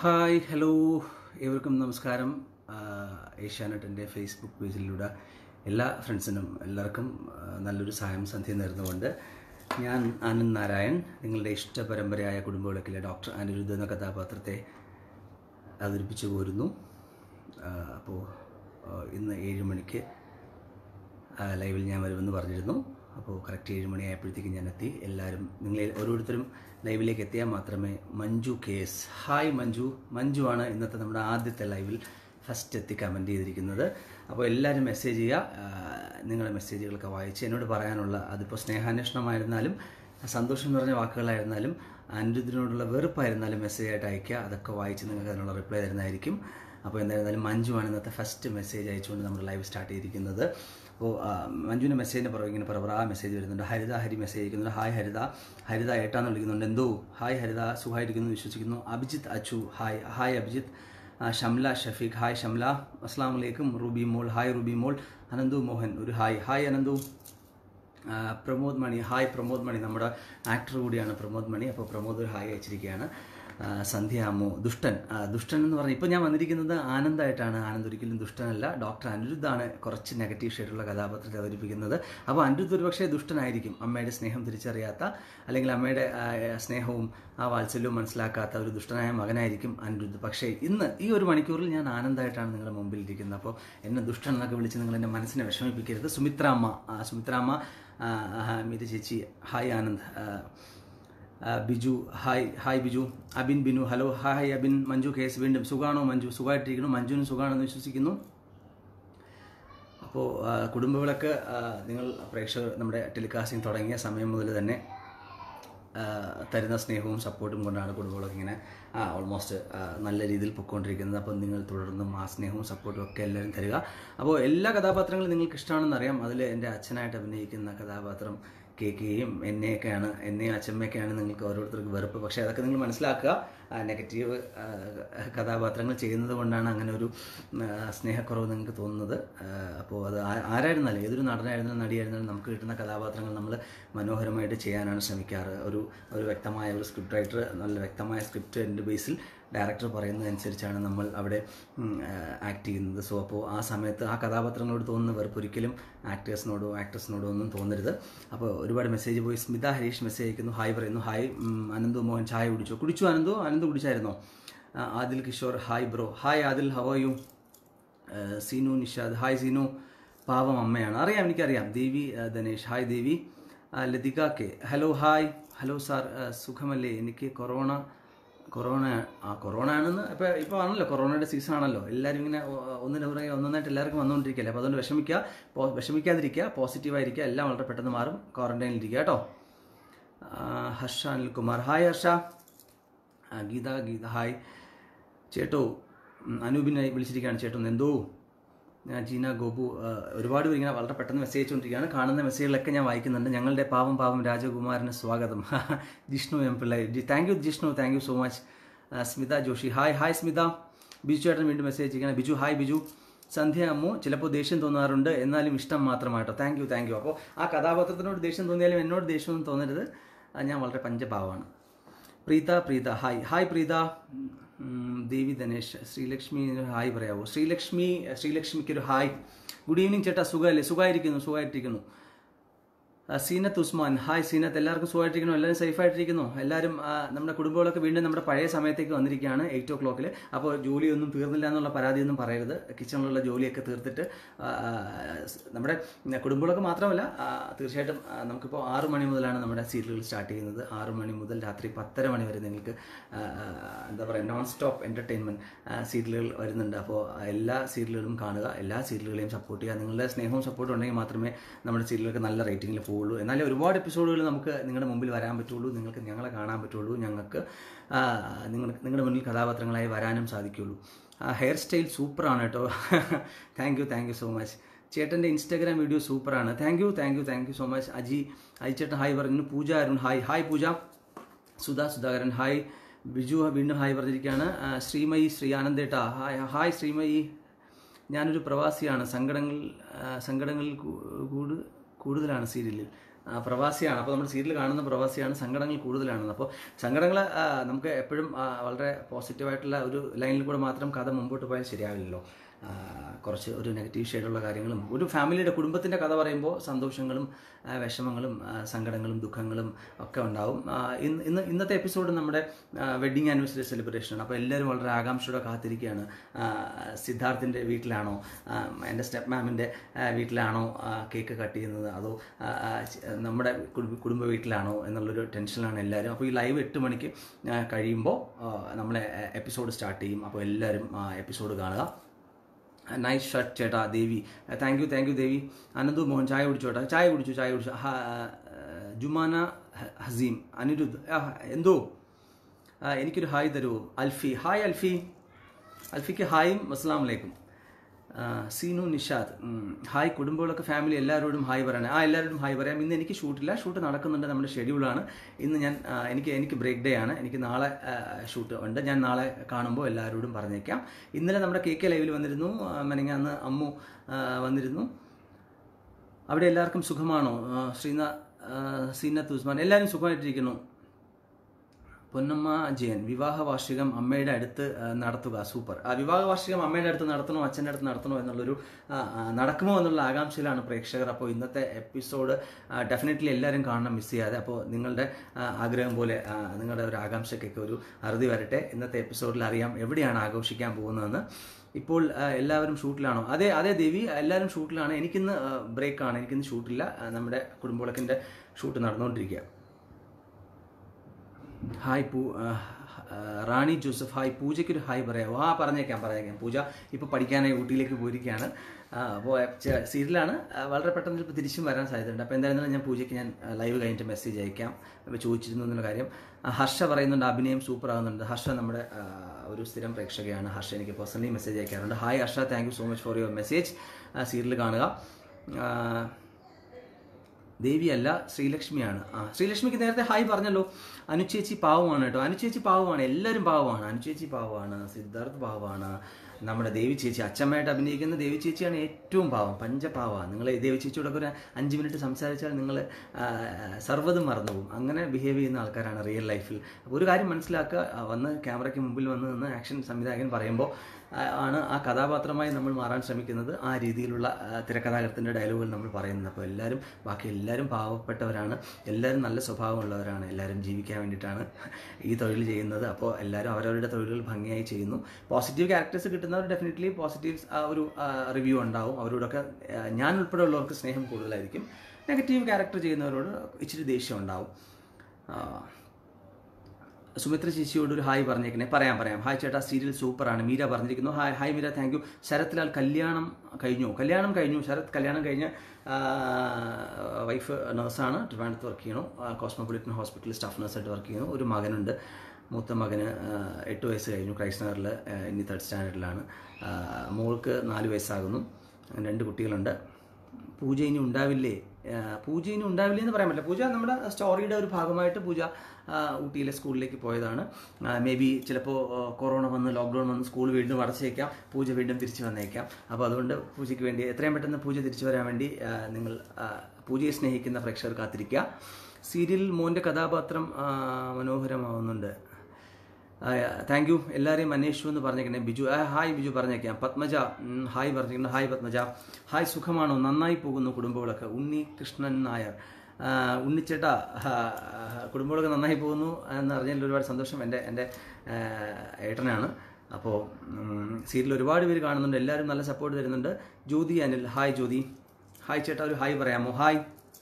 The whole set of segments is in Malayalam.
ഹായ് ഹലോ ഏവർക്കും നമസ്കാരം ഏഷ്യാനെറ്റിൻ്റെ ഫേസ്ബുക്ക് പേജിലൂടെ എല്ലാ ഫ്രണ്ട്സിനും എല്ലാവർക്കും ആ, നല്ലൊരു സായം സന്ധ്യ നേർന്നുകൊണ്ട് ഞാൻ ആനന്ദ് നാരായൺ നിങ്ങളുടെ ഇഷ്ട പരമ്പരയായ കുടുംബവിളക്കിലെ ഡോക്ടർ അനിരുദ്ധ എന്ന കഥാപാത്രത്തെ അവതരിപ്പിച്ചു പോരുന്നു അപ്പോൾ ഇന്ന് ഏഴ് മണിക്ക് ആ, ലൈവിൽ ഞാൻ വരുമെന്ന് പറഞ്ഞിരുന്നു അപ്പോൾ കറക്റ്റ് ഏഴ് മണിയായപ്പോഴത്തേക്കും ഞാൻ എത്തി എല്ലാവരും നിങ്ങൾ ഓരോരുത്തരും ലൈവിലേക്ക് എത്തിയാൽ മാത്രമേ മഞ്ജു കേസ് ഹായ് മഞ്ജു മഞ്ജു ആണ് ഇന്നത്തെ നമ്മുടെ ആദ്യത്തെ ലൈവിൽ ഫസ്റ്റ് എത്തി കമൻറ്റ് ചെയ്തിരിക്കുന്നത് അപ്പോൾ എല്ലാവരും മെസ്സേജ് ചെയ്യുക ആ, നിങ്ങളുടെ മെസ്സേജുകളൊക്കെ വായിച്ച് എന്നോട് പറയാനുള്ള അതിപ്പോൾ സ്നേഹാന്വേഷണമായിരുന്നാലും സന്തോഷം എന്ന് പറഞ്ഞ വാക്കുകളായിരുന്നാലും അനിരുദ്ധിനോടുള്ള വെറുപ്പായിരുന്നാലും മെസ്സേജായിട്ട് അയയ്ക്കുക അതൊക്കെ വായിച്ച് നിങ്ങൾക്ക് അതിനുള്ള റിപ്ലൈ തരുന്നതായിരിക്കും അപ്പോൾ എന്തായിരുന്നാലും മഞ്ജുവാണ് ഇന്നത്തെ ഫസ്റ്റ് മെസ്സേജ് അയച്ചുകൊണ്ട് നമ്മൾ ലൈവ് സ്റ്റാർട്ട് ചെയ്തിരിക്കുന്നത് അപ്പോൾ ആ, മഞ്ജുവിൻ്റെ മെസ്സേജിന് പുറകെ ഇങ്ങനെ പ്രവറാ മെസ്സേജ് വരുന്നുണ്ട് ഹരിത ഹരി മെസ്സേജ് അയക്കുന്നുണ്ട് ഹായ് ഹരിത ഹരിത ഏട്ടാന്ന് വിളിക്കുന്നുണ്ട് എന്തോ ഹായ് ഹരിത സുഖമായിരിക്കുന്നു എന്ന് വിശ്വസിക്കുന്നു അഭിജിത്ത് അച്ചു ഹായ് ഹായ് അഭിജിത്ത് ആ, ഷംല ഷഫീഖ് ഹായ് ഷംല അസ്സാം വലൈക്കും റൂബി മോൾ ഹായ് റൂബി മോൾ അനന്തു മോഹൻ ഒരു ഹായ് ഹായ് അനന്തു ആ, പ്രമോദ് മണി ഹായ് പ്രമോദ് മണി നമ്മുടെ ആക്ടർ കൂടിയാണ് പ്രമോദ് മണി അപ്പോൾ പ്രമോദ് ഒരു ഹായ് അയച്ചിരിക്കുകയാണ് ആ, സന്ധ്യ അമ്മു ദുഷ്ടൻ ആ, ദുഷ്ടൻ എന്ന് പറഞ്ഞാൽ ഇപ്പോൾ ഞാൻ വന്നിരിക്കുന്നത് ആനന്ദമായിട്ടാണ് ആനന്ദ് ഒരിക്കലും ദുഷ്ടനല്ല ഡോക്ടർ അനിരുദ്ധാണ് കുറച്ച് നെഗറ്റീവ് ഷെയ്ഡുള്ള കഥാപാത്രത്തെ അവതരിപ്പിക്കുന്നത് അപ്പോൾ അനിരുദ്ധ് ഒരുപക്ഷെ ദുഷ്ടനായിരിക്കും അമ്മയുടെ സ്നേഹം തിരിച്ചറിയാത്ത അല്ലെങ്കിൽ അമ്മയുടെ ആ, സ്നേഹവും ആ വാത്സല്യവും മനസ്സിലാക്കാത്ത ഒരു ദുഷ്ടനായ മകനായിരിക്കും അനിരുദ്ധ് പക്ഷേ ഇന്ന് ഈ ഒരു മണിക്കൂറിൽ ഞാൻ ആനന്ദമായിട്ടാണ് നിങ്ങളുടെ മുമ്പിൽ ഇരിക്കുന്നത് അപ്പോൾ എന്നെ ദുഷ്ടൻ എന്നൊക്കെ വിളിച്ച് നിങ്ങൾ എൻ്റെ മനസ്സിനെ വിഷമിപ്പിക്കരുത് സുമിത്രാമ്മ ആ, സുമിത്രാമ്മ ആ, ആ, മീര ചേച്ചി ഹായ് ആനന്ദ് ആ, ആ, Biju hi hi Biju Abin Binu hello hi Abin Manju കേസ് വീണ്ടും സുഖാണോ മഞ്ജു സുഖമായിട്ടിരിക്കുന്നു മഞ്ജുവിനും സുഖമാണെന്ന് വിശ്വസിക്കുന്നു അപ്പോൾ ആ, കുടുംബവിളക്ക് ആ, നിങ്ങൾ പ്രേക്ഷകർ നമ്മുടെ ടെലികാസ്റ്റിംഗ് തുടങ്ങിയ സമയം മുതൽ തന്നെ ആ, തരുന്ന സ്നേഹവും സപ്പോർട്ടും കൊണ്ടാണ് കുടുംബങ്ങളൊക്കെ ഇങ്ങനെ ഓൾമോസ്റ്റ് നല്ല രീതിയിൽ പൊയ്ക്കൊണ്ടിരിക്കുന്നത് അപ്പോൾ നിങ്ങൾ തുടർന്നും ആ സ്നേഹവും സപ്പോർട്ടും ഒക്കെ എല്ലാവരും തരിക അപ്പോൾ എല്ലാ കഥാപാത്രങ്ങളും നിങ്ങൾക്ക് ഇഷ്ടമാണെന്ന് അറിയാം അതിൽ എൻ്റെ അച്ഛനായിട്ട് അഭിനയിക്കുന്ന കഥാപാത്രം കേൾക്കുകയും എന്നെയൊക്കെയാണ് എന്നെയും അച്ഛമ്മയൊക്കെയാണ് നിങ്ങൾക്ക് ഓരോരുത്തർക്ക് വെറുപ്പ് പക്ഷേ അതൊക്കെ നിങ്ങൾ മനസ്സിലാക്കുക നെഗറ്റീവ് കഥാപാത്രങ്ങൾ ചെയ്യുന്നത് കൊണ്ടാണ് അങ്ങനെ ഒരു ആ, സ്നേഹക്കുറവ് നിങ്ങൾക്ക് തോന്നുന്നത് ആ, അപ്പോൾ അത് ആ- ആരായിരുന്നാലും ഏതൊരു നടനായിരുന്നാലും നടിയായിരുന്നാലും നമുക്ക് കിട്ടുന്ന കഥാപാത്രങ്ങൾ നമ്മൾ മനോഹരമായിട്ട് ചെയ്യാനാണ് ശ്രമിക്കാറ് ഒരു ഒരു വ്യക്തമായ ഒരു സ്ക്രിപ്റ്റ് റൈറ്റർ നല്ല വ്യക്തമായ സ്ക്രിപ്റ്റിൻ്റെ ബേസിൽ ഡയറക്ടർ പറയുന്നതനുസരിച്ചാണ് നമ്മൾ അവിടെ ആക്ട് ചെയ്യുന്നത് സോ അപ്പോൾ ആ സമയത്ത് ആ കഥാപാത്രങ്ങളോട് തോന്നുന്ന വെറുപ്പ് ഒരിക്കലും ആക്ടേഴ്സിനോടോ ആക്ട്രസിനോടോ ഒന്നും തോന്നരുത് അപ്പോൾ ഒരുപാട് മെസ്സേജ് പോയി സ്മിത ഹരീഷ് മെസ്സേജ് അയക്കുന്നു ഹായ് പറയുന്നു ഹായ് ഉം, അനന്തു മോഹൻ ചായ കുടിച്ചു കുടിച്ചു അനന്തു അനന്തു കുടിച്ചായിരുന്നോ ആ, Adil Kishore hi bro hi Adil how you ഏഹ് സീനു നിഷാദ് ഹായ് സീനു പാവം അമ്മയാണ് അറിയാം എനിക്കറിയാം ദേവി ഏഹ് ധനേഷ് ഹായ് ദേവി ആ, Lathika K hello hi hello sir ഏഹ് സുഖമല്ലേ എനിക്ക് കൊറോണ കൊറോണ ആ കൊറോണ ആണെന്ന് ഇപ്പോൾ ഇപ്പോൾ ആണല്ലോ കൊറോണയുടെ സീസൺ ആണല്ലോ എല്ലാവരും ഇങ്ങനെ ഒ- ഒന്നിന് പുറകെ ഒന്നൊന്നായിട്ട് എല്ലാവർക്കും വന്നുകൊണ്ടിരിക്കുകയല്ലേ അപ്പോൾ അതുകൊണ്ട് വിഷമിക്കുക പോ- വിഷമിക്കാതിരിക്കുക പോസിറ്റീവായിരിക്കുക എല്ലാം വളരെ പെട്ടെന്ന് മാറും ക്വാറന്റൈനിൽ ഇരിക്കുക കേട്ടോ ആ, ഹർഷ അനിൽകുമാർ ഹായ് ഹർഷ ആ, ഗീത ഗീത ഹായ് ചേട്ടോ ഉം, അനൂപിനെ വിളിച്ചിരിക്കുകയാണ് ചേട്ടോ എന്തോ ഞാൻ ജീന ഗോപു ആ, ഒരുപാട് പേര് ഇങ്ങനെ വളരെ പെട്ടെന്ന് മെസ്സേജ് അയച്ചുകൊണ്ടിരിക്കുകയാണ് കാണുന്ന മെസ്സേജുകളൊക്കെ ഞാൻ വായിക്കുന്നുണ്ട് ഞങ്ങളുടെ പാവം പാവം രാജകുമാരന് സ്വാഗതം ജിഷ്ണു എം പിള്ളേർ thank you Jishnu thank you so much Smitha Joshi hi hi Smitha Biju ചേട്ടൻ വീണ്ടും മെസ്സേജ് അയച്ചിരിക്കുകയാണ് ബിജു ഹായ് ബിജു സന്ധ്യ അമ്മു ചിലപ്പോൾ ദേഷ്യം തോന്നാറുണ്ട് എന്നാലും ഇഷ്ടം മാത്രമായിട്ടോ താങ്ക് യു താങ്ക് യു അപ്പോൾ ആ കഥാപാത്രത്തിനോട് ദേഷ്യം തോന്നിയാലും എന്നോട് ദേഷ്യമൊന്നും തോന്നരുത് ആ, ഞാൻ വളരെ പഞ്ചഭാവമാണ് പ്രീത പ്രീത ഹായ് ഹായ് പ്രീത ഉം, ദേവി ധനേഷ് ശ്രീലക്ഷ്മി ഹായ് പറയാവോ ശ്രീലക്ഷ്മി ശ്രീലക്ഷ്മിക്ക് ഒരു ഹായ് ഗുഡ് ഈവനിങ് ചേട്ടാ സുഖമല്ലേ സുഖമായിരിക്കുന്നു സുഖമായിട്ടിരിക്കുന്നു ആ, സീനത്ത് ഉസ്മാൻ ഹായ് സീനത്ത് എല്ലാവർക്കും സുഖമായിട്ടിരിക്കുന്നു എല്ലാവരും സേഫ് ആയിട്ടിരിക്കുന്നു എല്ലാവരും ആ, നമ്മുടെ കുടുംബങ്ങളൊക്കെ വീണ്ടും നമ്മുടെ പഴയ സമയത്തേക്ക് വന്നിരിക്കുകയാണ് എയ്റ്റ് ഓ ക്ലോക്കിൽ അപ്പോൾ ജോലിയൊന്നും തീർന്നില്ല എന്നുള്ള പരാതിയൊന്നും പറയരുത് കിച്ചണിലുള്ള ജോലിയൊക്കെ തീർത്തിട്ട് ആ, ആ, നമ്മുടെ കുടുംബങ്ങളൊക്കെ മാത്രമല്ല ആ, തീർച്ചയായിട്ടും ആ, നമുക്കിപ്പോൾ ആറ് മണി മുതലാണ് നമ്മുടെ സീരിയലുകൾ സ്റ്റാർട്ട് ചെയ്യുന്നത് ആറ് മണി മുതൽ രാത്രി പത്തര മണി വരെ നിങ്ങൾക്ക് ആ, ആ, എന്താ പറയുക നോൺ സ്റ്റോപ്പ് എൻ്റർടൈൻമെൻറ്റ് സീരിയലുകൾ വരുന്നുണ്ട് അപ്പോൾ എല്ലാ സീരിയലുകളും കാണുക എല്ലാ സീരിയലുകളെയും സപ്പോർട്ട് ചെയ്യുക നിങ്ങളുടെ സ്നേഹവും സപ്പോർട്ടും ഉണ്ടെങ്കിൽ മാത്രമേ നമ്മുടെ സീരിയലൊക്കെ നല്ല റേറ്റിംഗിൽ പോവുള്ളൂ എന്നാലേ ഒരുപാട് എപ്പിസോഡുകൾ നമുക്ക് നിങ്ങളുടെ മുമ്പിൽ വരാൻ പറ്റുള്ളൂ നിങ്ങൾക്ക് ഞങ്ങളെ കാണാൻ പറ്റുള്ളൂ ഞങ്ങൾക്ക് ആ, നിങ്ങൾ നിങ്ങളുടെ മുന്നിൽ കഥാപാത്രങ്ങളായി വരാനും സാധിക്കുള്ളൂ ആ ഹെയർ സ്റ്റൈൽ സൂപ്പറാണ് കേട്ടോ thank you thank you so much ചേട്ടൻ്റെ ഇൻസ്റ്റാഗ്രാം വീഡിയോ സൂപ്പറാണ് thank you thank you thank you so much Aji Aji ചേട്ടൻ ഹായ് പറഞ്ഞു Pooja Arun hi hi Pooja Sudha Sudhakaran hi Biju വീണ്ടും ഹായ് പറഞ്ഞിരിക്കുകയാണ് ആ, ശ്രീമയി ശ്രീ ആനന്ദേട്ട ഹായ് ഹായ് ശ്രീമയി ഞാനൊരു പ്രവാസിയാണ് സങ്കടങ്ങൾ ആ, സങ്കടങ്ങളിൽ കൂ- കൂട് കൂടുതലാണ് സീരിയലിൽ ആ, പ്രവാസിയാണ് അപ്പോൾ നമ്മൾ സീരിയൽ കാണുന്ന പ്രവാസിയാണ് സങ്കടങ്ങൾ കൂടുതലാണ് അപ്പോൾ സങ്കടങ്ങൾ നമുക്ക് എപ്പോഴും ആ, വളരെ പോസിറ്റീവായിട്ടുള്ള ഒരു ലൈനിൽ കൂടെ മാത്രം കഥ മുമ്പോട്ട് പോയാൽ ശരിയാവില്ലല്ലോ ആ, കുറച്ച് ഒരു നെഗറ്റീവ് ഷെയ്ഡുള്ള കാര്യങ്ങളും ഒരു ഫാമിലിയുടെ കുടുംബത്തിൻ്റെ കഥ പറയുമ്പോൾ സന്തോഷങ്ങളും ആ, വിഷമങ്ങളും ആ, സങ്കടങ്ങളും ദുഃഖങ്ങളും ഒക്കെ ഉണ്ടാവും ആ, ഇന്ന് ഇന്ന് ഇന്നത്തെ എപ്പിസോഡ് നമ്മുടെ വെഡ്ഡിങ് ആനിവേഴ്സറി സെലിബ്രേഷനാണ് അപ്പോൾ എല്ലാവരും വളരെ ആകാംക്ഷയോടെ കാത്തിരിക്കുകയാണ് ആ, സിദ്ധാർത്ഥിൻ്റെ വീട്ടിലാണോ ആ, എൻ്റെ സ്റ്റെപ്പ് മാമിൻ്റെ വീട്ടിലാണോ ആ, കേക്ക് കട്ട് ചെയ്യുന്നത് അതോ ആ, ആ, ച- നമ്മുടെ കുടുംബ കുടുംബ വീട്ടിലാണോ എന്നുള്ളൊരു ടെൻഷനിലാണ് എല്ലാവരും അപ്പോൾ ഈ ലൈവ് എട്ട് മണിക്ക് ആ, കഴിയുമ്പോൾ ആ, നമ്മളെ എപ്പിസോഡ് സ്റ്റാർട്ട് ചെയ്യും അപ്പോൾ എല്ലാവരും എപ്പിസോഡ് കാണുക നൈസ് ഷർട്ട് ചേട്ടാ Devi thank you thank you Devi Ananthu Mohan ചായ കുടിച്ചു ചേട്ടാ ചായ കുടിച്ചു ചായ കുടിച്ചു ഹ- ജുമാന ഹ- ഹസീം അനിരുദ്ധ് ആ, എന്തോ ആ, എനിക്കൊരു ഹായ് തരുമോ അൽഫി ഹായ് അൽഫി അൽഫിക്ക് ഹായും അസ്സാം വലൈക്കും ആ, സീനു നിഷാദ് ഉം. ഹായ് കുടുംബങ്ങളൊക്കെ ഫാമിലി എല്ലാവരോടും ഹായ് പറയണേ ആ എല്ലാവരോടും ഹായ് പറയാം ഇന്ന് എനിക്ക് ഷൂട്ടില്ല ഷൂട്ട് നടക്കുന്നുണ്ട് നമ്മുടെ ഷെഡ്യൂളാണ് ഇന്ന് ഞാൻ ആ, എനിക്ക് എനിക്ക് ബ്രേക്ക് ഡേ ആണ് എനിക്ക് നാളെ ഷൂട്ട് ഉണ്ട് ഞാൻ നാളെ കാണുമ്പോൾ എല്ലാവരോടും പറഞ്ഞേക്കാം ഇന്നലെ നമ്മുടെ കെ കെ ലൈവിൽ വന്നിരുന്നു ആ, മെനങ്ങാന്ന് അമ്മു ആ, വന്നിരുന്നു അവിടെ എല്ലാവർക്കും സുഖമാണോ ആ, ശ്രീന ആ, സീനത്ത് ഉസ്മാൻ എല്ലാവരും സുഖമായിട്ടിരിക്കുന്നു പൊന്നമ്മ ജയൻ വിവാഹ വാർഷികം അമ്മയുടെ അടുത്ത് ആ, നടത്തുക സൂപ്പർ ആ വിവാഹ വാർഷികം അമ്മയുടെ അടുത്ത് നടത്തണോ അച്ഛൻ്റെ അടുത്ത് നടത്തണോ എന്നുള്ളൊരു ആ, ആ, നടക്കുമോ എന്നുള്ള ആകാംക്ഷയിലാണ് പ്രേക്ഷകർ അപ്പോൾ ഇന്നത്തെ എപ്പിസോഡ് ഡെഫിനറ്റ്ലി എല്ലാവരും കാണണം മിസ് ചെയ്യാതെ അപ്പോൾ നിങ്ങളുടെ ആ, ആഗ്രഹം പോലെ ആ, നിങ്ങളുടെ ഒരു ആകാംക്ഷയ്ക്കൊക്കെ ഒരു അറുതി വരട്ടെ ഇന്നത്തെ എപ്പിസോഡിൽ അറിയാം എവിടെയാണ് ആഘോഷിക്കാൻ പോകുന്നതെന്ന് ഇപ്പോൾ ആ, എല്ലാവരും ഷൂട്ടിലാണോ അതെ അതെ ദേവി എല്ലാവരും ഷൂട്ടിലാണ് എനിക്കിന്ന് ബ്രേക്കാണ് എനിക്കിന്ന് ഷൂട്ടില്ല ആ, നമ്മുടെ കുടുംബവിളക്കിൻ്റെ ഷൂട്ട് നടന്നുകൊണ്ടിരിക്കുക ഹായ് പൂ ആ, ആ, റാണി ജോസഫ് ഹായ് പൂജയ്ക്കൊരു ഹായ് പറയാമോ ആ പറഞ്ഞേക്കാം പറഞ്ഞേക്കാം പൂജ ഇപ്പോൾ പഠിക്കാനായി ഊട്ടിയിലേക്ക് പോയിരിക്കുകയാണ് അപ്പോൾ സീരിയലാണ് ആ, വളരെ പെട്ടെന്ന് ഇപ്പോൾ തിരിച്ചും വരാൻ സാധ്യതയുണ്ട് അപ്പോൾ എന്തായിരുന്നാലും ഞാൻ പൂജയ്ക്ക് ഞാൻ ലൈവ് കഴിഞ്ഞിട്ട് മെസ്സേജ് അയക്കാം അപ്പോൾ ചോദിച്ചിരുന്നു എന്നുള്ള കാര്യം ആ, ഹർഷ പറയുന്നുണ്ട് അഭിനയം സൂപ്പർ ആകുന്നുണ്ട് ഹർഷ നമ്മുടെ ആ, ഒരു സ്ഥിരം പ്രേക്ഷകയാണ് ഹർഷ എനിക്ക് പേഴ്സണലി മെസ്സേജ് അയക്കാറുണ്ട് hi Harsha thank you so much for your message serial കാണുക ആ, ദേവിയല്ല ശ്രീലക്ഷ്മിയാണ് ആ ശ്രീലക്ഷ്മിക്ക് നേരത്തെ ഹായ് പറഞ്ഞല്ലോ അനുചേച്ചി പാവമാണ് കേട്ടോ അനുചേച്ചി പാവമാണ് എല്ലാവരും പാവമാണ് അനുചേച്ചി പാവമാണ് സിദ്ധാർത്ഥ് പാവമാണ് നമ്മുടെ ദേവി ചേച്ചി അച്ഛമ്മയായിട്ട് അഭിനയിക്കുന്ന ദേവി ചേച്ചിയാണ് ഏറ്റവും പാവം പഞ്ചപാവമാണ് നിങ്ങൾ ദേവി ചേച്ചിയോടൊക്കെ ഒരു അഞ്ച് മിനിറ്റ് സംസാരിച്ചാൽ നിങ്ങൾ സർവ്വതും മറന്നുപോകും അങ്ങനെ ബിഹേവ് ചെയ്യുന്ന ആൾക്കാരാണ് റിയൽ ലൈഫിൽ അപ്പോൾ ഒരു കാര്യം മനസ്സിലാക്കുക ആ, വന്ന് ക്യാമറയ്ക്ക് മുമ്പിൽ വന്ന് നിന്ന് ആക്ഷൻ സംവിധായകൻ പറയുമ്പോൾ ആ, ആണ് ആ കഥാപാത്രമായി നമ്മൾ മാറാൻ ശ്രമിക്കുന്നത് ആ രീതിയിലുള്ള ആ, തിരക്കഥാകൃത്തിൻ്റെ ഡയലോഗുകൾ നമ്മൾ പറയുന്നത് അപ്പോൾ എല്ലാവരും ബാക്കി എല്ലാവരും പാവപ്പെട്ടവരാണ് എല്ലാവരും നല്ല സ്വഭാവമുള്ളവരാണ് എല്ലാവരും ജീവിക്കാൻ വേണ്ടിയിട്ടാണ് ഈ തൊഴിൽ ചെയ്യുന്നത് അപ്പോൾ എല്ലാവരും അവരവരുടെ തൊഴിലുകൾ ഭംഗിയായി ചെയ്യുന്നു പോസിറ്റീവ് ക്യാരക്ടേഴ്സ് കിട്ടുന്നവർ ഡെഫിനറ്റ്ലി പോസിറ്റീവ് ഒരു റിവ്യൂ ഉണ്ടാവും അവരോടൊക്കെ ആ, ഞാൻ ഉൾപ്പെടെ ഉള്ളവർക്ക് സ്നേഹം കൂടുതലായിരിക്കും നെഗറ്റീവ് ക്യാരക്ടർ ചെയ്യുന്നവരോട് ഇച്ചിരി ദേഷ്യം ഉണ്ടാവും ആ, സുമിത്ര ചേച്ചിയോട് ഒരു ഹായ് പറഞ്ഞേക്കണേ പറയാം പറയാം ഹായ് ചേട്ടാ സീരിയൽ സൂപ്പറാണ് മീര പറഞ്ഞിരിക്കുന്നു hi hi Meera thank you Sarathlal കല്യാണം കഴിഞ്ഞു കല്യാണം കഴിഞ്ഞു ശരത് കല്യാണം കഴിഞ്ഞ് ആ, വൈഫ് നഴ്സാണ് ട്രിവാൻഡ്രത്ത് വർക്ക് ചെയ്യണു ആ, കോസ്മോപൊളിറ്റൻ ഹോസ്പിറ്റലിൽ സ്റ്റാഫ് നഴ്സായിട്ട് വർക്ക് ചെയ്യുന്നു ഒരു മകനുണ്ട് മൂത്ത മകന് ആ, എട്ട് വയസ്സ് കഴിഞ്ഞു ക്രൈസ്റ്റ് നഗറിൽ ആ, ഇനി തേർഡ് സ്റ്റാൻഡേർഡിലാണ് ആ, മോൾക്ക് നാല് വയസ്സാകുന്നു അങ്ങനെ രണ്ട് കുട്ടികളുണ്ട് പൂജ ഇനി ഉണ്ടാവില്ലേ ആ, പൂജ ഇനി ഉണ്ടാവില്ലേ എന്ന് പറയാൻ പറ്റില്ല പൂജ നമ്മുടെ സ്റ്റോറിയുടെ ഒരു ഭാഗമായിട്ട് പൂജ ആ, ഊട്ടിയിലെ സ്കൂളിലേക്ക് പോയതാണ് മേ ബി ചിലപ്പോൾ കൊറോണ വന്ന് ലോക്ക്ഡൗൺ വന്ന് സ്കൂൾ വീണ്ടും അടച്ചേക്കാം പൂജ വീണ്ടും തിരിച്ചു വന്നേക്കാം അപ്പോൾ അതുകൊണ്ട് പൂജയ്ക്ക് വേണ്ടി എത്രയും പെട്ടെന്ന് പൂജ തിരിച്ചു വരാൻ വേണ്ടി ആ, നിങ്ങൾ ആ, പൂജയെ സ്നേഹിക്കുന്ന പ്രേക്ഷകർ കാത്തിരിക്കുക സീരിയൽ മോൻ്റെ കഥാപാത്രം ആ, മനോഹരമാവുന്നുണ്ട് താങ്ക് യു എല്ലാവരെയും അന്വേഷിച്ചു എന്ന് പറഞ്ഞേക്കണേ ബിജു ആ, ഹായ് ബിജു പറഞ്ഞേക്കാം പത്മജ ഉം, ഹായ് പറഞ്ഞിരിക്കുന്നു ഹായ് പത്മജ ഹായ് സുഖമാണോ നന്നായി പോകുന്നു കുടുംബങ്ങളൊക്കെ ഉണ്ണി കൃഷ്ണൻ നായർ ആ, ഉണ്ണിച്ചേട്ടാ ആ, കുടുംബങ്ങളൊക്കെ നന്നായി പോകുന്നു എന്ന് അറിഞ്ഞതിൽ ഒരുപാട് സന്തോഷം എൻ്റെ എൻ്റെ ആ, ഏട്ടനാണ് അപ്പോൾ സീരിയൽ ഒരുപാട് പേര് കാണുന്നുണ്ട് എല്ലാവരും നല്ല സപ്പോർട്ട് തരുന്നുണ്ട് ജ്യോതി അനിൽ ഹായ് ജ്യോതി ഹായ് ചേട്ടാ ഒരു ഹായ് പറയാമോ ഹായ്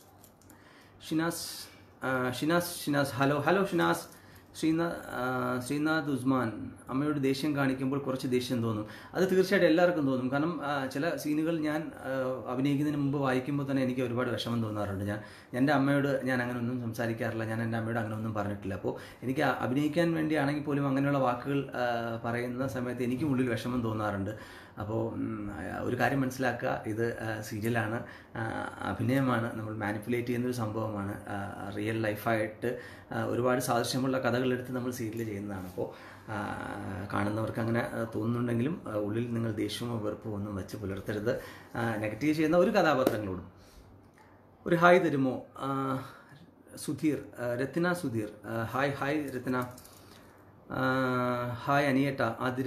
ഷിനാസ് ആ, ഷിനാസ് ഷിനാസ് ഹലോ ഹലോ ഷിനാസ് ശ്രീനാ ആ, ശ്രീനാഥ് ഉസ്മാൻ അമ്മയോട് ദേഷ്യം കാണിക്കുമ്പോൾ കുറച്ച് ദേഷ്യം തോന്നും അത് തീർച്ചയായിട്ടും എല്ലാവർക്കും തോന്നും കാരണം ആ, ചില സീനുകൾ ഞാൻ ആ, അഭിനയിക്കുന്നതിന് മുമ്പ് വായിക്കുമ്പോൾ തന്നെ എനിക്ക് ഒരുപാട് വിഷമം തോന്നാറുണ്ട് ഞാൻ എൻ്റെ അമ്മയോട് ഞാൻ അങ്ങനെ ഒന്നും സംസാരിക്കാറില്ല ഞാൻ എൻ്റെ അമ്മയോട് അങ്ങനെ ഒന്നും പറഞ്ഞിട്ടില്ല അപ്പോൾ എനിക്ക് ആ അഭിനയിക്കാൻ വേണ്ടിയാണെങ്കിൽ പോലും അങ്ങനെയുള്ള വാക്കുകൾ ആ, പറയുന്ന സമയത്ത് എനിക്കും ഉള്ളിൽ വിഷമം തോന്നാറുണ്ട് അപ്പോൾ ഉം, ഒരു കാര്യം മനസ്സിലാക്കുക ഇത് ആ, സീരിയലാണ് ആ, അഭിനയമാണ് നമ്മൾ മാനിപ്പുലേറ്റ് ചെയ്യുന്നൊരു സംഭവമാണ് ആ, റിയൽ ലൈഫായിട്ട് ആ, ഒരുപാട് സാദൃശ്യമുള്ള കഥകളെടുത്ത് നമ്മൾ സീരിയൽ ചെയ്യുന്നതാണ് അപ്പോൾ ആ, കാണുന്നവർക്ക് അങ്ങനെ ആ, തോന്നുന്നുണ്ടെങ്കിലും ആ, ഉള്ളിൽ നിങ്ങൾ ദേഷ്യമോ വെറുപ്പോ ഒന്നും വെച്ച് പുലർത്തരുത് നെഗറ്റീവ് ചെയ്യുന്ന ഒരു കഥാപാത്രങ്ങളോടും ഒരു ഹായ് തരുമോ ആ, സുധീർ ആ, രത്ന സുധീർ ആ, ഹായ് ഹായ് രത്ന ആ, ഹായ് അനിയേട്ട ആതിര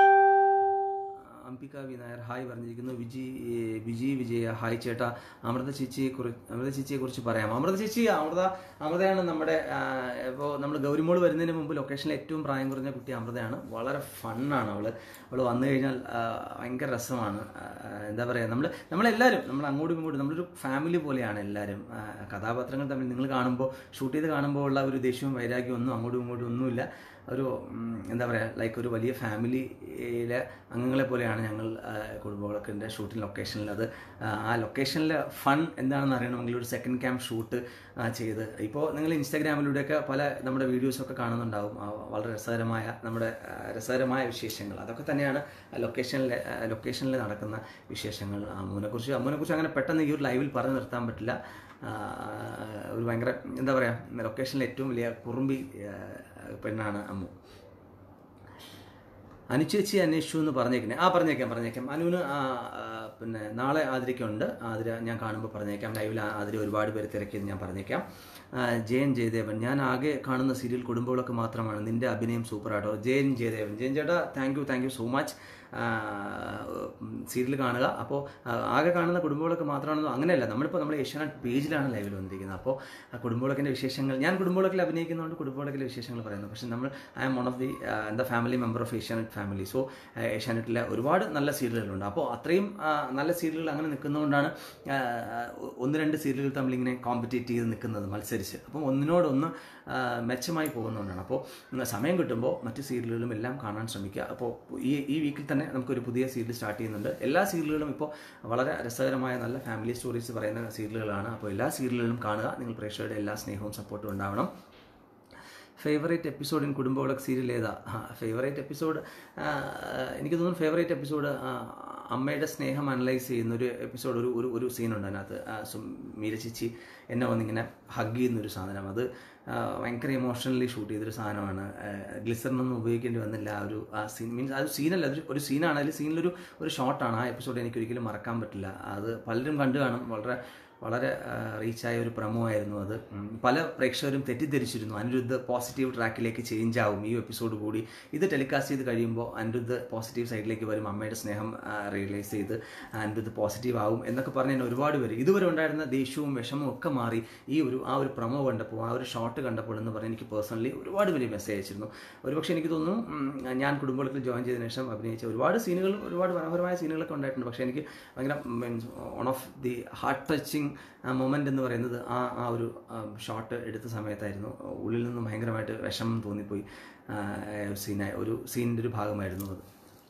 അംബിക വി നായർ ഹായ് പറഞ്ഞിരിക്കുന്നു വിജി ഏ, വിജി വിജയ ഹായ് ചേട്ടാ അമൃത ചേച്ചിയെ കുറിച്ച് അമൃത ചേച്ചിയെ കുറിച്ച് പറയാം അമൃത ചേച്ചി അമൃത അമൃതയാണ് നമ്മുടെ ഇപ്പോൾ നമ്മൾ ഗൗരിമോൾ വരുന്നതിന് മുമ്പ് ലൊക്കേഷനിൽ ഏറ്റവും പ്രായം കുറഞ്ഞ കുട്ടി അമൃതയാണ് വളരെ ഫണ്ണാണ് അവൾ അവൾ വന്നു കഴിഞ്ഞാൽ ആ, ഭയങ്കര രസമാണ് ആ, എന്താ പറയുക നമ്മൾ നമ്മളെല്ലാവരും നമ്മൾ അങ്ങോട്ടും ഇങ്ങോട്ടും നമ്മളൊരു ഫാമിലി പോലെയാണ് എല്ലാവരും ആ, കഥാപാത്രങ്ങൾ തമ്മിൽ നിങ്ങൾ കാണുമ്പോൾ ഷൂട്ട് ചെയ്ത് കാണുമ്പോൾ ഉള്ള ഒരു ദേഷ്യവും വൈരാഗ്യവും ഒന്നും അങ്ങോട്ടും ഇങ്ങോട്ടും ഒന്നുമില്ല ഒരു ഉം, എന്താ പറയുക ലൈക്ക് ഒരു വലിയ ഫാമിലിയിലെ അംഗങ്ങളെ പോലെയാണ് ഞങ്ങൾ കുടുംബങ്ങളൊക്കെ ഷൂട്ടിംഗ് ലൊക്കേഷനിൽ അത് ആ, ആ ലൊക്കേഷനിലെ ഫൺ എന്താണെന്ന് അറിയണമെങ്കിൽ ഒരു സെക്കൻഡ് ക്യാമ്പ് ഷൂട്ട് ചെയ്ത് ഇപ്പോൾ നിങ്ങൾ ഇൻസ്റ്റാഗ്രാമിലൂടെയൊക്കെ പല നമ്മുടെ വീഡിയോസൊക്കെ കാണുന്നുണ്ടാവും ആ, വളരെ രസകരമായ നമ്മുടെ ആ, രസകരമായ വിശേഷങ്ങൾ അതൊക്കെ തന്നെയാണ് ലൊക്കേഷനിൽ ലൊക്കേഷനിൽ നടക്കുന്ന വിശേഷങ്ങൾ അമ്മുനെക്കുറിച്ച് അമ്മുനെക്കുറിച്ച് അങ്ങനെ പെട്ടെന്ന് ഈ ഒരു ലൈവിൽ പറഞ്ഞു നിർത്താൻ പറ്റില്ല ആ, ഒരു ഭയങ്കര എന്താ പറയുക ലൊക്കേഷനിലെ ഏറ്റവും വലിയ കുറുമ്പി ആ, പെണ്ണാണ് അമ്മു അനുചേച്ചി അന്വേഷിച്ചു എന്ന് പറഞ്ഞേക്കണേ ആ പറഞ്ഞേക്കാം പറഞ്ഞേക്കാം അനുവിന് ആ, ആ, പിന്നെ നാളെ ആതിരയ്ക്കുണ്ട് ആതിര ഞാൻ കാണുമ്പോൾ പറഞ്ഞേക്കാം ലൈവിൽ ആതിര ഒരുപാട് പേര് തിരക്കിയത് ഞാൻ പറഞ്ഞേക്കാം ആ, ജയൻ ജയദേവൻ ഞാൻ ആകെ കാണുന്ന സീരിയൽ കുടുംബങ്ങളൊക്കെ മാത്രമാണ് നിന്റെ അഭിനയം സൂപ്പറാട്ടോ ജയൻ ജയദേവൻ ജയൻ ചേട്ടാ thank you thank you so much serial കാണുക അപ്പോൾ ആകെ കാണുന്ന കുടുംബങ്ങളൊക്കെ മാത്രമാണെന്നോ അങ്ങനെയല്ല നമ്മളിപ്പോൾ നമ്മുടെ ഏഷ്യാനെറ്റ് പേജിലാണ് ലൈവിൽ വന്നിരിക്കുന്നത് അപ്പോൾ ആ കുടുംബവിളക്കിൻ്റെ വിശേഷങ്ങൾ ഞാൻ കുടുംബവിളക്കിൽ അഭിനയിക്കുന്നതുകൊണ്ട് കുടുംബവിളക്കിലെ വിശേഷങ്ങൾ പറയുന്നു പക്ഷേ നമ്മൾ I'm one of the എന്താ family member of Asianet family so ഏഷ്യാനെറ്റിലെ ഒരുപാട് നല്ല സീരിയലുകളുണ്ട് അപ്പോൾ അത്രയും ആ, നല്ല സീരിയലുകൾ അങ്ങനെ നിൽക്കുന്നതുകൊണ്ടാണ് ആ, ഒന്ന് രണ്ട് സീരിയലുകൾ തമ്മിൽ ഇങ്ങനെ കോമ്പറ്റേറ്റ് ചെയ്ത് നിൽക്കുന്നത് മത്സരിച്ച് അപ്പം ഒന്നിനോടൊന്ന് ആ, മെച്ചമായി പോകുന്നതുകൊണ്ടാണ് അപ്പോൾ ഉം, സമയം കിട്ടുമ്പോൾ മറ്റ് സീരിയലുകളും എല്ലാം കാണാൻ ശ്രമിക്കുക അപ്പോൾ ഈ ഈ വീക്കിൽ തന്നെ നമുക്കൊരു പുതിയ സീരിയൽ സ്റ്റാർട്ട് ചെയ്യുന്നുണ്ട് എല്ലാ സീരിയലുകളും ഇപ്പോൾ വളരെ രസകരമായ നല്ല ഫാമിലി സ്റ്റോറീസ് പറയുന്ന സീരിയലുകളാണ് അപ്പോൾ എല്ലാ സീരിയലുകളും കാണുക നിങ്ങൾ പ്രേക്ഷകരുടെ എല്ലാ സ്നേഹവും സപ്പോർട്ടും ഉണ്ടാവണം favourite episode in Kudumbavilakku serial ഏതാ ഫേവറേറ്റ് എപ്പിസോഡ് എനിക്ക് തോന്നുന്നു ഫേവറേറ്റ് എപ്പിസോഡ് അമ്മയുടെ സ്നേഹം അനലൈസ് ചെയ്യുന്ന ഒരു എപ്പിസോഡ് ഒരു ഒരു ഒരു സീനുണ്ട് അതിനകത്ത് ആ, സു- മീര ചേച്ചി എന്നെ വന്നിങ്ങനെ ഹഗ് ചെയ്യുന്നൊരു സാധനം അത് ആ, ഭയങ്കര ഇമോഷണലി ഷൂട്ട് ചെയ്തൊരു സാധനമാണ് ഗ്ലിസറിനൊന്നും ഉപയോഗിക്കേണ്ടി വന്നില്ല ആ ഒരു ആ സീൻ മീൻസ് അത് സീനല്ല അതൊരു ഒരു സീനാണ് അതിൽ സീനിലൊരു ഒരു ഷോട്ടാണ് ആ എപ്പിസോഡ് എനിക്ക് ഒരിക്കലും മറക്കാൻ പറ്റില്ല അത് പലരും കണ്ടു കാണും വളരെ വളരെ റീച്ചായ ഒരു പ്രമോ ആയിരുന്നു അത് ഉം. പല പ്രേക്ഷകരും തെറ്റിദ്ധരിച്ചിരുന്നു അനിരുദ്ധ് പോസിറ്റീവ് ട്രാക്കിലേക്ക് ചേഞ്ച് ആവും ഈ എപ്പിസോഡ് കൂടി ഇത് ടെലികാസ്റ്റ് ചെയ്ത് കഴിയുമ്പോൾ അനിരുദ്ധ് പോസിറ്റീവ് സൈഡിലേക്ക് വരും അമ്മയുടെ സ്നേഹം റിയലൈസ് ചെയ്ത് അനിരുദ്ധ് പോസിറ്റീവ് ആവും എന്നൊക്കെ പറഞ്ഞ് എന്നെ ഒരുപാട് പേര് ഇതുവരെ ഉണ്ടായിരുന്ന ദേഷ്യവും വിഷമവും ഒക്കെ മാറി ഈ ഒരു ആ ഒരു പ്രമോ കണ്ടപ്പോൾ ആ ഒരു ഷോട്ട് കണ്ടപ്പോൾ എന്ന് പറഞ്ഞ് എനിക്ക് പേഴ്സണലി ഒരുപാട് പേര് മെസ്സേജ് അയച്ചിരുന്നു ഒരുപക്ഷെ എനിക്ക് തോന്നുന്നു ഉം, ഞാൻ കുടുംബത്തിൽ ജോയിൻ ചെയ്തതിനു ശേഷം അഭിനയിച്ച ഒരുപാട് സീനുകൾ ഒരുപാട് മനോഹരമായ സീനുകളൊക്കെ ഉണ്ടായിട്ടുണ്ട് പക്ഷേ എനിക്ക് ഭയങ്കര means one of the heart touching moment എന്ന് പറയുന്നത് ആ ആ ഒരു ഷോട്ട് എടുത്ത സമയത്തായിരുന്നു ഉള്ളിൽ നിന്ന് ഭയങ്കരമായിട്ട് വിഷമം തോന്നിപ്പോയി ആ, ഒരു സീനായ ഒരു സീനിൻ്റെ ഒരു ഭാഗമായിരുന്നു അത്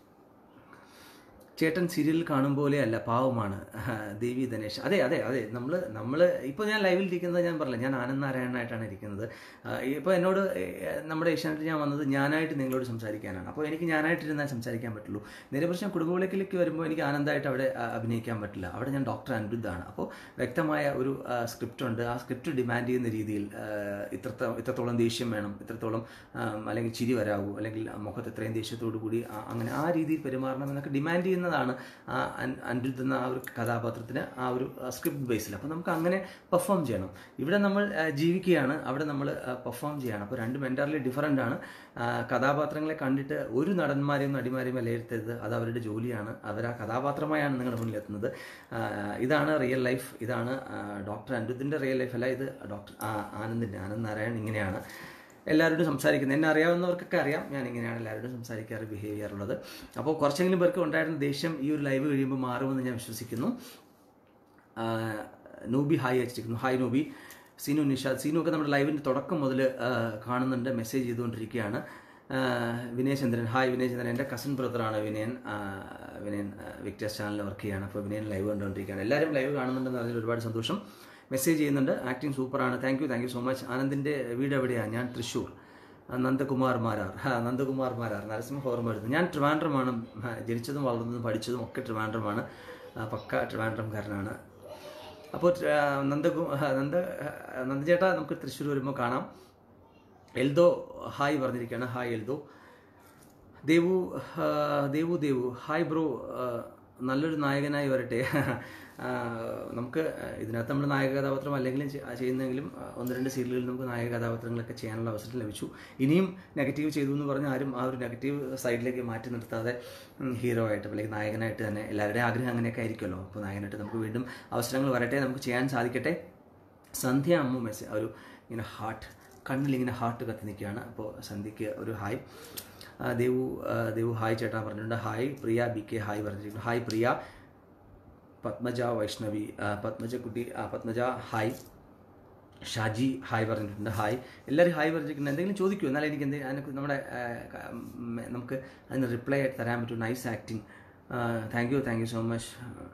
ചേട്ടൻ സീരിയൽ കാണും പോലെയല്ല പാവമാണ് ദേവി ധനേഷ് അതെ അതെ അതെ നമ്മൾ നമ്മൾ ഇപ്പോൾ ഞാൻ ലൈവിൽ ഇരിക്കുന്നത് ഞാൻ പറഞ്ഞില്ല ഞാൻ ആനന്ദ് നാരായണനായിട്ടാണ് ഇരിക്കുന്നത് ഇപ്പോൾ എന്നോട് ഏഹ്, നമ്മുടെ ഏഷ്യാനെറ്റ് ഞാൻ വന്നത് ഞാനായിട്ട് നിങ്ങളോട് സംസാരിക്കാനാണ് അപ്പോൾ എനിക്ക് ഞാനായിട്ടിരുന്നാൽ സംസാരിക്കാൻ പറ്റുള്ളൂ നേരെ പ്രശ്നം കുടുംബവിളക്കിലേക്ക് വരുമ്പോൾ എനിക്ക് ആനന്ദമായിട്ട് അവിടെ ആ, അഭിനയിക്കാൻ പറ്റില്ല അവിടെ ഞാൻ ഡോക്ടർ അനിരുദ്ധാണ് അപ്പോൾ വ്യക്തമായ ഒരു സ്ക്രിപ്റ്റ് ഉണ്ട് ആ സ്ക്രിപ്റ്റ് ഡിമാൻഡ് ചെയ്യുന്ന രീതിയിൽ ആ, ഇത്രത്ത ഇത്രത്തോളം ദേഷ്യം വേണം ഇത്രത്തോളം ആം, അല്ലെങ്കിൽ ചിരി വരാവൂ അല്ലെങ്കിൽ മുഖത്ത് എത്രയും ദേഷ്യത്തോടു കൂടി ആ- അങ്ങനെ ആ രീതിയിൽ പെരുമാറണം എന്നൊക്കെ ഡിമാൻഡ് ചെയ്യുന്നതാണ് ആ അൻ- അനിരുദ്ധ് എന്ന ആ ഒരു കഥാപാത്രത്തിന് ആ ഒരു സ്ക്രിപ്റ്റ് ബേസിൽ അപ്പോൾ നമുക്ക് അങ്ങനെ പെർഫോം ചെയ്യണം ഇവിടെ നമ്മൾ ആ, ജീവിക്കുകയാണ് അവിടെ നമ്മൾ പെർഫോം ചെയ്യണം അപ്പോൾ രണ്ടും എൻറ്റയർലി ഡിഫറൻ്റ് ആണ് ആ, കഥാപാത്രങ്ങളെ കണ്ടിട്ട് ഒരു നടന്മാരെയും നടിമാരെയും വിലയിരുത്തരുത് അത് അവരുടെ ജോലിയാണ് അവർ ആ കഥാപാത്രമായാണ് നിങ്ങളുടെ മുന്നിൽ എത്തുന്നത് ആ, ഇതാണ് റിയൽ ലൈഫ് ഇതാണ് ആ, ഡോക്ടർ അനിരുദ്ധിൻ്റെ റിയൽ ലൈഫ് അല്ല ഇത് ഡോക്ടർ ആ, ആനന്ദിൻ്റെ ആനന്ദ് നാരായൺ ഇങ്ങനെയാണ് എല്ലാവരോടും സംസാരിക്കുന്നത് എന്നെ അറിയാവുന്നവർക്കൊക്കെ അറിയാം ഞാൻ ഇങ്ങനെയാണ് എല്ലാവരോടും സംസാരിക്കാറ് ബിഹേവ് ചെയ്യാറുള്ളത് അപ്പോൾ കുറച്ചെങ്കിലും പേർക്ക് ഉണ്ടായിരുന്ന ദേഷ്യം ഈ ഒരു ലൈവ് കഴിയുമ്പോൾ മാറുമെന്ന് ഞാൻ വിശ്വസിക്കുന്നു ആ, നൂബി ഹായ് അയച്ചിരിക്കുന്നു ഹായ് നൂബി സീനു നിഷാദ് സീനു ഒക്കെ നമ്മുടെ ലൈവിൻ്റെ തുടക്കം മുതൽ കാണുന്നുണ്ട് മെസ്സേജ് ചെയ്തുകൊണ്ടിരിക്കുകയാണ് ആ, വിനയ് ചന്ദ്രൻ ഹായ് വിനയ് ചന്ദ്രൻ എൻ്റെ കസിൻ ബ്രദറാണ് വിനയൻ ആ, വിനയൻ വിക്ടേഴ്സ് ചാനലിൽ വർക്ക് ചെയ്യുകയാണ് അപ്പോൾ വിനയൻ ലൈവ് കണ്ടുകൊണ്ടിരിക്കുകയാണ് എല്ലാവരും ലൈവ് കാണുന്നുണ്ടെന്ന് പറഞ്ഞാൽ ഒരുപാട് സന്തോഷം മെസ്സേജ് ചെയ്യുന്നുണ്ട് ആക്ടിങ് സൂപ്പറാണ് thank you thank you so much ആനന്ദിൻ്റെ വീട് എവിടെയാണ് ഞാൻ തൃശ്ശൂർ ആ, നന്ദകുമാർ മാരാർ ഹാ നന്ദകുമാർ മാരാർ നരസിംഹ ഓർമ്മ വരുന്നു ഞാൻ ട്രിവാൻഡ്രമാണ് ആ, ജനിച്ചതും വളർന്നതും പഠിച്ചതും ഒക്കെ ട്രിവാൻഡ്രമാണ് ആ, പക്ക ട്രിവാൻഡ്രംകാരനാണ് അപ്പോൾ ആ, നന്ദകു ആ, നന്ദ ആ, നന്ദചേട്ടാ നമുക്ക് തൃശ്ശൂർ വരുമ്പോൾ കാണാം എൽദോ ഹായ് പറഞ്ഞിരിക്കുകയാണ് ഹായ് എൽദോ ദേവു ആ, ദേവു ദേവു ഹായ് ബ്രോ നല്ലൊരു നായകനായി വരട്ടെ ആ, നമുക്ക് ഇതിനകത്ത് നമ്മൾ നായക കഥാപാത്രം അല്ലെങ്കിലും ചെ- ചെയ്യുന്നെങ്കിലും ആ, ഒന്ന് രണ്ട് സീരിയലുകളിൽ നമുക്ക് നായക കഥാപാത്രങ്ങളൊക്കെ ചെയ്യാനുള്ള അവസരം ലഭിച്ചു ഇനിയും നെഗറ്റീവ് ചെയ്തു എന്ന് പറഞ്ഞാൽ ആരും ആ ഒരു നെഗറ്റീവ് സൈഡിലേക്ക് മാറ്റി നിർത്താതെ ഉം, ഹീറോ ആയിട്ട് അല്ലെങ്കിൽ നായകനായിട്ട് തന്നെ എല്ലാവരുടെയും ആഗ്രഹം അങ്ങനെയൊക്കെ ആയിരിക്കുമല്ലോ അപ്പോൾ നായകനായിട്ട് നമുക്ക് വീണ്ടും അവസരങ്ങൾ വരട്ടെ നമുക്ക് ചെയ്യാൻ സാധിക്കട്ടെ സന്ധ്യ അമ്മു മെസ്സേജ് ഒരു ഇങ്ങനെ ഹാർട്ട് കണ്ണിലിങ്ങനെ ഹാർട്ട് കത്തി നിൽക്കുകയാണ് അപ്പോൾ സന്ധ്യയ്ക്ക് ഒരു ഹായ് ആ, ദേവു ആ, ദേവു ഹായ് ചേട്ടാ പറഞ്ഞിട്ടുണ്ട് hi Priya B K hi പറഞ്ഞിട്ടുണ്ട് ഹായ് പ്രിയ പത്മജ വൈഷ്ണവി ആ, പത്മജ കുട്ടി ആ, പത്മജ ഹായ് ഷാജി ഹായ് പറഞ്ഞിട്ടുണ്ട് ഹായ് എല്ലാവരും ഹായ് പറഞ്ഞിട്ടുണ്ട് എന്തെങ്കിലും ചോദിക്കുമോ എന്നാലും എനിക്ക് എന്തെങ്കിലും അതിനെ നമ്മുടെ ആ, ക- ഉം, നമുക്ക് അതിന് റിപ്ലൈ തരാൻ പറ്റും nice acting thank you thank you so much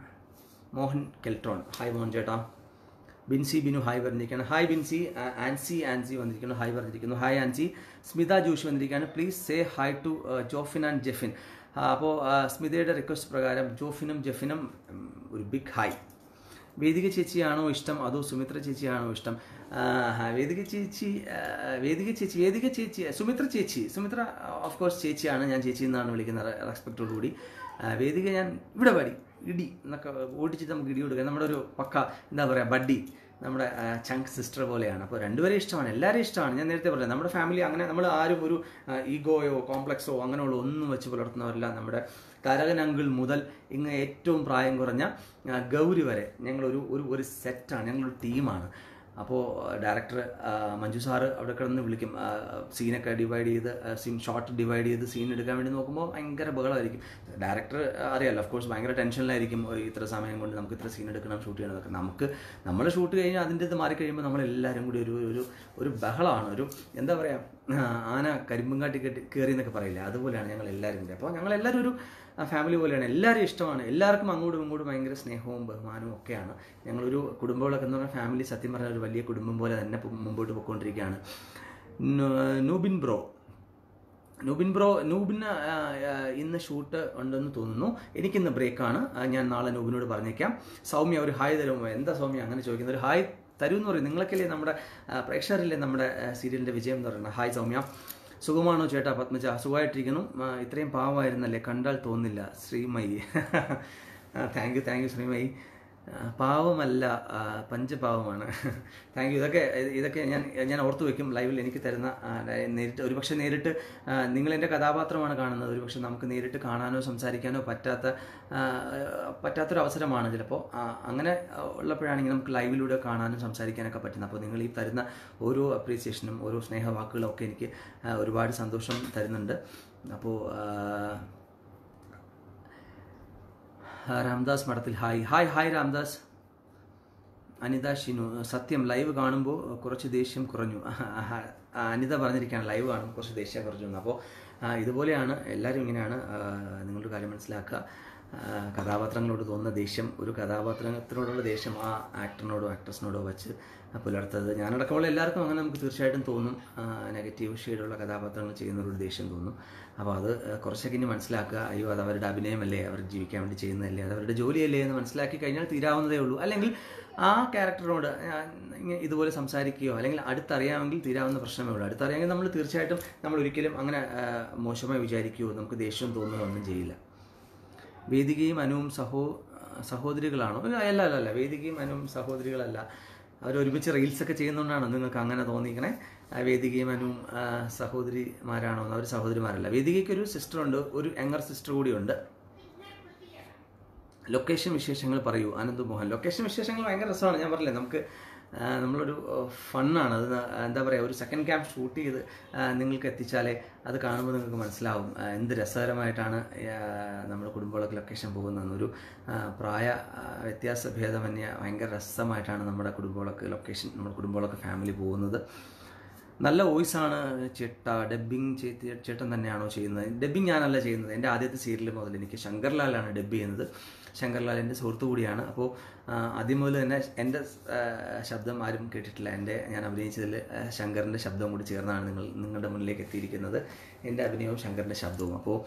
Mohan Keltron hi Mohan ചേട്ടാ ബിൻസി ബിനു ഹായ് പറഞ്ഞിരിക്കുകയാണ് ഹായ് ബിൻസി ആ, ആൻസി ആൻസി വന്നിരിക്കുന്നു ഹായ് പറഞ്ഞിരിക്കുന്നു ഹായ് ആൻസി സ്മിത ജോഷി വന്നിരിക്കുകയാണ് please say hi to Jofin and Jefin അപ്പോൾ സ്മിതയുടെ റിക്വസ്റ്റ് പ്രകാരം ജോഫിനും ജെഫിനും ഉം, ഒരു ബിഗ് ഹായ് വേദിക ചേച്ചിയാണോ ഇഷ്ടം അതോ സുമിത്ര ചേച്ചിയാണോ ഇഷ്ടം ആ, ഹാ, വേദിക ചേച്ചി ആ, വേദിക ചേച്ചി വേദിക ചേച്ചി സുമിത്ര ചേച്ചി സുമിത്ര ഓഫ് കോഴ്സ് ചേച്ചിയാണ് ഞാൻ ചേച്ചി എന്നാണ് വിളിക്കുന്നത് റെസ്പെക്റ്റോടുകൂടി ആ, വേദിക ഞാൻ ഇവിടെ പാടി ഇടി എന്നൊക്കെ ഓടിച്ചിട്ട് നമുക്ക് ഇടി കൊടുക്കുക നമ്മുടെ ഒരു പക്ക എന്താ പറയുക ബഡ്ഡി നമ്മുടെ ചങ്ക് സിസ്റ്റർ പോലെയാണ് അപ്പോൾ രണ്ടുപേരും ഇഷ്ടമാണ് എല്ലാവരും ഇഷ്ടമാണ് ഞാൻ നേരത്തെ പറഞ്ഞത് നമ്മുടെ ഫാമിലി അങ്ങനെ നമ്മൾ ആരും ഒരു ഈഗോയോ കോംപ്ലക്സോ അങ്ങനെയുള്ള ഒന്നും വെച്ച് പുലർത്തുന്നവരല്ല നമ്മുടെ തരകൻ അങ്കിൾ മുതൽ ഇങ്ങ് ഏറ്റവും പ്രായം കുറഞ്ഞ ആ, ഗൗരി വരെ ഞങ്ങളൊരു ഒരു ഒരു സെറ്റാണ് ഞങ്ങളൊരു ടീമാണ് അപ്പോൾ ഡയറക്ടർ മഞ്ജു സാറ് അവിടെ കിടന്ന് വിളിക്കും ആ, സീനൊക്കെ ഡിവൈഡ് ചെയ്ത് ആ, സീൻ ഷോർട്ട് ഡിവൈഡ് ചെയ്ത് സീൻ എടുക്കാൻ വേണ്ടി നോക്കുമ്പോൾ ഭയങ്കര ബഹളമായിരിക്കും ഡയറക്ടർ അറിയാലോ ഓഫ് കോഴ്സ് ഭയങ്കര ടെൻഷനിലായിരിക്കും ഒരു ഇത്ര സമയം കൊണ്ട് നമുക്ക് ഇത്ര സീൻ എടുക്കണം ഷൂട്ട് ചെയ്യണം എന്നൊക്കെ നമുക്ക് നമ്മൾ ഷൂട്ട് കഴിഞ്ഞാൽ അതിൻ്റെ ഇത് മാറി കഴിയുമ്പോൾ നമ്മളെല്ലാവരും കൂടി ഒരു ഒരു ഒരു ബഹളമാണ് ഒരു എന്താ പറയുക ആന കരിമ്പും കാട്ടി കെട്ടി കയറി എന്നൊക്കെ പറയില്ലേ അതുപോലെയാണ് ഞങ്ങൾ എല്ലാവരും കൂടി അപ്പോൾ ഞങ്ങൾ എല്ലാവരും ഒരു ഫാമിലി പോലെയാണ് എല്ലാവരും ഇഷ്ടമാണ് എല്ലാവർക്കും അങ്ങോട്ടും ഇങ്ങോട്ടും ഭയങ്കര സ്നേഹവും ബഹുമാനവും ഒക്കെയാണ് ഞങ്ങളൊരു കുടുംബങ്ങളൊക്കെ എന്ന് പറഞ്ഞാൽ ഫാമിലി സത്യം പറഞ്ഞാൽ ഒരു വലിയ കുടുംബം പോലെ തന്നെ പോ- മുമ്പോട്ട് പോയിക്കൊണ്ടിരിക്കുകയാണ് നൂ- നൂബിൻ ബ്രോ നൂബിൻ ബ്രോ നൂബിന് ആ, ആ, ഇന്ന് ഷൂട്ട് ഉണ്ടെന്ന് തോന്നുന്നു എനിക്കിന്ന് ബ്രേക്കാണ് ആ, ഞാൻ നാളെ നൂബിനോട് പറഞ്ഞേക്കാം സൗമ്യ ഒരു ഹായ് തരുമോ എന്താ സൗമ്യ അങ്ങനെ ചോദിക്കുന്നത് ഒരു ഹായ് തരൂ എന്ന് പറയും നിങ്ങളൊക്കെയല്ലേ നമ്മുടെ ആ, പ്രേക്ഷകരില്ലേ നമ്മുടെ സീരിയലിൻ്റെ വിജയം എന്ന് പറയുന്നത് ഹായ് സൗമ്യ സുഖമാണോ ചേട്ടാ പത്മജ സുഖമായിട്ടിരിക്കുന്നു ആ, ഇത്രയും പാവമായിരുന്നല്ലേ കണ്ടാൽ തോന്നില്ല Sreemayi thank you thank you Sreemayi ആ, പാവമല്ല ആ, പഞ്ചപാവമാണ് താങ്ക് യു ഇതൊക്കെ ഇത് ഇതൊക്കെ ഞാൻ ഞാൻ ഓർത്തു വെക്കും ലൈവിൽ എനിക്ക് തരുന്ന ആ, നേരിട്ട് ഒരുപക്ഷെ നേരിട്ട് ആ, നിങ്ങൾ എൻ്റെ കഥാപാത്രമാണ് കാണുന്നത് ഒരുപക്ഷെ നമുക്ക് നേരിട്ട് കാണാനോ സംസാരിക്കാനോ പറ്റാത്ത ആ, പറ്റാത്തൊരു അവസരമാണ് ചിലപ്പോൾ ആ, അങ്ങനെ ഉള്ളപ്പോഴാണെങ്കിൽ നമുക്ക് ലൈവിലൂടെ കാണാനും സംസാരിക്കാനൊക്കെ പറ്റുന്നത് അപ്പോൾ നിങ്ങൾ ഈ തരുന്ന ഓരോ അപ്രീസിയേഷനും ഓരോ സ്നേഹവാക്കുകളും ഒക്കെ എനിക്ക് ആ, ഒരുപാട് സന്തോഷം തരുന്നുണ്ട് അപ്പോൾ ആ, ആ, Ramdas Madathil hi hi hi Ramdas Anitha Shinu സത്യം ലൈവ് കാണുമ്പോൾ കുറച്ച് ദേഷ്യം കുറഞ്ഞു ആ, അനിത പറഞ്ഞിരിക്കുകയാണ് ലൈവ് കാണുമ്പോൾ കുറച്ച് ദേഷ്യം കുറഞ്ഞു എന്ന് അപ്പോൾ ആ, ഇതുപോലെയാണ് എല്ലാവരും ഇങ്ങനെയാണ് ആ, നിങ്ങളുടെ കാര്യം മനസ്സിലാക്കുക ആ, കഥാപാത്രങ്ങളോട് തോന്നുന്ന ദേഷ്യം ഒരു കഥാപാത്രത്തിനോടുള്ള ദേഷ്യം ആ ആക്ടറിനോടോ ആക്ട്രസിനോടോ വെച്ച് പുലർത്തത് ഞാനടക്കമുള്ള എല്ലാവർക്കും അങ്ങനെ നമുക്ക് തീർച്ചയായിട്ടും തോന്നും നെഗറ്റീവ് ഷെയ്ഡുള്ള കഥാപാത്രങ്ങൾ ചെയ്യുന്നവരോട് ദേഷ്യം തോന്നും അപ്പോൾ അത് ആ, കുറച്ചൊക്കെ ഇനി മനസ്സിലാക്കുക അയ്യോ അത് അവരുടെ അഭിനയമല്ലേ അവർ ജീവിക്കാൻ വേണ്ടി ചെയ്യുന്നതല്ലേ അത് അവരുടെ ജോലിയല്ലേ എന്ന് മനസ്സിലാക്കി കഴിഞ്ഞാൽ തീരാവുന്നതേ ഉള്ളൂ അല്ലെങ്കിൽ ആ ക്യാരക്ടറിനോട് ഞാൻ ഇങ്ങനെ ഇതുപോലെ സംസാരിക്കുകയോ അല്ലെങ്കിൽ അടുത്തറിയാമെങ്കിൽ തീരാവുന്ന പ്രശ്നമേ ഉള്ളൂ അടുത്തറിയാമെങ്കിൽ നമ്മൾ തീർച്ചയായിട്ടും നമ്മൾ ഒരിക്കലും അങ്ങനെ ആ, മോശമായി വിചാരിക്കുകയോ നമുക്ക് ദേഷ്യം തോന്നുകയോ ഒന്നും ചെയ്യില്ല വേദികയും അനുവും സഹോ സഹോദരികളാണോ ഇല്ല, അല്ല അല്ല അല്ല വേദികയും അനുവും സഹോദരികളല്ല അവർ ഒരുമിച്ച് റീൽസൊക്കെ ചെയ്യുന്നതുകൊണ്ടാണോ നിങ്ങൾക്ക് അങ്ങനെ തോന്നിക്കണേ ആ, വേദികയും അനുവും ആ, സഹോദരിമാരാണോ അവർ സഹോദരിമാരല്ല വേദികയ്ക്ക് ഒരു സിസ്റ്ററുണ്ട് ഒരു യങ്ങർ സിസ്റ്റർ കൂടിയുണ്ട് ലൊക്കേഷൻ വിശേഷങ്ങൾ പറയൂ ആനന്ദ് മോഹൻ ലൊക്കേഷൻ വിശേഷങ്ങൾ ഭയങ്കര രസമാണ് ഞാൻ പറഞ്ഞില്ലേ നമുക്ക് ആ, നമ്മളൊരു ഫണ്ണാണ് അത് ന- എന്താ പറയുക ഒരു സെക്കൻഡ് ക്യാമ്പ് ഷൂട്ട് ചെയ്ത് ആ, നിങ്ങൾക്ക് എത്തിച്ചാലേ അത് കാണുമ്പോൾ നിങ്ങൾക്ക് മനസ്സിലാവും ആ, എന്ത് രസകരമായിട്ടാണ് ആ, നമ്മുടെ കുടുംബങ്ങളൊക്കെ ലൊക്കേഷൻ പോകുന്നതെന്ന് ഒരു ആ, പ്രായ ആ, വ്യത്യാസ ഭേദമന്യേ ഭയങ്കര രസമായിട്ടാണ് നമ്മുടെ കുടുംബങ്ങളൊക്കെ ലൊക്കേഷൻ നമ്മുടെ കുടുംബങ്ങളൊക്കെ ഫാമിലി പോകുന്നത് നല്ല വോയിസ് ആണ് ചേട്ട ഡബ്ബിങ് ചേട്ടൻ തന്നെയാണോ ചെയ്യുന്നത് ഡബ്ബിങ് ഞാനല്ല ചെയ്യുന്നത് എൻ്റെ ആദ്യത്തെ സീരിയൽ മുതൽ എനിക്ക് ശങ്കർലാലാണ് ഡബ്ബ് ചെയ്യുന്നത് ശങ്കർലാൽ എൻ്റെ സുഹൃത്തു കൂടിയാണ് അപ്പോൾ ആ, ആദ്യം മുതൽ തന്നെ എൻ്റെ ആ, ശബ്ദം ആരും കേട്ടിട്ടില്ല എൻ്റെ ഞാൻ അഭിനയിച്ചതിൽ ആ, ശങ്കറിൻ്റെ ശബ്ദവും കൂടി ചേർന്നാണ് നിങ്ങൾ നിങ്ങളുടെ മുന്നിലേക്ക് എത്തിയിരിക്കുന്നത് എൻ്റെ അഭിനയവും ശങ്കറിൻ്റെ ശബ്ദവും അപ്പോൾ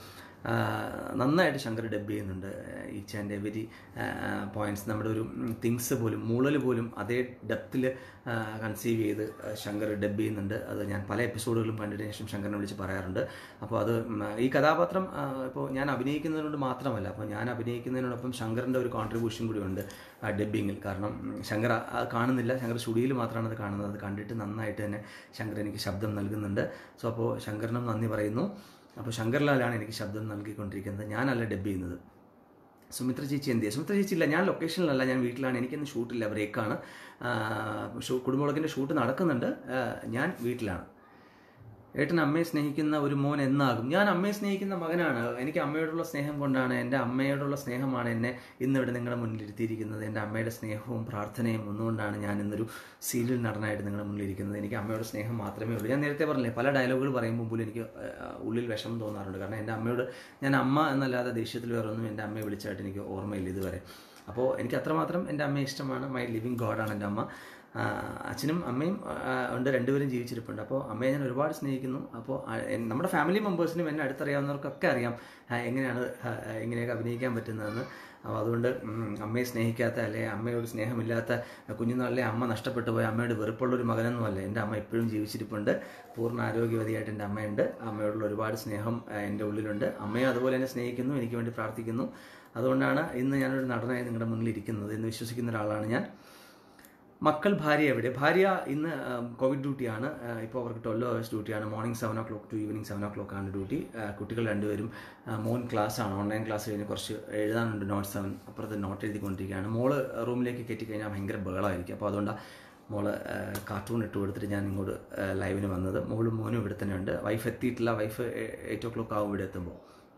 ആ, നന്നായിട്ട് ശങ്കർ ഡബ് ചെയ്യുന്നുണ്ട് ഈച്ച് ആൻഡ് എവരി പോയിന്റ്സ് നമ്മുടെ ഒരു തിങ്സ് പോലും മൂളൽ പോലും അതേ ഡെപ്തിൽ കൺസീവ് ചെയ്ത് ആ, ശങ്കർ ഡബ് ചെയ്യുന്നുണ്ട് അത് ഞാൻ പല എപ്പിസോഡുകളും കണ്ടതിന് ശേഷം ശങ്കറിനെ വിളിച്ച് പറയാറുണ്ട് അപ്പോൾ അത് ഉം, ഈ കഥാപാത്രം ഇപ്പോൾ ഞാൻ അഭിനയിക്കുന്നതിനോട് മാത്രമല്ല അപ്പോൾ ഞാൻ അഭിനയിക്കുന്നതിനോടൊപ്പം ശങ്കറിൻ്റെ ഒരു കോൺട്രിബ്യൂഷൻ കൂടി ഉണ്ട് ഡബ്ബിങ്ങിൽ കാരണം ഉം, ശങ്കർ ആ- ആ കാണുന്നില്ല ശങ്കർ സ്റ്റുഡിയോയിൽ മാത്രമാണ് അത് കാണുന്നത് അത് കണ്ടിട്ട് നന്നായിട്ട് തന്നെ ശങ്കർ എനിക്ക് ശബ്ദം നൽകുന്നുണ്ട് സോ അപ്പോൾ ശങ്കറിനും നന്ദി പറയുന്നു അപ്പോൾ ശങ്കർലാലാണ് എനിക്ക് ശബ്ദം നൽകിക്കൊണ്ടിരിക്കുന്നത് ഞാനല്ല ഡബ് ചെയ്യുന്നത് സുമിത്ര ചേച്ചി എന്ത് ചെയ്യും സുമിത്ര ചേച്ചി ഇല്ല ഞാൻ ലൊക്കേഷനിലല്ല ഞാൻ വീട്ടിലാണ് എനിക്കിന്ന് ഷൂട്ടില്ല ബ്രേക്കാണ് ഷൂ കുടുംബവിളക്കിൻ്റെ ഷൂട്ട് നടക്കുന്നുണ്ട് ആ, ഞാൻ വീട്ടിലാണ് ഏട്ടൻ അമ്മയെ സ്നേഹിക്കുന്ന ഒരു മോൻ എന്നാകും ഞാൻ അമ്മയെ സ്നേഹിക്കുന്ന മകനാണ് എനിക്ക് അമ്മയോടുള്ള സ്നേഹം കൊണ്ടാണ് എൻ്റെ അമ്മയോടുള്ള സ്നേഹമാണ് എന്നെ ഇന്നിവിടെ നിങ്ങളുടെ മുന്നിൽ ഇരുത്തിയിരിക്കുന്നത് എൻ്റെ അമ്മയുടെ സ്നേഹവും പ്രാർത്ഥനയും ഒന്നുകൊണ്ടാണ് ഞാൻ ഇന്നൊരു സീരിയൽ നടനായിട്ട് നിങ്ങളുടെ മുന്നിൽ ഇരിക്കുന്നത് എനിക്ക് അമ്മയോട് സ്നേഹം മാത്രമേ ഉള്ളൂ ഞാൻ നേരത്തെ പറഞ്ഞില്ലേ പല ഡയലോഗുകൾ പറയുമ്പോൾ പോലും എനിക്ക് ആ, ഉള്ളിൽ വിഷമം തോന്നാറുണ്ട് കാരണം എൻ്റെ അമ്മയോട് ഞാൻ അമ്മ എന്നല്ലാതെ ദേഷ്യത്തിൽ വേറെ ഒന്നും എൻ്റെ അമ്മയെ വിളിച്ചായിട്ട് എനിക്ക് ഓർമ്മയില്ല ഇതുവരെ അപ്പോൾ എനിക്ക് അത്രമാത്രം എൻ്റെ അമ്മയെ ഇഷ്ടമാണ് മൈ ലിവിങ് ഗോഡാണ് എൻ്റെ അമ്മ ആ, അച്ഛനും അമ്മയും ആ, ഉണ്ട് രണ്ടുപേരും ജീവിച്ചിരിപ്പുണ്ട് അപ്പോൾ അമ്മയെ ഞാൻ ഒരുപാട് സ്നേഹിക്കുന്നു അപ്പോൾ ആ, എൻ- നമ്മുടെ ഫാമിലി മെമ്പേഴ്സിനും എന്നെ അടുത്തറിയാവുന്നവർക്കൊക്കെ അറിയാം ആ, എങ്ങനെയാണ് ആ, ഇങ്ങനെയൊക്കെ അഭിനയിക്കാൻ പറ്റുന്നതെന്ന് അപ്പോൾ അതുകൊണ്ട് ഉം, അമ്മയെ സ്നേഹിക്കാത്ത അല്ലെ അമ്മയോട് സ്നേഹമില്ലാത്ത കുഞ്ഞുനാളിലെ അമ്മ നഷ്ടപ്പെട്ടു പോയ അമ്മയോട് വെറുപ്പുള്ളൊരു മകനൊന്നുമല്ല എൻ്റെ അമ്മ ഇപ്പോഴും ജീവിച്ചിരിപ്പുണ്ട് പൂർണ്ണ ആരോഗ്യവതിയായിട്ട് എൻ്റെ അമ്മയുണ്ട് അമ്മയോടുള്ള ഒരുപാട് സ്നേഹം ആ, എൻ്റെ ഉള്ളിലുണ്ട് അമ്മയും അതുപോലെ എന്നെ സ്നേഹിക്കുന്നു എനിക്ക് വേണ്ടി പ്രാർത്ഥിക്കുന്നു അതുകൊണ്ടാണ് ഇന്ന് ഞാനൊരു നടനായി നിങ്ങളുടെ മുന്നിൽ ഇരിക്കുന്നത് എന്ന് വിശ്വസിക്കുന്ന ഒരാളാണ് ഞാൻ മക്കൾ ഭാര്യ എവിടെ ഭാര്യ ഇന്ന് ആം, കോവിഡ് ഡ്യൂട്ടിയാണ് ആ, ഇപ്പോൾ അവർക്ക് ട്വൽവ് അവേഴ്സ് ഡ്യൂട്ടിയാണ് morning seven o'clock to evening seven o'clock ആണ് ഡ്യൂട്ടി ആ, കുട്ടികൾ രണ്ടുപേരും ആ, മോൻ ക്ലാസ് ആണ് ഓൺലൈൻ ക്ലാസ് കഴിഞ്ഞ് കുറച്ച് എഴുതാനുണ്ട് നോട്ട് സെവൻ അപ്പുറത്ത് നോട്ട് എഴുതിക്കൊണ്ടിരിക്കുകയാണ് മോള് റൂമിലേക്ക് കയറ്റി കഴിഞ്ഞാൽ ഭയങ്കര ബഹളമായിരിക്കും അപ്പോൾ അതുകൊണ്ട് മോള് ആ, കാർട്ടൂൺ ഇട്ട് കൊടുത്തിട്ട് ഞാൻ ഇങ്ങോട്ട് ആ, ലൈവിന് വന്നത് മോളും മോനും ഇവിടെ തന്നെ ഉണ്ട് വൈഫ് എത്തിയിട്ടില്ല വൈഫ് എയ്റ്റ് ഓ ക്ലോക്ക് ആവും ഇവിടെ എത്തുമ്പോൾ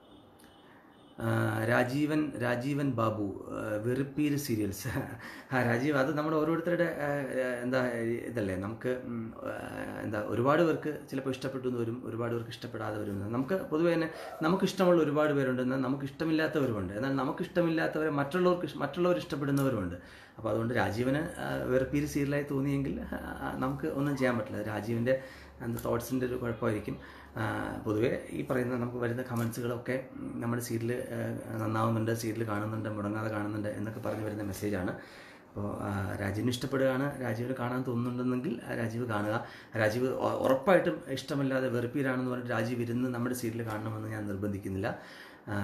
ആ, രാജീവൻ രാജീവൻ ബാബു ആ, വെറുപ്പീര് സീരിയൽസ് ആ രാജീവ് അത് നമ്മുടെ ഓരോരുത്തരുടെ ആ, ആ, എന്താ ഇതല്ലേ നമുക്ക് ഉം, ആ, എന്താ ഒരുപാട് പേർക്ക് ചിലപ്പോൾ ഇഷ്ടപ്പെട്ടു എന്ന് വരും ഒരുപാട് പേർക്ക് ഇഷ്ടപ്പെടാതെ വരും നമുക്ക് പൊതുവേ തന്നെ നമുക്ക് ഇഷ്ടമുള്ള ഒരുപാട് പേരുണ്ട് എന്നാൽ നമുക്ക് ഇഷ്ടമില്ലാത്തവരുമുണ്ട് എന്നാൽ നമുക്ക് ഇഷ്ടമില്ലാത്തവരെ മറ്റുള്ളവർക്ക് ഇഷ്- മറ്റുള്ളവർ ഇഷ്ടപ്പെടുന്നവരുമുണ്ട് അപ്പോൾ അതുകൊണ്ട് രാജീവന് ആ, വെറുപ്പീര് സീരിയലായി തോന്നിയെങ്കിൽ ആ, നമുക്ക് ഒന്നും ചെയ്യാൻ പറ്റില്ല രാജീവിൻ്റെ എന്താ തോട്ട്സിൻ്റെ ഒരു കുഴപ്പമായിരിക്കും ആ, പൊതുവേ ഈ പറയുന്ന നമുക്ക് വരുന്ന കമൻസുകളൊക്കെ ഉം, നമ്മുടെ സീരിയൽ നന്നാവുന്നുണ്ട് സീരിയൽ കാണുന്നുണ്ട് മുടങ്ങാതെ കാണുന്നുണ്ട് എന്നൊക്കെ പറഞ്ഞ് വരുന്ന മെസ്സേജാണ് അപ്പോൾ രാജീവിന് ഇഷ്ടപ്പെടുകയാണ് രാജീവിന് കാണാൻ തോന്നുന്നുണ്ടെന്നെങ്കിൽ ആ രാജീവ് കാണുക രാജീവ് ഉ- ഉറപ്പായിട്ടും ഇഷ്ടമില്ലാതെ വെറുപ്പീരാണെന്ന് പറഞ്ഞിട്ട് രാജീവ് ഇരുന്ന് നമ്മുടെ സീരിയൽ കാണണമെന്ന് ഞാൻ നിർബന്ധിക്കുന്നില്ല ആ,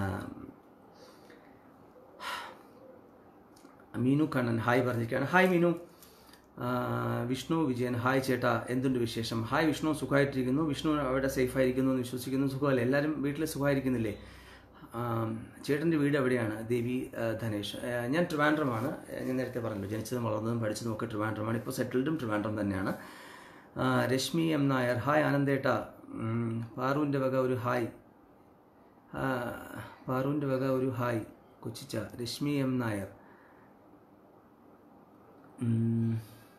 മീനു കണ്ണൻ ഹായ് പറഞ്ഞിരിക്കുകയാണ് ഹായ് മീനു ആ, വിഷ്ണു വിജയൻ ഹായ് ചേട്ടാ എന്തുണ്ട് വിശേഷം ഹായ് വിഷ്ണു സുഖമായിട്ടിരിക്കുന്നു വിഷ്ണു അവിടെ സേഫ് ആയിരിക്കുന്നു എന്ന് വിശ്വസിക്കുന്നു സുഖമല്ലേ എല്ലാവരും വീട്ടിൽ സുഖമായിരിക്കുന്നില്ലേ ചേട്ടൻ്റെ വീട് എവിടെയാണ് ദേവി ആ, ധനേഷ് ആ, ഞാൻ ട്രിവാൻഡ്രമാണ് ഞാൻ നേരത്തെ പറഞ്ഞല്ലോ ജനിച്ചതും വളർന്നതും പഠിച്ചതും ഒക്കെ ട്രിവാൻഡ്രമാണ് ഇപ്പോൾ സെറ്റിൽഡും ട്രിവാൻഡ്രം തന്നെയാണ് ആ, രശ്മി എം നായർ ഹായ് ആനന്ദേട്ട ഉം, പാറുവിൻ്റെ വക ഒരു ഹായ് ആ, പാറുവിൻ്റെ വക ഒരു ഹായ് കൊച്ചിച്ച രശ്മി എം നായർ ഉം.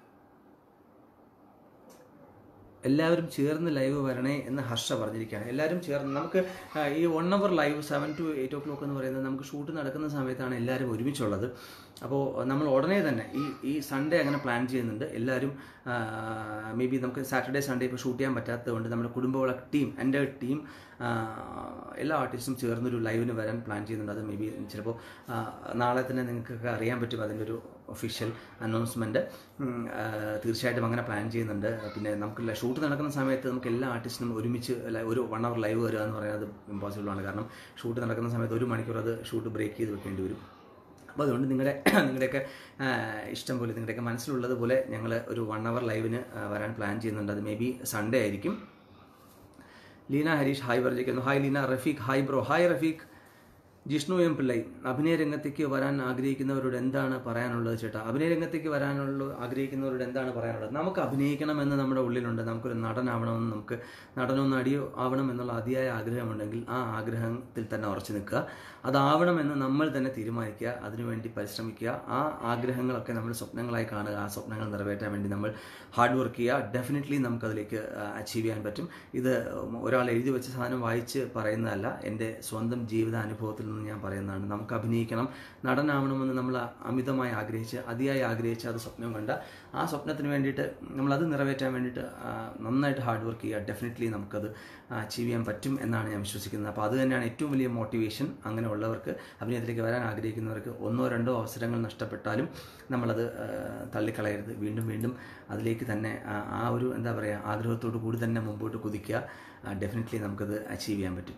എല്ലാവരും ചേർന്ന് ലൈവ് വരണേ എന്ന് ഹർഷ പറഞ്ഞിരിക്കുകയാണ് എല്ലാവരും ചേർന്ന് നമുക്ക് ആ, ഈ one hour live seven to eight o'clock എന്ന് പറയുന്നത് നമുക്ക് ഷൂട്ട് നടക്കുന്ന സമയത്താണ് എല്ലാവരും ഒരുമിച്ചുള്ളത് അപ്പോൾ നമ്മൾ ഉടനെ തന്നെ ഈ ഈ സൺഡേ അങ്ങനെ പ്ലാൻ ചെയ്യുന്നുണ്ട് എല്ലാവരും മേ ബി നമുക്ക് സാറ്റർഡേ സൺഡേ ഇപ്പോൾ ഷൂട്ട് ചെയ്യാൻ പറ്റാത്തതുകൊണ്ട് നമ്മുടെ കുടുംബവിള ടീം എൻ്റെ ടീം എല്ലാ ആർട്ടിസ്റ്റും ചേർന്നൊരു ലൈവിന് വരാൻ പ്ലാൻ ചെയ്യുന്നുണ്ട് അത് മേ ബി ചിലപ്പോൾ ആ, നാളെ തന്നെ നിങ്ങൾക്കൊക്കെ അറിയാൻ പറ്റും അതിൻ്റെ ഒരു ഒഫീഷ്യൽ അനൗൺസ്മെൻറ്റ് തീർച്ചയായിട്ടും അങ്ങനെ പ്ലാൻ ചെയ്യുന്നുണ്ട് പിന്നെ നമുക്ക് ഷൂട്ട് നടക്കുന്ന സമയത്ത് നമുക്ക് എല്ലാ ആർട്ടിസ്റ്റിനും ഒരുമിച്ച് ല- ഒരു വൺ അവർ ലൈവ് വരിക എന്ന് പറയുന്നത് ഇമ്പോസിബിൾ ആണ് കാരണം ഷൂട്ട് നടക്കുന്ന സമയത്ത് ഒരു മണിക്കൂർ അത് ഷൂട്ട് ബ്രേക്ക് ചെയ്ത് വെക്കേണ്ടി വരും അപ്പോൾ അതുകൊണ്ട് നിങ്ങളുടെ നിങ്ങളുടെയൊക്കെ ആ, ഇഷ്ടം പോലെ നിങ്ങളുടെയൊക്കെ മനസ്സിലുള്ളത് പോലെ ഞങ്ങൾ ഒരു വൺ അവർ ലൈവിന് ആ, വരാൻ പ്ലാൻ ചെയ്യുന്നുണ്ട് അത് മേ ബി സൺഡേ ആയിരിക്കും ലീന ഹരീഷ് ഹായ് പറഞ്ഞിരിക്കുന്നു hi Leena Rafeeq hi bro hi Rafeeq Jishnu M Pillai അഭിനയ രംഗത്തേക്ക് വരാൻ ആഗ്രഹിക്കുന്നവരോട് എന്താണ് പറയാനുള്ളത് ചേട്ടാ അഭിനയ രംഗത്തേക്ക് വരാനുള്ള ആഗ്രഹിക്കുന്നവരോട് എന്താണ് പറയാനുള്ളത് നമുക്ക് അഭിനയിക്കണമെന്ന് നമ്മുടെ ഉള്ളിലുണ്ട് നമുക്കൊരു നടനാവണമെന്ന് നമുക്ക് നടനോ നടിയോ ആവണം എന്നുള്ള അതിയായ ആഗ്രഹമുണ്ടെങ്കിൽ ആ ആഗ്രഹത്തിൽ തന്നെ ഉറച്ചു നിൽക്കുക അതാവണമെന്ന് നമ്മൾ തന്നെ തീരുമാനിക്കുക അതിനുവേണ്ടി പരിശ്രമിക്കുക ആ ആഗ്രഹങ്ങളൊക്കെ നമ്മൾ സ്വപ്നങ്ങളായി കാണുക ആ സ്വപ്നങ്ങൾ നിറവേറ്റാൻ വേണ്ടി നമ്മൾ ഹാർഡ് വർക്ക് ചെയ്യുക ഡെഫിനറ്റ്ലി നമുക്കതിലേക്ക് അച്ചീവ് ചെയ്യാൻ പറ്റും ഇത് ഒരാൾ എഴുതി വെച്ച സാധനം വായിച്ച് പറയുന്നതല്ല എൻ്റെ സ്വന്തം ജീവിത അനുഭവത്തിൽ എന്ന് ഞാൻ പറയുന്നതാണ് നമുക്ക് അഭിനയിക്കണം നടനാവണമെന്ന് നമ്മൾ അമിതമായി ആഗ്രഹിച്ച് അതിയായി ആഗ്രഹിച്ച് അത് സ്വപ്നം കണ്ട ആ സ്വപ്നത്തിന് വേണ്ടിയിട്ട് നമ്മളത് നിറവേറ്റാൻ വേണ്ടിയിട്ട് ആ, നന്നായിട്ട് ഹാർഡ് വർക്ക് ചെയ്യുക ഡെഫിനറ്റ്ലി നമുക്കത് അച്ചീവ് ചെയ്യാൻ പറ്റും എന്നാണ് ഞാൻ വിശ്വസിക്കുന്നത് അപ്പോൾ അത് തന്നെയാണ് ഏറ്റവും വലിയ മോട്ടിവേഷൻ അങ്ങനെയുള്ളവർക്ക് അഭിനയത്തിലേക്ക് വരാൻ ആഗ്രഹിക്കുന്നവർക്ക് ഒന്നോ രണ്ടോ അവസരങ്ങൾ നഷ്ടപ്പെട്ടാലും നമ്മളത് ആ, തള്ളിക്കളയരുത് വീണ്ടും വീണ്ടും അതിലേക്ക് തന്നെ ആ, ആ ഒരു എന്താ പറയുക ആഗ്രഹത്തോടു കൂടി തന്നെ മുമ്പോട്ട് കുതിക്കുക ഡെഫിനറ്റ്ലി നമുക്കത് അച്ചീവ് ചെയ്യാൻ പറ്റും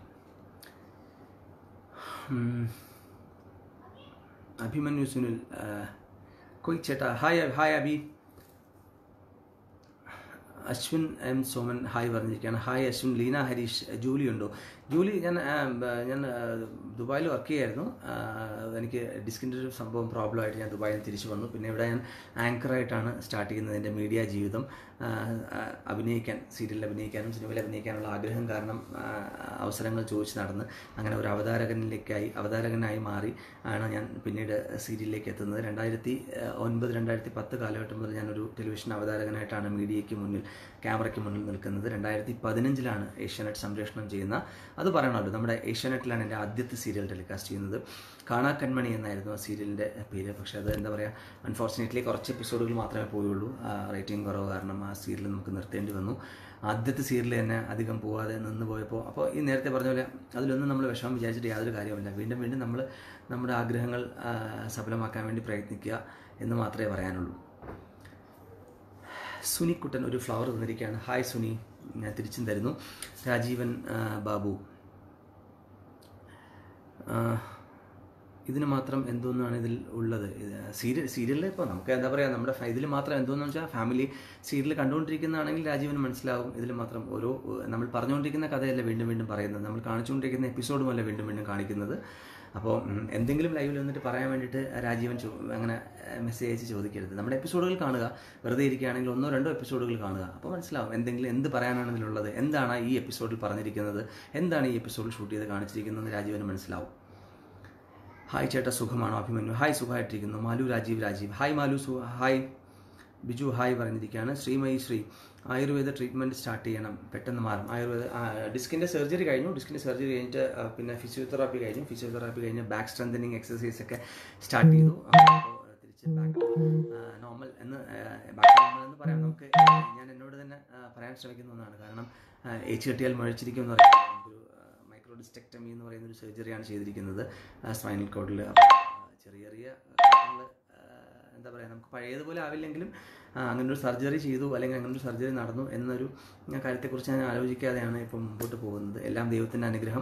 ഉം. അഭിമന്യു സുനിൽ ആ, കൊയ് ചേട്ടാ hi hi Abhi Ashwin M Soman hi പറഞ്ഞിരിക്കുകയാണ് ഹായ് അശ്വിൻ ലീന ഹരീഷ് ജൂലി ഉണ്ടോ ജൂലി ഞാൻ ആ, ബ- ഞാൻ ആ, ദുബായിൽ വർക്ക് ചെയ്യായിരുന്നു ആ, എനിക്ക് ഡിസ്കിൻ്റെ ഒരു സംഭവം പ്രോബ്ലം ആയിട്ട് ഞാൻ ദുബായിൽ നിന്ന് തിരിച്ചു വന്നു പിന്നെ ഇവിടെ ഞാൻ ആങ്കറായിട്ടാണ് സ്റ്റാർട്ട് ചെയ്യുന്നത് എൻ്റെ മീഡിയ ജീവിതം ആ, ആ, അഭിനയിക്കാൻ സീരിയലിൽ അഭിനയിക്കാനും സിനിമയിൽ അഭിനയിക്കാനുള്ള ആഗ്രഹം കാരണം ആ, അവസരങ്ങൾ ചോദിച്ച് നടന്ന് അങ്ങനെ ഒരു അവതാരകനിലേക്കായി അവതാരകനായി മാറി ആണ് ഞാൻ പിന്നീട് സീരിയലിലേക്ക് എത്തുന്നത് രണ്ടായിരത്തി ഒൻപത് രണ്ടായിരത്തി പത്ത് കാലഘട്ടം മുതൽ ഞാനൊരു ടെലിവിഷൻ അവതാരകനായിട്ടാണ് മീഡിയയ്ക്ക് മുന്നിൽ ക്യാമറയ്ക്ക് മുന്നിൽ നിൽക്കുന്നത് രണ്ടായിരത്തി പതിനഞ്ചിലാണ് ഏഷ്യാനെറ്റ് സംപ്രേഷണം ചെയ്യുന്ന അത് പറയണമല്ലോ നമ്മുടെ ഏഷ്യാനെറ്റിലാണ് എൻ്റെ ആദ്യത്തെ സീരിയൽ ടെലികാസ്റ്റ് ചെയ്യുന്നത് കാണാ കൺമണി എന്നായിരുന്നു ആ സീരിയലിൻ്റെ പേര് പക്ഷേ അത് എന്താ പറയുക അൺഫോർച്ചുനേറ്റ്ലി കുറച്ച് എപ്പിസോഡുകൾ മാത്രമേ പോയുള്ളൂ റേറ്റിംഗ് കുറവ് കാരണം ആ സീരിയൽ നമുക്ക് നിർത്തേണ്ടി വന്നു ആദ്യത്തെ സീരിയൽ തന്നെ അധികം പോവാതെ നിന്ന് പോയപ്പോൾ അപ്പോൾ ഈ നേരത്തെ പറഞ്ഞ പോലെ അതിലൊന്നും നമ്മൾ വിഷമം വിചാരിച്ചിട്ട് യാതൊരു കാര്യമില്ല വീണ്ടും വീണ്ടും നമ്മൾ നമ്മുടെ ആഗ്രഹങ്ങൾ ആ, സഫലമാക്കാൻ വേണ്ടി പ്രയത്നിക്കുക എന്ന് മാത്രമേ പറയാനുള്ളൂ സുനിക്കുട്ടൻ ഒരു ഫ്ലവർ തന്നിരിക്കുകയാണ് ഹായ് സുനി ഞാൻ തിരിച്ചും തരുന്നു രാജീവൻ ആ, ബാബു ആ, ഇതിന് മാത്രം എന്തോന്നാണ് ഇതിൽ ഉള്ളത് സീരിയൽ സീരിയലിൽ ഇപ്പോൾ നമുക്ക് എന്താ പറയുക നമ്മുടെ ഫ- ഇതിൽ മാത്രം എന്തോന്ന് വെച്ചാൽ ഫാമിലി സീരിയൽ കണ്ടുകൊണ്ടിരിക്കുന്നതാണെങ്കിൽ രാജീവന് മനസ്സിലാവും ഇതിൽ മാത്രം ഓരോ നമ്മൾ പറഞ്ഞുകൊണ്ടിരിക്കുന്ന കഥയല്ല വീണ്ടും വീണ്ടും പറയുന്നത് നമ്മൾ കാണിച്ചുകൊണ്ടിരിക്കുന്ന എപ്പിസോഡുമല്ല വീണ്ടും വീണ്ടും കാണിക്കുന്നത് അപ്പോൾ ഉം, എന്തെങ്കിലും ലൈവിൽ വന്നിട്ട് പറയാൻ വേണ്ടിയിട്ട് രാജീവൻ ചോ അങ്ങനെ മെസ്സേജ് അയച്ച് ചോദിക്കരുത് നമ്മുടെ എപ്പിസോഡുകൾ കാണുക വെറുതെ ഇരിക്കുകയാണെങ്കിൽ ഒന്നോ രണ്ടോ എപ്പിസോഡുകൾ കാണുക അപ്പോൾ മനസ്സിലാവും എന്തെങ്കിലും എന്ത് പറയാനാണ് ഇതിലുള്ളത് എന്താണ് ഈ എപ്പിസോഡിൽ പറഞ്ഞിരിക്കുന്നത് എന്താണ് ഈ എപ്പിസോഡിൽ ഷൂട്ട് ചെയ്ത് കാണിച്ചിരിക്കുന്നത് രാജീവന് മനസ്സിലാവും ഹായ് ചേട്ടാ സുഖമാണോ അഭിമന്യു ഹായ് സുഖമായിട്ടിരിക്കുന്നു മാലു രാജീവ് രാജീവ് ഹായ് മാലു സു ഹായ് ബിജു ഹായ് പറഞ്ഞിരിക്കുകയാണ് ശ്രീമയി ശ്രീ ആയുർവേദ ട്രീറ്റ്മെൻറ്റ് സ്റ്റാർട്ട് ചെയ്യണം പെട്ടെന്ന് മാറും ആയുർവേദ ഡിസ്കിൻ്റെ സർജറി കഴിഞ്ഞു ഡിസ്കിൻ്റെ സർജറി കഴിഞ്ഞിട്ട് ആ, പിന്നെ ഫിസിയോതെറാപ്പി കഴിഞ്ഞു ഫിസിയോതെറാപ്പി കഴിഞ്ഞ് ബാക്ക് സ്ട്രെങ്തനിങ് എക്സസൈസ് ഒക്കെ സ്റ്റാർട്ട് ചെയ്തു അപ്പോൾ തിരിച്ച് ബാക്ക് നോർമൽ എന്ന് ബാക്ക് നോർമൽ എന്ന് പറയാം നമുക്ക് ഞാൻ എന്നോട് തന്നെ ആ, പറയാൻ ശ്രമിക്കുന്ന ഒന്നാണ് കാരണം ഏച്ച് കെട്ടിയാൽ മഴിച്ചിരിക്കും എന്ന് പറയാം നമുക്കൊരു മൈക്രോ ഡിസ്റ്റക്ടമി എന്ന് പറയുന്ന ഒരു സർജറിയാണ് ചെയ്തിരിക്കുന്നത് സ്പൈനൽ കോഡിൽ ചെറിയ ചെറിയ കാര്യങ്ങൾ എന്താ പറയുക നമുക്ക് പഴയതുപോലെ ആവില്ലെങ്കിലും ആ, അങ്ങനെ ഒരു സർജറി ചെയ്തു അല്ലെങ്കിൽ അങ്ങനെ ഒരു സർജറി നടന്നു എന്നൊരു ഞാൻ കാര്യത്തെക്കുറിച്ച് ഞാൻ ആലോചിക്കാതെയാണ് ഇപ്പം മുമ്പോട്ട് പോകുന്നത് എല്ലാം ദൈവത്തിൻ്റെ അനുഗ്രഹം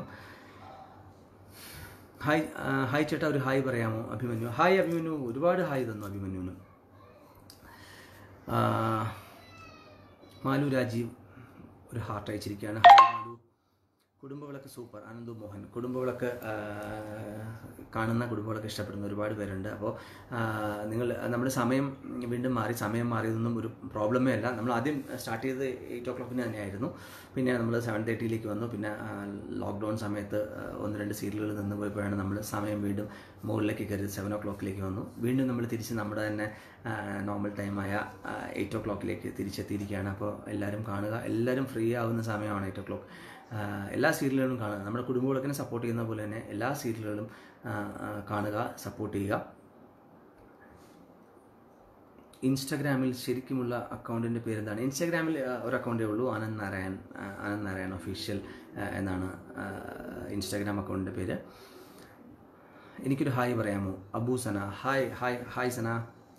ഹായ് ആ, ഹായ് ചേട്ടാ ഒരു ഹായ് പറയാമോ അഭിമന്യു ഹായ് അഭിമന്യു ഒരുപാട് ഹായ് തന്നു അഭിമന്യുവിന് ആ, മാലു രാജീവ് ഒരു ഹാർട്ട് അയച്ചിരിക്കുകയാണ് ഹായ് മാലു കുടുംബവിളക്ക് സൂപ്പർ അനന്തു മോഹൻ കുടുംബവിളക്ക് ആ, കാണുന്ന കുടുംബവിളക്ക് ഇഷ്ടപ്പെടുന്ന ഒരുപാട് പേരുണ്ട് അപ്പോൾ നിങ്ങൾ നമ്മുടെ സമയം വീണ്ടും മാറി സമയം മാറിയതൊന്നും ഒരു പ്രോബ്ലമേ അല്ല നമ്മൾ ആദ്യം സ്റ്റാർട്ട് ചെയ്തത് എയ്റ്റ് ഓ ക്ലോക്കിന് തന്നെയായിരുന്നു പിന്നെ നമ്മൾ സെവൻ തേർട്ടിയിലേക്ക് വന്നു പിന്നെ ലോക്ക്ഡൗൺ സമയത്ത് ആ, ഒന്ന് രണ്ട് സീരിയലുകൾ നിന്ന് പോയപ്പോഴാണ് നമ്മൾ സമയം വീണ്ടും മുകളിലേക്ക് കയറി സെവൻ ഓ ക്ലോക്കിലേക്ക് വന്നു വീണ്ടും നമ്മൾ തിരിച്ച് നമ്മുടെ തന്നെ നോർമൽ ടൈമായ എയ്റ്റ് ഓ ക്ലോക്കിലേക്ക് തിരിച്ചെത്തിയിരിക്കുകയാണ് അപ്പോൾ എല്ലാവരും കാണുക എല്ലാവരും ഫ്രീ ആവുന്ന സമയമാണ് എയ്റ്റ് ഓ ക്ലോക്ക് എല്ലാ സീരിയലുകളും കാണുക നമ്മുടെ കുടുംബവിളക്കിനെ സപ്പോർട്ട് ചെയ്യുന്ന പോലെ തന്നെ എല്ലാ സീരിയലുകളും ആ, ആ, കാണുക സപ്പോർട്ട് ചെയ്യുക ഇൻസ്റ്റാഗ്രാമിൽ ശരിക്കുമുള്ള അക്കൗണ്ടിൻ്റെ പേരെന്താണ് ഇൻസ്റ്റാഗ്രാമിൽ ആ, ഒരു അക്കൗണ്ടേ ഉള്ളൂ ആനന്ദ് നാരായൺ ആ, ആനന്ദ് നാരായൺ ഒഫീഷ്യൽ ആ, എന്നാണ് ആ, ഇൻസ്റ്റാഗ്രാം അക്കൗണ്ടിൻ്റെ പേര് എനിക്കൊരു ഹായ് പറയാമോ Abu Sana hi hi hi Sana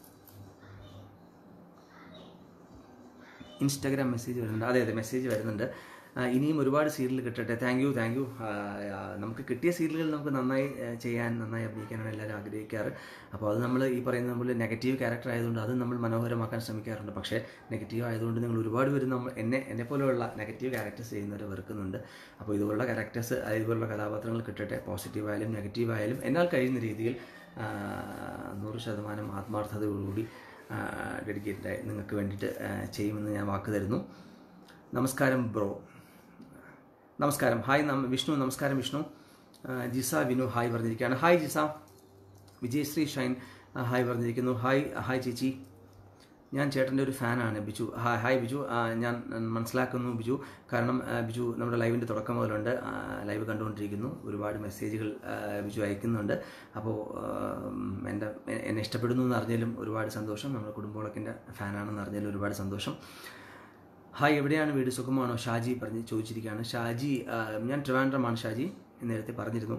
Instagram message വരുന്നുണ്ട് അതെ അതെ മെസ്സേജ് വരുന്നുണ്ട് ആ, ഇനിയും ഒരുപാട് സീരിയൽ കിട്ടട്ടെ താങ്ക് യു താങ്ക് യു നമുക്ക് കിട്ടിയ സീരിയലുകൾ നമുക്ക് നന്നായി ആ, ചെയ്യാൻ നന്നായി അഭിനയിക്കാനാണ് എല്ലാവരും ആഗ്രഹിക്കാറ് അപ്പോൾ അത് നമ്മൾ ഈ പറയുന്ന നമ്മൾ നെഗറ്റീവ് ക്യാരക്ടർ ആയതുകൊണ്ട് അത് നമ്മൾ മനോഹരമാക്കാൻ ശ്രമിക്കാറുണ്ട് പക്ഷേ നെഗറ്റീവ് ആയതുകൊണ്ട് നിങ്ങൾ ഒരുപാട് പേര് നമ്മൾ എന്നെ എന്നെ പോലെയുള്ള നെഗറ്റീവ് ക്യാരക്ടേഴ്സ് ചെയ്യുന്നവരെ വെറുക്കുന്നുണ്ട് അപ്പോൾ ഇതുപോലുള്ള ക്യാരക്ടേഴ്സ് ഇതുപോലുള്ള കഥാപാത്രങ്ങൾ കിട്ടട്ടെ പോസിറ്റീവ് ആയാലും നെഗറ്റീവ് ആയാലും എന്നാൽ കഴിയുന്ന രീതിയിൽ ആ, നൂറ് ശതമാനം ആത്മാർത്ഥതയോടുകൂടി ഡെഡിക്കേറ്റഡായി നിങ്ങൾക്ക് വേണ്ടിയിട്ട് ആ, ചെയ്യുമെന്ന് ഞാൻ വാക്ക് തരുന്നു നമസ്കാരം ബ്രോ നമസ്കാരം ഹായ് നം- വിഷ്ണു നമസ്കാരം വിഷ്ണു ആ, ജിസ വിനു ഹായ് പറഞ്ഞിരിക്കുകയാണ് ഹായ് ജിസ വിജയശ്രീ ഷൈൻ ആ, ഹായ് പറഞ്ഞിരിക്കുന്നു ഹായ് ഹായ് ചേച്ചി ഞാൻ ചേട്ടൻ്റെ ഒരു ഫാനാണ് ബിജു ഹായ് ഹായ് ബിജു ആ, ഞാൻ മനസ്സിലാക്കുന്നു ബിജു കാരണം ആ, ബിജു നമ്മുടെ ലൈവിൻ്റെ തുടക്കം മുതലുണ്ട് ആ, ലൈവ് കണ്ടുകൊണ്ടിരിക്കുന്നു ഒരുപാട് മെസ്സേജുകൾ ആ, ബിജു അയക്കുന്നുണ്ട് അപ്പോൾ എൻ്റെ എന്നെ ഇഷ്ടപ്പെടുന്നു എന്ന് അറിഞ്ഞാലും ഒരുപാട് സന്തോഷം നമ്മുടെ കുടുംബവിളക്കിൻ്റെ ഫാനാണെന്ന് അറിഞ്ഞാലും ഒരുപാട് സന്തോഷം ഹായ് എവിടെയാണ് വീട് സുഖമാണോ ഷാജി പറഞ്ഞ് ചോദിച്ചിരിക്കുകയാണ് ഷാജി ആ, ഞാൻ ട്രിവാൻഡ്രമാണ് ഷാജി നേരത്തെ പറഞ്ഞിരുന്നു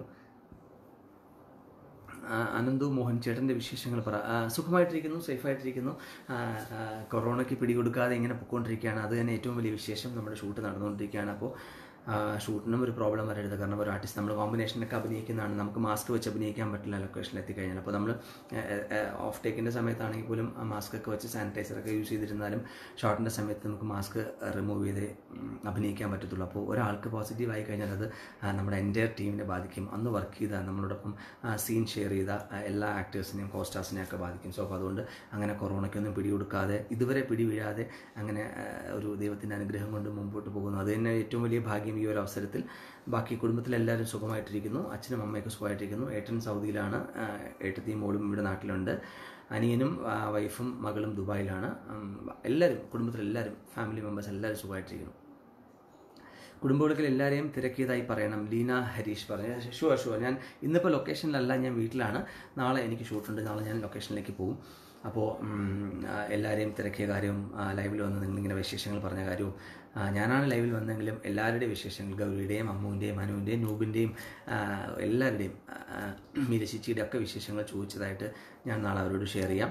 ആ, അനന്തു മോഹൻ ചേട്ടൻ്റെ വിശേഷങ്ങൾ പറ ആ, സുഖമായിട്ടിരിക്കുന്നു സേഫായിട്ടിരിക്കുന്നു ആ, ആ, കൊറോണയ്ക്ക് പിടികൊടുക്കാതെ ഇങ്ങനെ പൊയ്ക്കൊണ്ടിരിക്കുകയാണ് അത് തന്നെ ഏറ്റവും വലിയ വിശേഷം നമ്മുടെ ഷൂട്ട് നടന്നുകൊണ്ടിരിക്കുകയാണ് അപ്പോൾ ഷൂട്ടിനും ഒരു പ്രോബ്ലം വരരുത് കാരണം ഒരു ആർട്ടിസ്റ്റ് നമ്മൾ കോമ്പിനേഷനൊക്കെ അഭിനയിക്കുന്നതാണ് നമുക്ക് മാസ്ക് വെച്ച് അഭിനയിക്കാൻ പറ്റില്ല ലൊക്കേഷനിൽ എത്തിക്കഴിഞ്ഞാൽ അപ്പോൾ നമ്മൾ ഓഫ് ടേക്കിൻ്റെ സമയത്താണെങ്കിൽ പോലും ആ മാസ്ക് ഒക്കെ വെച്ച് സാനിറ്റൈസറൊക്കെ യൂസ് ചെയ്തിരുന്നാലും ഷോട്ടിൻ്റെ സമയത്ത് നമുക്ക് മാസ്ക് റിമൂവ് ചെയ്ത് ഉം, അഭിനയിക്കാൻ പറ്റത്തുള്ളൂ അപ്പോൾ ഒരാൾക്ക് പോസിറ്റീവ് ആയി കഴിഞ്ഞാൽ അത് ആ, നമ്മുടെ എൻ്റെ ടീമിനെ ബാധിക്കും അന്ന് വർക്ക് ചെയ്ത നമ്മളോടൊപ്പം സീൻ ഷെയർ ചെയ്ത ആ, എല്ലാ ആക്ടേഴ്സിനെയും കോസ്റ്റാസിനെയും ഒക്കെ ബാധിക്കും സോ അപ്പോൾ അതുകൊണ്ട് അങ്ങനെ കൊറോണയ്ക്കൊന്നും പിടികൊടുക്കാതെ ഇതുവരെ പിടി വീഴാതെ അങ്ങനെ ആ, ഒരു ദൈവത്തിൻ്റെ അനുഗ്രഹം കൊണ്ട് മുമ്പോട്ട് പോകുന്നു അത് തന്നെ ഏറ്റവും വലിയ ഭാഗ്യം ഈ ഒരു അവസരത്തിൽ ബാക്കി കുടുംബത്തിലെല്ലാവരും സുഖമായിട്ടിരിക്കുന്നു അച്ഛനും അമ്മയൊക്കെ സുഖമായിട്ടിരിക്കുന്നു ഏട്ടൻ സൗദിയിലാണ് ആ, ഏട്ടത്തിയും മോളും ഇവിടെ നാട്ടിലുണ്ട് അനിയനും ആ, വൈഫും മകളും ദുബായിലാണ് ഉം, എല്ലാവരും കുടുംബത്തിലെല്ലാവരും ഫാമിലി മെമ്പേഴ്സ് എല്ലാവരും സുഖമായിട്ടിരിക്കുന്നു കുടുംബവിളക്കിൽ എല്ലാവരെയും തിരക്കിയതായി പറയണം ലീന ഹരീഷ് പറഞ്ഞു ഷുവർ ഷുവർ ഞാൻ ഇന്നിപ്പോൾ ലൊക്കേഷനിലല്ല ഞാൻ വീട്ടിലാണ് നാളെ എനിക്ക് ഷൂട്ടുണ്ട് നാളെ ഞാൻ ലൊക്കേഷനിലേക്ക് പോകും അപ്പോൾ എല്ലാവരെയും തിരക്കിയ കാര്യവും ആ, ലൈവിൽ വന്ന് നിങ്ങളിങ്ങനെ വിശേഷങ്ങൾ പറഞ്ഞ കാര്യവും ആ, ഞാനാണ് ലൈവിൽ വന്നെങ്കിലും എല്ലാവരുടെയും വിശേഷങ്ങൾ ഗൗരിയുടെയും അമ്മുവിൻ്റെയും അനുവിൻ്റെയും നൂബിൻ്റെയും ആ, എല്ലാവരുടെയും ആ, മീരശിച്ചിയുടെ ഒക്കെ വിശേഷങ്ങൾ ചോദിച്ചതായിട്ട് ഞാൻ നാളെ അവരോട് ഷെയർ ചെയ്യാം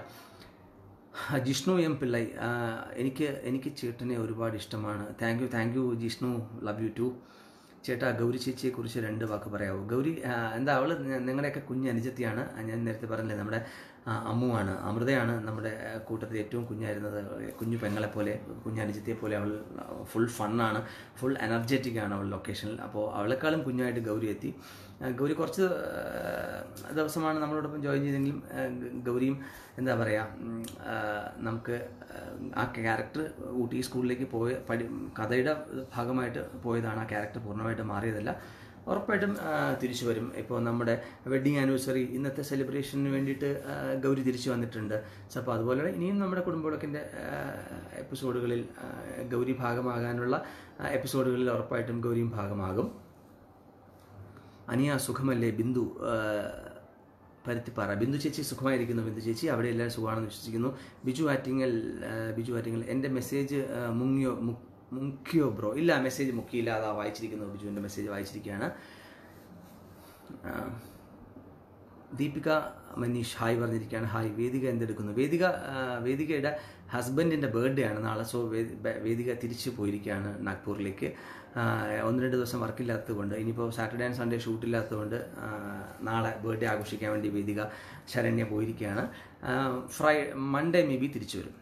ആ, ജിഷ്ണു എം പിള്ളൈ ആ, എനിക്ക് എനിക്ക് ചേട്ടനെ ഒരുപാട് ഇഷ്ടമാണ് thank you thank you Jishnu love you too ചേട്ടാ ഗൗരി ചേച്ചിയെക്കുറിച്ച് രണ്ട് വാക്ക് പറയാമോ ഗൗരി ആ, എന്താ അവൾ നിങ്ങളുടെയൊക്കെ കുഞ്ഞ് അനുജത്തിയാണ് ആ, ഞാൻ നേരത്തെ പറഞ്ഞില്ലേ നമ്മുടെ ആ, അമ്മുവാണ് അമൃതയാണ് നമ്മുടെ ആ, കൂട്ടത്തിൽ ഏറ്റവും കുഞ്ഞായിരുന്നത് കുഞ്ഞു പെങ്ങളെ പോലെ കുഞ്ഞു അനുജത്തിയെ പോലെ അവൾ ഫുൾ ഫണ്ണാണ് ഫുൾ എനർജറ്റിക് ആണ് അവൾ ലൊക്കേഷനിൽ അപ്പോൾ അവളെക്കാളും കുഞ്ഞായിട്ട് ഗൗരി എത്തി ആ, ഗൗരി കുറച്ച് ആ, ദിവസമാണ് നമ്മളോടൊപ്പം ജോയിൻ ചെയ്തെങ്കിലും ആ, ഗ- ഗൗരിയും എന്താ പറയുക ഉം, ആ, നമുക്ക് ആ, ആ ക്യാരക്ടർ ഊട്ടി സ്കൂളിലേക്ക് പോയ പഠി കഥയുടെ ഭാഗമായിട്ട് പോയതാണ് ആ ക്യാരക്ടർ പൂർണ്ണമായിട്ട് മാറിയതല്ല ഉറപ്പായിട്ടും ആ, തിരിച്ചു വരും ഇപ്പോൾ നമ്മുടെ വെഡ്ഡിങ് ആനിവേഴ്സറി ഇന്നത്തെ സെലിബ്രേഷന് വേണ്ടിയിട്ട് ആ, ഗൗരി തിരിച്ചു വന്നിട്ടുണ്ട് സോ അപ്പോൾ അതുപോലെ ഇനിയും നമ്മുടെ കുടുംബവിളക്കിൻ്റെ എപ്പിസോഡുകളിൽ ആ, ഗൗരി ഭാഗമാകാനുള്ള ആ, എപ്പിസോഡുകളിൽ ഉറപ്പായിട്ടും ഗൗരിയും ഭാഗമാകും അനിയ സുഖമല്ലേ ബിന്ദു ആ, പരുത്തിപ്പാറ ബിന്ദു ചേച്ചി സുഖമായിരിക്കുന്നു ബിന്ദു ചേച്ചി അവിടെ എല്ലാവരും സുഖമാണെന്ന് വിശ്വസിക്കുന്നു ബിജു ആറ്റിങ്ങൽ ആ, ബിജു ആറ്റിങ്ങൽ എൻ്റെ മെസ്സേജ് ആ, മുങ്ങിയോ മു- മുക്കിയോ ബ്രോ ഇല്ല മെസ്സേജ് മുക്കിയില്ല അതാ വായിച്ചിരിക്കുന്നു ബിജുവിൻ്റെ മെസ്സേജ് വായിച്ചിരിക്കുകയാണ് ആ, ദീപിക മനീഷ് ഹായ് പറഞ്ഞിരിക്കുകയാണ് ഹായ് വേദിക എന്തെടുക്കുന്നു വേദിക ആ, വേദികയുടെ ഹസ്ബൻഡിൻ്റെ ബർത്ത്ഡേ ആണ് നാളെ സോ വേ- ബ- വേദിക തിരിച്ചു പോയിരിക്കുകയാണ് നാഗ്പൂരിലേക്ക് ആ, ഒന്ന് രണ്ട് ദിവസം വർക്കില്ലാത്തത് കൊണ്ട് ഇനിയിപ്പോൾ സാറ്റർഡേ ആൻഡ് സൺഡേ ഷൂട്ടില്ലാത്തത് ആ, നാളെ ബർത്ത്ഡേ ആഘോഷിക്കാൻ വേണ്ടി വേദിക ശരണ്യ പോയിരിക്കുകയാണ് ആ, ഫ്രൈ മൺഡേ മേ ബി തിരിച്ചു വരും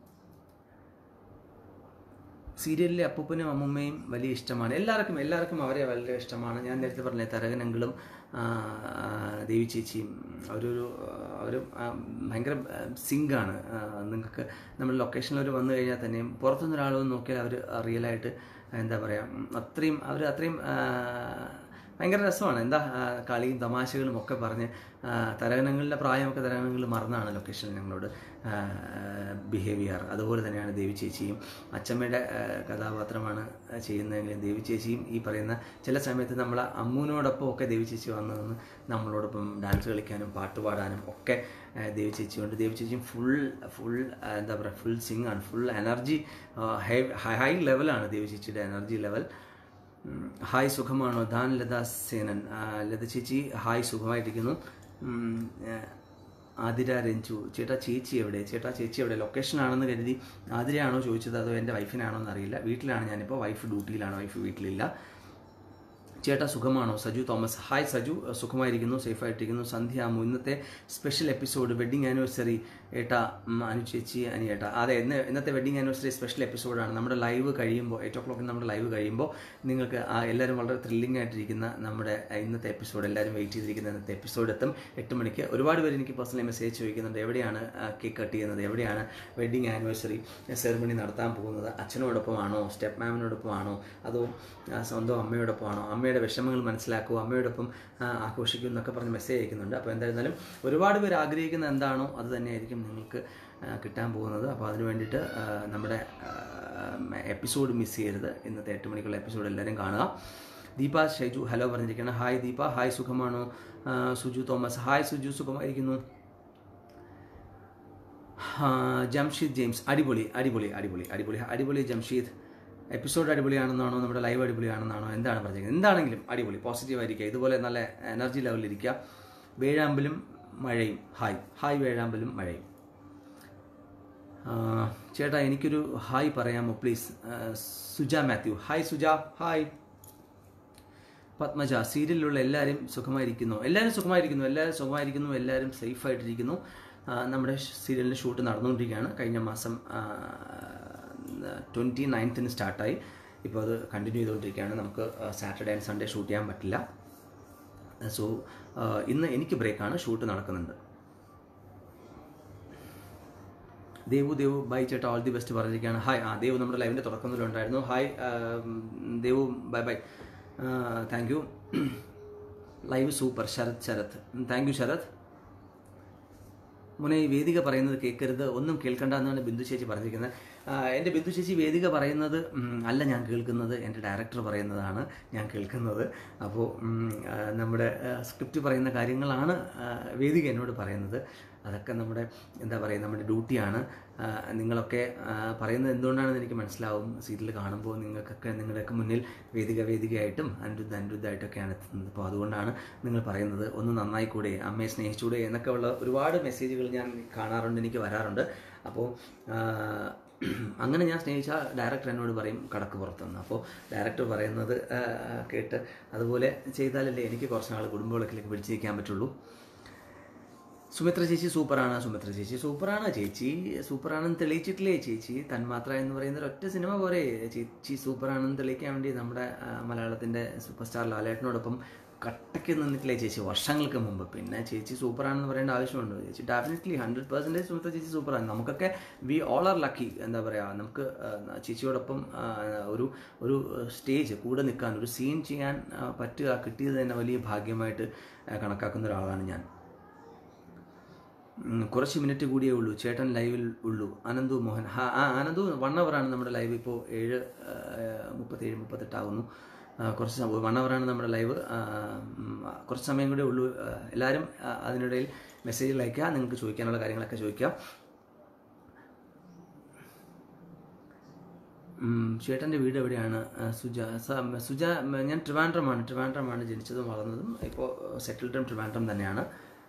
സീരിയലിലെ അപ്പൂപ്പനും അമ്മുമ്മയും വലിയ ഇഷ്ടമാണ് എല്ലാവർക്കും എല്ലാവർക്കും അവരെ വളരെ ഇഷ്ടമാണ് ഞാൻ നേരത്തെ പറഞ്ഞ തരകനങ്ങളും ആ, ആ, ദേവി ചേച്ചിയും അവരൊരു അവർ ഭയങ്കര സിങ്കാണ് നിങ്ങൾക്ക് നമ്മൾ ലൊക്കേഷനിൽ അവർ വന്നു കഴിഞ്ഞാൽ തന്നെയും പുറത്തുനിന്ന് ഒരാൾ വന്ന് നോക്കിയാൽ അവർ റിയലായിട്ട് എന്താ പറയുക അത്രയും അവർ അത്രയും ആ, ഭയങ്കര രസമാണ് എന്താ ആ, കളിയും തമാശകളും ഒക്കെ പറഞ്ഞ് ആ, തരകണങ്ങളുടെ പ്രായമൊക്കെ തരകണങ്ങളിൽ മറന്നാണ് ലൊക്കേഷനിൽ ഞങ്ങളോട് ബിഹേവ് ചെയ്യാറ് അതുപോലെ തന്നെയാണ് ദേവി ചേച്ചിയും അച്ചമ്മയുടെ ആ, കഥാപാത്രമാണ് ചെയ്യുന്നതെങ്കിലും ദേവി ചേച്ചിയും ഈ പറയുന്ന ചില സമയത്ത് നമ്മൾ അമ്മൂനോടൊപ്പം ഒക്കെ ദേവി ചേച്ചി വന്നു നിന്ന് നമ്മളോടൊപ്പം ഡാൻസ് കളിക്കാനും പാട്ട് പാടാനും ഒക്കെ ആ, ദേവി ചേച്ചിയുണ്ട് ദേവി ചേച്ചിയും ഫുൾ ഫുൾ എന്താ പറയുക ഫുൾ സിംഗ് ആണ് ഫുൾ എനർജി ഹൈ ഹൈ ലെവലാണ് ദേവി ചേച്ചിയുടെ എനർജി ലെവൽ ഉം, ഹായ് സുഖമാണോ ധാൻ ലത സേനൻ ആ, ലത ചേച്ചി ഹായ് സുഖമായിട്ടിരിക്കുന്നു ഉം, ആ, ആതിര രഞ്ജു ചേട്ടാ ചേച്ചി എവിടെ ചേട്ടാ ചേച്ചി എവിടെ ലൊക്കേഷൻ ആണെന്ന് കരുതി ആതിരയാണോ ചോദിച്ചത് അതോ എൻ്റെ വൈഫിനാണോ എന്നറിയില്ല വീട്ടിലാണ് ഞാനിപ്പോൾ വൈഫ് ഡ്യൂട്ടിയിലാണ് വൈഫ് വീട്ടിലില്ല ചേട്ടാ സുഖമാണോ സജു തോമസ് ഹായ് സജു സുഖമായിരിക്കുന്നു സേഫായിട്ടിരിക്കുന്നു സന്ധ്യ അമ്മു ഇന്നത്തെ സ്പെഷ്യൽ എപ്പിസോഡ് വെഡ്ഡിങ് ആനിവേഴ്സറി ഏട്ടാ ഉം, അനു ചേച്ചി അനി ഏട്ടാ അതെ ഇന്ന് ഇന്നത്തെ വെഡ്ഡിങ് ആനിവേഴ്സറി സ്പെഷ്യൽ എപ്പിസോഡാണ് നമ്മുടെ ലൈവ് കഴിയുമ്പോൾ എയ്റ്റ് ഓ ക്ലോക്കിന് നമ്മുടെ ലൈവ് കഴിയുമ്പോൾ നിങ്ങൾക്ക് ആ എല്ലാവരും വളരെ ത്രില്ലിംഗ് ആയിട്ടിരിക്കുന്ന നമ്മുടെ ഇന്നത്തെ എപ്പിസോഡ് എല്ലാവരും വെയിറ്റ് ചെയ്തിരിക്കുന്ന ഇന്നത്തെ എപ്പിസോഡ് എത്തും എട്ട് മണിക്ക് ഒരുപാട് പേര് എനിക്ക് പേഴ്സണലി മെസ്സേജ് ചോദിക്കുന്നുണ്ട് എവിടെയാണ് കേക്ക് കട്ട് ചെയ്യുന്നത് എവിടെയാണ് വെഡ്ഡിങ് ആനിവേഴ്സറി സെറിമണി നടത്താൻ പോകുന്നത് അച്ഛനോടൊപ്പമാണോ സ്റ്റെപ്പ് മാമിനോടൊപ്പമാണോ അതോ ആ, സ്വന്തം അമ്മയോടൊപ്പമാണോ അമ്മ അമ്മയുടെ വിഷമങ്ങൾ മനസ്സിലാക്കൂ അമ്മയോടൊപ്പം ആ, ആഘോഷിക്കൂ എന്നൊക്കെ പറഞ്ഞ് മെസ്സേജ് അയക്കുന്നുണ്ട് അപ്പോൾ എന്തായിരുന്നാലും ഒരുപാട് പേര് ആഗ്രഹിക്കുന്ന എന്താണോ അത് തന്നെയായിരിക്കും നിങ്ങൾക്ക് ആ, കിട്ടാൻ പോകുന്നത് അപ്പോൾ അതിന് വേണ്ടിയിട്ട് ആ, നമ്മുടെ എപ്പിസോഡ് മിസ് ചെയ്യരുത് ഇന്നത്തെ എട്ട് മണിക്കുള്ള എപ്പിസോഡ് എല്ലാവരും കാണുക ദീപ ഷൈജു ഹലോ പറഞ്ഞിരിക്കുകയാണ് ഹായ് ദീപ ഹായ് സുഖമാണോ ആ, സുജു തോമസ് ഹായ് സുജു സുഖമായിരിക്കുന്നു ആ, ജംഷീദ് ജെയിംസ് അടിപൊളി അടിപൊളി അടിപൊളി അടിപൊളി അടിപൊളി ജംഷീദ് എപ്പിസോഡ് അടിപൊളിയാണെന്നാണോ നമ്മുടെ ലൈവ് അടിപൊളിയാണെന്നാണോ എന്താണ് പറഞ്ഞിരിക്കുന്നത് എന്താണെങ്കിലും അടിപൊളി പോസിറ്റീവ് ആയിരിക്കുക ഇതുപോലെ നല്ല എനർജി ലെവലിലിരിക്കുക വേഴാമ്പലും മഴയും ഹായ് ഹായ് വേഴാമ്പലും മഴയും ആ, ചേട്ടാ എനിക്കൊരു ഹായ് പറയാമോ പ്ലീസ് ആ, Suja Mathew hi Suja hi Padmaja സീരിയലിലുള്ള എല്ലാവരും സുഖമായിരിക്കുന്നു എല്ലാവരും സുഖമായിരിക്കുന്നു എല്ലാവരും സുഖമായിരിക്കുന്നു എല്ലാവരും സേഫ് ആയിട്ടിരിക്കുന്നു ആ, നമ്മുടെ സീരിയലിൻ്റെ ഷൂട്ട് നടന്നുകൊണ്ടിരിക്കുകയാണ് കഴിഞ്ഞ മാസം ട്വൻറ്റി നയൻത്തിന് സ്റ്റാർട്ടായി ഇപ്പോൾ അത് കണ്ടിന്യൂ ചെയ്തുകൊണ്ടിരിക്കുകയാണ് നമുക്ക് സാറ്റർഡേ ആൻഡ് സൺഡേ ഷൂട്ട് ചെയ്യാൻ പറ്റില്ല സോ ഇന്ന് എനിക്ക് ബ്രേക്കാണ് ഷൂട്ട് നടക്കുന്നുണ്ട് ദേവു ദേവു ബൈ ചേട്ടാ ഓൾ ദി ബെസ്റ്റ് പറഞ്ഞിരിക്കുകയാണ് ഹായ് ആ ദേവു നമ്മുടെ ലൈവിൻ്റെ തുടക്കം മുതൽ ഉണ്ടായിരുന്നു hi Devu bye bye thank you live super Sarath Sarath thank you Sarath മുനെ ഈ വേദിക പറയുന്നത് കേൾക്കരുത് ഒന്നും കേൾക്കണ്ട എന്നാണ് ബിന്ദു ചേച്ചി പറഞ്ഞിരിക്കുന്നത് ആ, എൻ്റെ ബിന്ദു ചേച്ചി വേദിക പറയുന്നത് ഉം, അല്ല ഞാൻ കേൾക്കുന്നത് എൻ്റെ ഡയറക്ടർ പറയുന്നതാണ് ഞാൻ കേൾക്കുന്നത് അപ്പോൾ ഉം, ആ, നമ്മുടെ സ്ക്രിപ്റ്റ് പറയുന്ന കാര്യങ്ങളാണ് ആ, വേദിക എന്നോട് പറയുന്നത് അതൊക്കെ നമ്മുടെ എന്താ പറയുക നമ്മുടെ ഡ്യൂട്ടിയാണ് ആ, നിങ്ങളൊക്കെ ആ, പറയുന്നത് എന്തുകൊണ്ടാണെന്ന് എനിക്ക് മനസ്സിലാവും സീരിയൽ കാണുമ്പോൾ നിങ്ങൾക്കൊക്കെ നിങ്ങളുടെയൊക്കെ മുന്നിൽ വേദിക വേദികയായിട്ടും അനിരുദ്ധ അനിരുദ്ധമായിട്ടൊക്കെയാണ് എത്തുന്നത് അപ്പോൾ അതുകൊണ്ടാണ് നിങ്ങൾ പറയുന്നത് ഒന്ന് നന്നായിക്കൂടെ അമ്മയെ സ്നേഹിച്ചൂടെ എന്നൊക്കെ ഉള്ള ഒരുപാട് മെസ്സേജുകൾ ഞാൻ കാണാറുണ്ട് എനിക്ക് വരാറുണ്ട് അപ്പോൾ ആ, അങ്ങനെ ഞാൻ സ്നേഹിച്ച ഡയറക്ടർ എന്നോട് പറയും കടക്ക് പുറത്തുനിന്ന് അപ്പോൾ ഡയറക്ടർ പറയുന്നത് ആ, കേട്ട് അതുപോലെ ചെയ്താലല്ലേ എനിക്ക് കുറച്ച് നാൾ കുടുംബവിളക്കിലേക്ക് പിടിച്ചിരിക്കാൻ പറ്റുള്ളൂ സുമിത്ര ചേച്ചി സൂപ്പറാണ് സുമിത്ര ചേച്ചി സൂപ്പറാണ് ചേച്ചി സൂപ്പറാണെന്ന് തെളിയിച്ചിട്ടില്ലേ ചേച്ചി തന്മാത്ര എന്ന് പറയുന്ന ഒറ്റ സിനിമ പോരെ ചേച്ചി സൂപ്പറാണെന്ന് തെളിയിക്കാൻ വേണ്ടി നമ്മുടെ ആ, മലയാളത്തിൻ്റെ സൂപ്പർ സ്റ്റാർ ലാലേട്ടനോടൊപ്പം കട്ടയ്ക്ക് നിന്നിട്ടില്ലേ ചേച്ചി വർഷങ്ങൾക്ക് മുമ്പ് പിന്നെ ചേച്ചി സൂപ്പറാണെന്ന് പറയേണ്ട ആവശ്യമുണ്ടോ ചേച്ചി ഡെഫിനറ്റ്ലി ഹൺഡ്രഡ് പെർസെൻറ്റേജ് സുമിത്ര ചേച്ചി സൂപ്പറാണ് നമുക്കൊക്കെ വി ഓൾ ആർ ലക്കി എന്താ പറയുക നമുക്ക് ആ, ചേച്ചിയോടൊപ്പം ആ, ഒരു ഒരു സ്റ്റേജ് കൂടെ നിൽക്കാൻ ഒരു സീൻ ചെയ്യാൻ ആ, പറ്റുക കിട്ടിയത് തന്നെ വലിയ ഭാഗ്യമായിട്ട് ആ, കണക്കാക്കുന്ന ഒരാളാണ് ഞാൻ ഉം, കുറച്ച് മിനിറ്റ് കൂടിയേ ഉള്ളൂ ചേട്ടൻ ലൈവിൽ ഉള്ളൂ അനന്തു മോഹൻ ഹാ ആ അനന്തു വൺ അവറാണ് നമ്മുടെ ലൈവ് ഇപ്പോൾ ഏഴ് ആ, മുപ്പത്തേഴ് മുപ്പത്തെട്ടാകുന്നു ആ, കുറച്ച് വൺ അവറാണ് നമ്മുടെ ലൈവ് ആ, ഉം, കുറച്ച് സമയം കൂടെ ഉള്ളൂ ആ, എല്ലാവരും ആ, അതിനിടയിൽ മെസ്സേജ് അയക്കുക നിങ്ങൾക്ക് ചോദിക്കാനുള്ള കാര്യങ്ങളൊക്കെ ചോദിക്കാം ഉം, ചേട്ടൻ്റെ വീട് എവിടെയാണ് ആ, സുജ സ- സുജ മ, ഞാൻ ട്രിവാൻഡ്രമാണ് ട്രിവാൻഡ്രമാണ് ജനിച്ചതും വളർന്നതും ഇപ്പോൾ സെറ്റിൽഡും ട്രിവാൻഡ്രം തന്നെയാണ്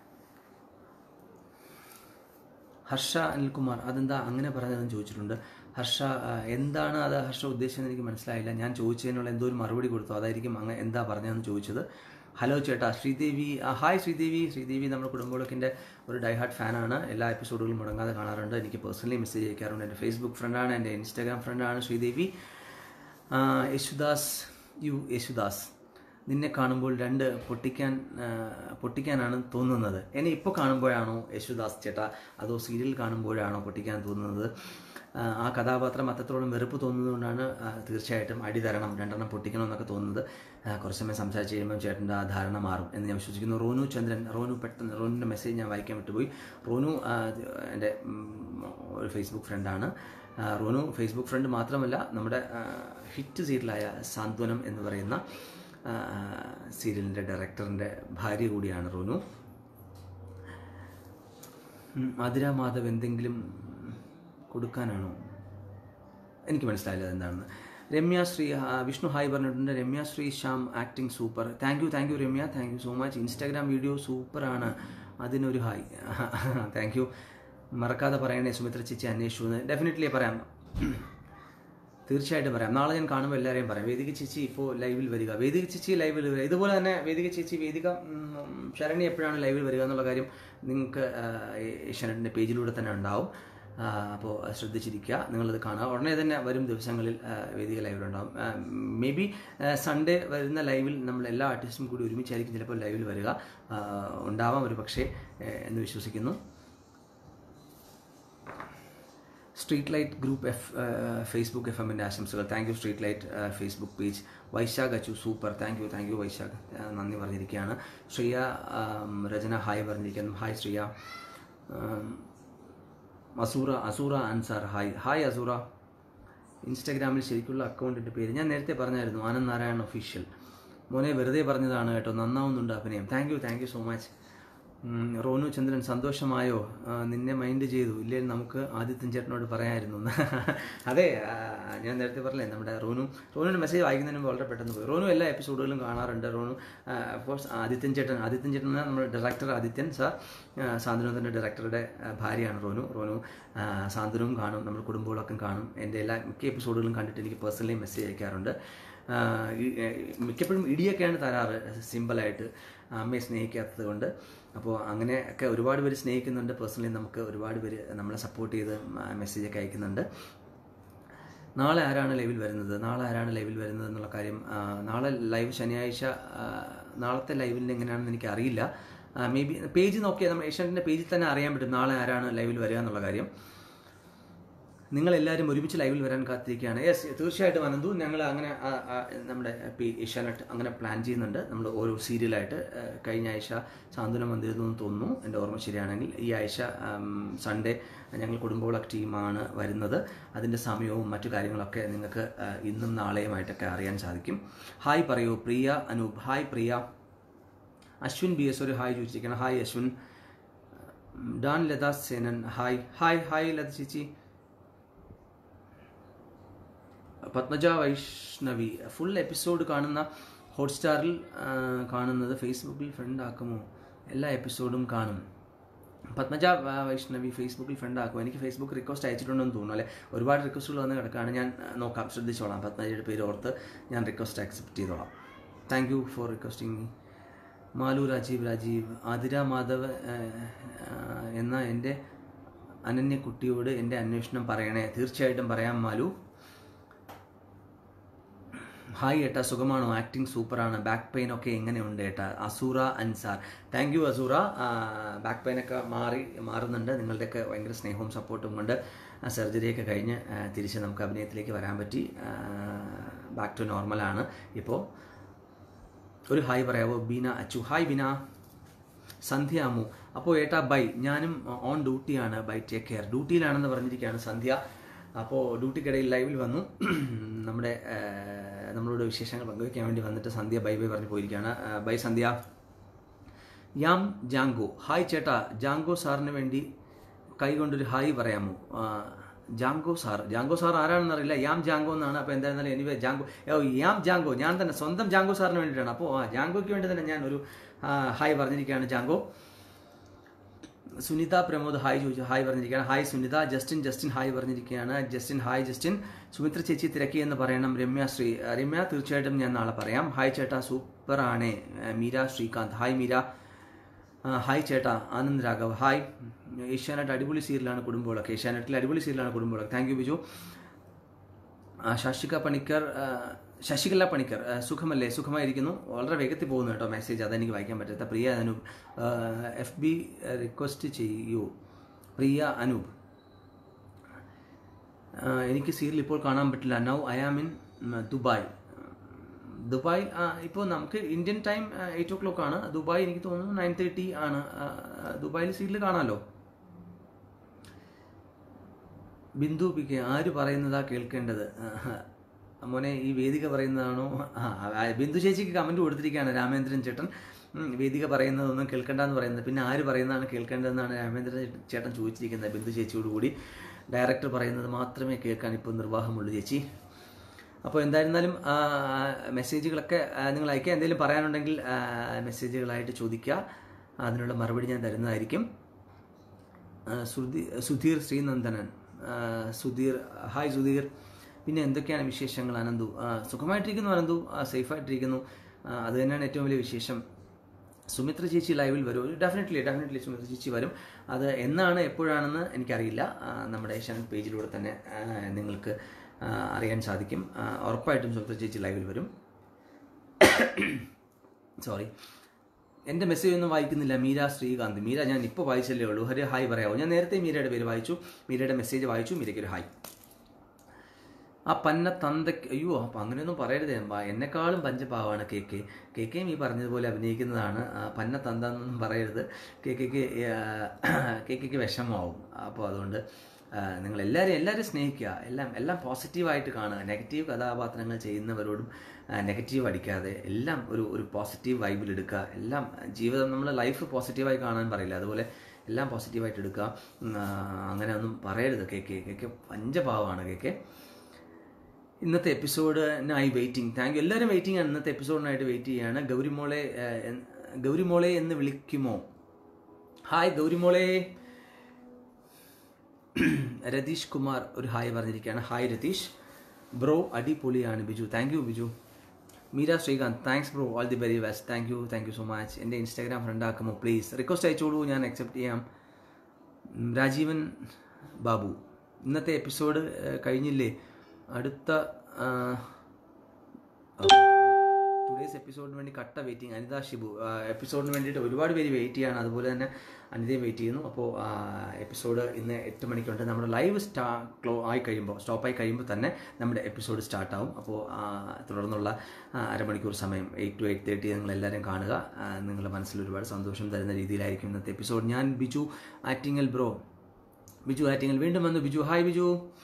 ഹർഷ അനിൽകുമാർ അതെന്താ അങ്ങനെ പറഞ്ഞതെന്ന് ചോദിച്ചിട്ടുണ്ട് ഹർഷ ആ, എന്താണ് അത് ഹർഷ ഉദ്ദേശിച്ചതെന്ന് എനിക്ക് മനസ്സിലായില്ല ഞാൻ ചോദിച്ചതിനുള്ള എന്തോ ഒരു മറുപടി കൊടുത്തു അതായിരിക്കും അങ്ങനെ എന്താ പറഞ്ഞതെന്ന് ചോദിച്ചത് ഹലോ ചേട്ടാ ശ്രീദേവി ആ, ഹായ് ശ്രീദേവി ശ്രീദേവി നമ്മുടെ കുടുംബവിളക്കിൻ്റെ ഒരു ഡൈഹാർട്ട് ഫാനാണ് എല്ലാ എപ്പിസോഡുകളും മുടങ്ങാതെ കാണാറുണ്ട് എനിക്ക് പേഴ്സണലി മെസ്സേജ് അയക്കാറുണ്ട് എൻ്റെ ഫേസ്ബുക്ക് ഫ്രണ്ടാണ് എൻ്റെ ഇൻസ്റ്റാഗ്രാം ഫ്രണ്ടാണ് ശ്രീദേവി ആ, യേശുദാസ് യു യേശുദാസ് നിന്നെ കാണുമ്പോൾ രണ്ട് പൊട്ടിക്കാൻ ആ, പൊട്ടിക്കാനാണ് തോന്നുന്നത് എന്നെ ഇപ്പോൾ കാണുമ്പോഴാണോ യേശുദാസ് ചേട്ടാ അതോ സീരിയൽ കാണുമ്പോഴാണോ പൊട്ടിക്കാൻ തോന്നുന്നത് ആ, ആ കഥാപാത്രം അത്രത്തോളം വെറുപ്പ് തോന്നുന്നതുകൊണ്ടാണ് ആ, തീർച്ചയായിട്ടും അടി തരണം രണ്ടെണ്ണം പൊട്ടിക്കണം എന്നൊക്കെ തോന്നുന്നത് ആ, കുറച്ച് സമയം സംസാരിച്ച് കഴിയുമ്പോൾ ചേട്ടൻ്റെ ആ ധാരണ മാറും എന്ന് ഞാൻ വിശ്വസിക്കുന്നു റോനു ചന്ദ്രൻ റോനു പെട്ടെന്ന് റോനുവിൻ്റെ മെസ്സേജ് ഞാൻ വായിക്കാൻ വിട്ടുപോയി റോനു ആ, എൻ്റെ ഉം, ഒരു ഫേസ്ബുക്ക് ഫ്രണ്ടാണ് ആ, റോനു ഫേസ്ബുക്ക് ഫ്രണ്ട് മാത്രമല്ല നമ്മുടെ ആ, ഹിറ്റ് സീരിയലായ സാന്ത്വനം എന്ന് പറയുന്ന ആ, സീരിയലിൻ്റെ ഡയറക്ടറിൻ്റെ ഭാര്യ കൂടിയാണ് റോനു ഉം, ആതിര മാധവ് എന്തെങ്കിലും കൊടുക്കാനാണോ എനിക്ക് മനസ്സിലായില്ല അതെന്താണെന്ന് രമ്യ ശ്രീ ആ, വിഷ്ണു ഹായ് പറഞ്ഞിട്ടുണ്ട് Ramya Sree Shyam acting super thank you thank you Ramya thank you so much Instagram video സൂപ്പറാണ് അതിനൊരു ഹായ് താങ്ക് യു മറക്കാതെ പറയണേ സുമിത്ര ചേച്ചി അന്വേഷിച്ചു എന്ന് ഡെഫിനറ്റ്ലി പറയാം തീർച്ചയായിട്ടും പറയാം നാളെ ഞാൻ കാണുമ്പോൾ എല്ലാവരെയും പറയാം വേദിക ചേച്ചി ഇപ്പോൾ ലൈവിൽ വരിക വേദിക ചേച്ചി ലൈവിൽ വരിക ഇതുപോലെ തന്നെ വേദിക ചേച്ചി വേദിക ഉം, ശരണി എപ്പോഴാണ് ലൈവിൽ വരിക എന്നുള്ള കാര്യം നിങ്ങൾക്ക് ഏഷ്യാനെറ്റിൻ്റെ പേജിലൂടെ തന്നെ ഉണ്ടാവും അപ്പോൾ ശ്രദ്ധിച്ചിരിക്കുക നിങ്ങളത് കാണുക ഉടനെ തന്നെ വരും ദിവസങ്ങളിൽ ആ, വേദിക ലൈവിലുണ്ടാവും മേ ബി സൺഡേ വരുന്ന ലൈവിൽ നമ്മൾ എല്ലാ ആർട്ടിസ്റ്റും കൂടി ഒരുമിച്ചായിരിക്കും ചിലപ്പോൾ ലൈവിൽ വരിക ആ, ഉണ്ടാവാം ഒരു പക്ഷേ എന്ന് വിശ്വസിക്കുന്നു street light group F Facebook F എമ്മിൻ്റെ ആശംസകൾ thank you street light Facebook page Vaishakh Achu super thank you thank you Vaishakh ആ, നന്ദി പറഞ്ഞിരിക്കുകയാണ് ശ്രിയ ആം, രചന ഹായ് പറഞ്ഞിരിക്കുന്നു ഹായ് ശ്രിയ ആം, അസൂറ അസൂറ അൻസാർ ഹായ് ഹായ് അസൂറ ഇൻസ്റ്റാഗ്രാമിൽ ശരിക്കുള്ള അക്കൗണ്ടിൻ്റെ പേര് ഞാൻ നേരത്തെ പറഞ്ഞായിരുന്നു ആനന്ദ് നാരായൺ ഒഫീഷ്യൽ മോനെ വെറുതെ പറഞ്ഞതാണ് കേട്ടോ നന്നാവുന്നുണ്ട് അഭിനയം thank you thank you so much ഉം, റോനു ചന്ദ്രൻ സന്തോഷമായോ ആ, നിന്നെ മൈൻഡ് ചെയ്തു ഇല്ലെങ്കിൽ നമുക്ക് ആദിത്യൻ ചേട്ടനോട് പറയാമായിരുന്നു എന്ന്. അതെ ആ, ഞാൻ നേരത്തെ പറഞ്ഞില്ലേ നമ്മുടെ റോനു റോനുവിൻ്റെ മെസ്സേജ് വായിക്കുന്നതിന് മുമ്പ് വളരെ പെട്ടെന്ന് പോയി റോനു എല്ലാ എപ്പിസോഡുകളും കാണാറുണ്ട് റോനു കോഴ്സ് ആദിത്യൻ ചേട്ടൻ ആദിത്യൻ ചേട്ടൻ എന്ന് നമ്മുടെ ഡയറക്ടർ ആദിത്യൻ സാർ സാന്ത്വനത്തിൻ്റെ ഡയറക്ടറുടെ ആ, ഭാര്യയാണ് റോനു റോനു ആ, സാന്ത്വനവും കാണും നമ്മുടെ കുടുംബങ്ങളൊക്കെ കാണും എൻ്റെ എല്ലാ മിക്ക എപ്പിസോഡുകളും കണ്ടിട്ട് എനിക്ക് പേഴ്സണലി മെസ്സേജ് അയക്കാറുണ്ട് ആ, ഈ- ഏ, മിക്കപ്പോഴും ഇടിയൊക്കെയാണ് തരാറ് സിമ്പിളായിട്ട് അമ്മയെ സ്നേഹിക്കാത്തത് കൊണ്ട് അപ്പോൾ അങ്ങനെയൊക്കെ ഒരുപാട് പേര് സ്നേഹിക്കുന്നുണ്ട് പേഴ്സണലി നമുക്ക് ഒരുപാട് പേര് നമ്മളെ സപ്പോർട്ട് ചെയ്ത് മെസ്സേജൊക്കെ അയക്കുന്നുണ്ട് നാളെ ആരാണ് ലൈവിൽ വരുന്നത് നാളെ ആരാണ് ലൈവിൽ വരുന്നത് എന്നുള്ള കാര്യം ആ, നാളെ ലൈവ് ശനിയാഴ്ച ആ, നാളത്തെ ലൈവിൽ എങ്ങനെയാണെന്ന് എനിക്ക് അറിയില്ല മേ ബി പേജ് നോക്കിയാൽ നമ്മൾ ഏഷ്യാനെറ്റിൻ്റെ പേജിൽ തന്നെ അറിയാൻ പറ്റും നാളെ ആരാണ് ലൈവിൽ വരിക എന്നുള്ള കാര്യം നിങ്ങളെല്ലാവരും ഒരുമിച്ച് ലൈവിൽ വരാൻ കാത്തിരിക്കുകയാണ് യെസ് തീർച്ചയായിട്ടും അനന്തു ഞങ്ങൾ അങ്ങനെ ആ, ആ, നമ്മുടെ പി ഏഷ്യാനെറ്റ് അങ്ങനെ പ്ലാൻ ചെയ്യുന്നുണ്ട് നമ്മൾ ഓരോ സീരിയലായിട്ട് ആ, കഴിഞ്ഞ ആഴ്ച സാന്ത്വന മന്ദിരത്തിൽ നിന്ന് തോന്നുന്നു എൻ്റെ ഓർമ്മ ശരിയാണെങ്കിൽ ഈ ആഴ്ച ആം, സൺഡേ ഞങ്ങൾ കുടുംബവിളക്ക് ടീമാണ് വരുന്നത് അതിൻ്റെ സമയവും മറ്റു കാര്യങ്ങളൊക്കെ നിങ്ങൾക്ക് ആ, ഇന്നും നാളെയുമായിട്ടൊക്കെ അറിയാൻ സാധിക്കും ഹായ് പറയൂ Priya Anoop hi Priya Ashwin B S ഒരു ഹായ് ചോദിച്ചിരിക്കണം ഹായ് അശ്വിൻ ഡാൻ Latha Senan hi hi hi Latha ചേച്ചി പത്മജ വൈഷ്ണവി ഫുൾ എപ്പിസോഡ് കാണുന്ന ഹോട്ട്സ്റ്റാറിൽ ആ, കാണുന്നത് ഫേസ്ബുക്കിൽ ഫ്രണ്ട് ആക്കുമോ എല്ലാ എപ്പിസോഡും കാണും പത്മജ ആ, വൈഷ്ണവി ഫേസ്ബുക്കിൽ ഫ്രണ്ട് ആക്കും എനിക്ക് ഫേസ്ബുക്ക് റിക്വസ്റ്റ് അയച്ചിട്ടുണ്ടെന്ന് തോന്നുന്നു അല്ലെ ഒരുപാട് റിക്വസ്റ്റുകൾ വന്ന് കിടക്കുകയാണ് ഞാൻ ആ, നോക്കാം ശ്രദ്ധിച്ചോളാം പത്മജയുടെ പേര് ഓർത്ത് ഞാൻ റിക്വസ്റ്റ് ആക്സെപ്റ്റ് ചെയ്തോളാം thank you for requesting me Malu Rajeev Rajeev Athira Madhav ആ, ആ, എന്ന എൻ്റെ അനന്യ കുട്ടിയോട് എൻ്റെ അന്വേഷണം പറയണേ തീർച്ചയായിട്ടും പറയാം മാലു ഹായ് ഏട്ടാ സുഖമാണോ ആക്ടിങ് സൂപ്പറാണ് ബാക്ക് പെയിൻ ഒക്കെ എങ്ങനെയുണ്ട് ഏട്ടാ Azura Ansar thank you Azura back pain ഒക്കെ മാറി മാറുന്നുണ്ട് നിങ്ങളുടെയൊക്കെ ഭയങ്കര സ്നേഹവും സപ്പോർട്ടും കൊണ്ട് സർജറിയൊക്കെ കഴിഞ്ഞ് ആ, തിരിച്ച് നമുക്ക് അഭിനയത്തിലേക്ക് വരാൻ പറ്റി ബാക്ക് ടു നോർമലാണ് ഇപ്പോൾ ഒരു ഹായ് പറയാവോ ബീന അച്ചു ഹായ് ബീന സന്ധ്യ അമ്മു അപ്പോൾ ഏട്ടാ ബൈ ഞാനും ഓൺ ഡ്യൂട്ടിയാണ് ബൈ ടേക്ക് കെയർ ഡ്യൂട്ടിയിലാണെന്ന് പറഞ്ഞിരിക്കുകയാണ് സന്ധ്യ അപ്പോൾ ഡ്യൂട്ടിക്കിടയിൽ ലൈവിൽ വന്നു നമ്മുടെ ആ, നമ്മളോട് വിശേഷങ്ങൾ പങ്കുവയ്ക്കാൻ വേണ്ടി വന്നിട്ട് സന്ധ്യ ബൈ ബൈ പറഞ്ഞു പോയിരിക്കുകയാണ് ആ, ബൈ സന്ധ്യ യാം ജാങ്കോ ഹായ് ചേട്ടാ ജാങ്കോ സാറിന് വേണ്ടി കൈ കൊണ്ടൊരു ഹായ് പറയാമോ ആ, ജാങ്കോ സാർ ജാങ്കോ സാർ ആരാണെന്ന് അറിയില്ല യാം ജാങ്കോ എന്നാണ് അപ്പോൾ എന്തായിരുന്നാലും എനിവേ ജാങ്കോ ഓ യാം ജാങ്കോ ഞാൻ തന്നെ സ്വന്തം ജാങ്കോ സാറിന് വേണ്ടിയിട്ടാണ് അപ്പോൾ ആ ജാങ്കോയ്ക്ക് വേണ്ടി തന്നെ ഞാൻ ഒരു ആ, ഹായ് പറഞ്ഞിരിക്കുകയാണ് ജാങ്കോ സുനിത പ്രമോദ് ഹായ് ചോദിച്ചു ഹായ് പറഞ്ഞിരിക്കുകയാണ് hi Sunitha Justin Justin hi പറഞ്ഞിരിക്കുകയാണ് ജസ്റ്റിൻ ഹായ് ജസ്റ്റിൻ സുമിത്ര ചേച്ചി തിരക്കി എന്ന് പറയണം രമ്യ ശ്രീ ആ, രമ്യ തീർച്ചയായിട്ടും ഞാൻ നാളെ പറയാം ഹായ് ചേട്ടാ സൂപ്പർ ആണേ ആ, മീര ശ്രീകാന്ത് ഹായ് മീര ആ, ഹായ് ചേട്ടാ ആനന്ദ് രാഘവ് ഹായ് ഏഷ്യാനെറ്റ് അടിപൊളി സീരിയലാണ് കുടുംബവിളക്ക് ഏഷ്യാനെറ്റിൽ അടിപൊളി സീരിയലാണ് കുടുംബവിളക്ക് താങ്ക് യു ബിജു ആ, ശശിക പണിക്കർ ആ, ശശികല പണിക്കർ ആ, സുഖമല്ലേ സുഖമായിരിക്കുന്നു വളരെ വേഗത്തിൽ പോകുന്നു കേട്ടോ മെസ്സേജ് അതെനിക്ക് വായിക്കാൻ പറ്റാത്ത Priya Anoop F B request ചെയ്യൂ പ്രിയ അനൂപ് ആ, എനിക്ക് സീരിയൽ ഇപ്പോൾ കാണാൻ പറ്റില്ല now I am in Dubai Dubai ഇപ്പോൾ നമുക്ക് Indian time eight o'clock ആണ് ദുബായ് എനിക്ക് തോന്നുന്നു നയൻ തേർട്ടി ആണ് ആ, ആ, ദുബായിൽ സീരിയൽ കാണാമല്ലോ ബിന്ദു പി കെ ആര് പറയുന്നതാ കേൾക്കേണ്ടത് ആഹ്. മോനെ ഈ വേദിക പറയുന്നതാണോ ആ ആ, ബിന്ദു ചേച്ചിക്ക് കമൻറ്റ് കൊടുത്തിരിക്കുകയാണ് രാമേന്ദ്രൻ ചേട്ടൻ ഉം, വേദിക പറയുന്നതൊന്നും കേൾക്കണ്ടെന്ന് പറയുന്നത് പിന്നെ ആര് പറയുന്നതാണ് കേൾക്കേണ്ടതെന്നാണ് രാമേന്ദ്രൻ ചേട്ടൻ ചോദിച്ചിരിക്കുന്നത് ബിന്ദു ചേച്ചിയോട് കൂടി ഡയറക്ടർ പറയുന്നത് മാത്രമേ കേൾക്കാൻ ഇപ്പോൾ നിർവാഹമുള്ളൂ ചേച്ചി അപ്പോൾ എന്തായിരുന്നാലും ആ, മെസ്സേജുകളൊക്കെ ആ, നിങ്ങൾ അയക്കുക എന്തെങ്കിലും പറയാനുണ്ടെങ്കിൽ ആ, മെസ്സേജുകളായിട്ട് ചോദിക്കുക അതിനുള്ള മറുപടി ഞാൻ തരുന്നതായിരിക്കും ആ, സുധി സുധീർ ശ്രീനന്ദനൻ ആ, സുധീർ ഹായ് സുധീർ പിന്നെ എന്തൊക്കെയാണ് വിശേഷങ്ങൾ അനന്തു ആ, സുഖമായിട്ടിരിക്കുന്നു അനന്തു ആ, സേഫായിട്ടിരിക്കുന്നു ആ, അത് തന്നെയാണ് ഏറ്റവും വലിയ വിശേഷം സുമിത്ര ചേച്ചി ലൈവിൽ വരും ഡെഫിനറ്റ്ലി ഡെഫിനറ്റ്ലി സുമിത്ര ചേച്ചി വരും അത് എന്നാണ് എപ്പോഴാണെന്ന് എനിക്കറിയില്ല ആ, നമ്മുടെ ഏഷ്യാനെറ്റ് പേജിലൂടെ തന്നെ ആ, നിങ്ങൾക്ക് ആ, അറിയാൻ സാധിക്കും ആ, ഉറപ്പായിട്ടും സുമിത്ര ചേച്ചി ലൈവിൽ വരും സോറി എൻ്റെ മെസ്സേജ് ഒന്നും വായിക്കുന്നില്ല മീര ശ്രീകാന്ത് മീര ഞാൻ ഇപ്പോൾ വായിച്ചല്ലേ ഉള്ളൂ ഒരു ഹായ് പറയാമോ ഞാൻ നേരത്തെ മീരയുടെ പേര് വായിച്ചു മീരയുടെ മെസ്സേജ് വായിച്ചു മീരയ്ക്ക് ഒരു ഹായ് ആ പന്ന തന്തയ്ക്ക് അയ്യോ അപ്പം അങ്ങനെയൊന്നും പറയരുതേ അമ്മ എന്നെക്കാളും പഞ്ചപാവാണ് കെ കെ കെ കെയും ഈ പറഞ്ഞതുപോലെ അഭിനയിക്കുന്നതാണ് ആ, പന്ന തന്ത എന്നൊന്നും പറയരുത് കെ കെക്ക് കെ കെക്ക് വിഷമമാവും അപ്പോൾ അതുകൊണ്ട് ആ, നിങ്ങൾ എല്ലാവരും എല്ലാവരും സ്നേഹിക്കുക എല്ലാം എല്ലാം പോസിറ്റീവായിട്ട് കാണുക നെഗറ്റീവ് കഥാപാത്രങ്ങൾ ചെയ്യുന്നവരോടും നെഗറ്റീവ് അടിക്കാതെ എല്ലാം ഒരു ഒരു പോസിറ്റീവ് വൈബിൽ എടുക്കുക എല്ലാം ജീവിതം നമ്മൾ ലൈഫ് പോസിറ്റീവായി കാണാൻ പറയില്ല അതുപോലെ എല്ലാം പോസിറ്റീവായിട്ട് എടുക്കുക ഉം, ആ, അങ്ങനെ ഒന്നും പറയരുത് കെ കെ കെ കെ പഞ്ചപാവാണ് കെ കെ ഇന്നത്തെ എപ്പിസോഡിനായി വെയിറ്റിംഗ് താങ്ക് യു എല്ലാവരും വെയിറ്റിംഗ് ആണ് ഇന്നത്തെ എപ്പിസോഡിനായിട്ട് വെയിറ്റ് ചെയ്യാണ് ഗൗരിമോളെ ഏഹ്, എന്ന്- ഗൗരിമോളെ എന്ന് വിളിക്കുമോ ഹായ് ഗൗരിമോളെ രതീഷ് കുമാർ ഒരു ഹായ് പറഞ്ഞിരിക്കുകയാണ് ഹായ് രതീഷ് ബ്രോ അടിപൊളിയാണ് Biju thank you Biju Meera Sreekanth thanks bro all the very best thank you thank you so much എൻ്റെ ഇൻസ്റ്റാഗ്രാം ഫ്രണ്ട് ആക്കുമോ പ്ലീസ് റിക്വസ്റ്റ് അയച്ചോളൂ ഞാൻ അക്സെപ്റ്റ് ചെയ്യാം ഉം, രാജീവൻ ബാബു ഇന്നത്തെ എപ്പിസോഡ് കഴിഞ്ഞില്ലേ അടുത്ത ടുഡേസ് എപ്പിസോഡിന് വേണ്ടി കട്ട വെയിറ്റിംഗ് അനിത ഷിബു എപ്പിസോഡിന് വേണ്ടിയിട്ട് ഒരുപാട് പേര് വെയിറ്റ് ചെയ്യാണ് അതുപോലെ തന്നെ അനിതയും വെയിറ്റ് ചെയ്യുന്നു അപ്പോൾ എപ്പിസോഡ് ഇന്ന് എട്ട് മണിക്കുണ്ട് നമ്മുടെ ലൈവ് സ്റ്റാ ക്ലോ ആയി കഴിയുമ്പോൾ സ്റ്റോപ്പായി കഴിയുമ്പോൾ തന്നെ നമ്മുടെ എപ്പിസോഡ് സ്റ്റാർട്ടാവും അപ്പോൾ ആ, തുടർന്നുള്ള ആ, അരമണിക്കൂർ സമയം എയ്റ്റ് ടു എയ്റ്റ് തേർട്ടി നിങ്ങൾ എല്ലാവരും കാണുക ആ, നിങ്ങളുടെ മനസ്സിൽ ഒരുപാട് സന്തോഷം തരുന്ന രീതിയിലായിരിക്കും ഇന്നത്തെ എപ്പിസോഡ് ഞാൻ ബിജു ആറ്റിങ്ങൽ ബ്രോ ബിജു ആറ്റിങ്ങൽ വീണ്ടും വന്നു ബിജു ഹായ് ബിജു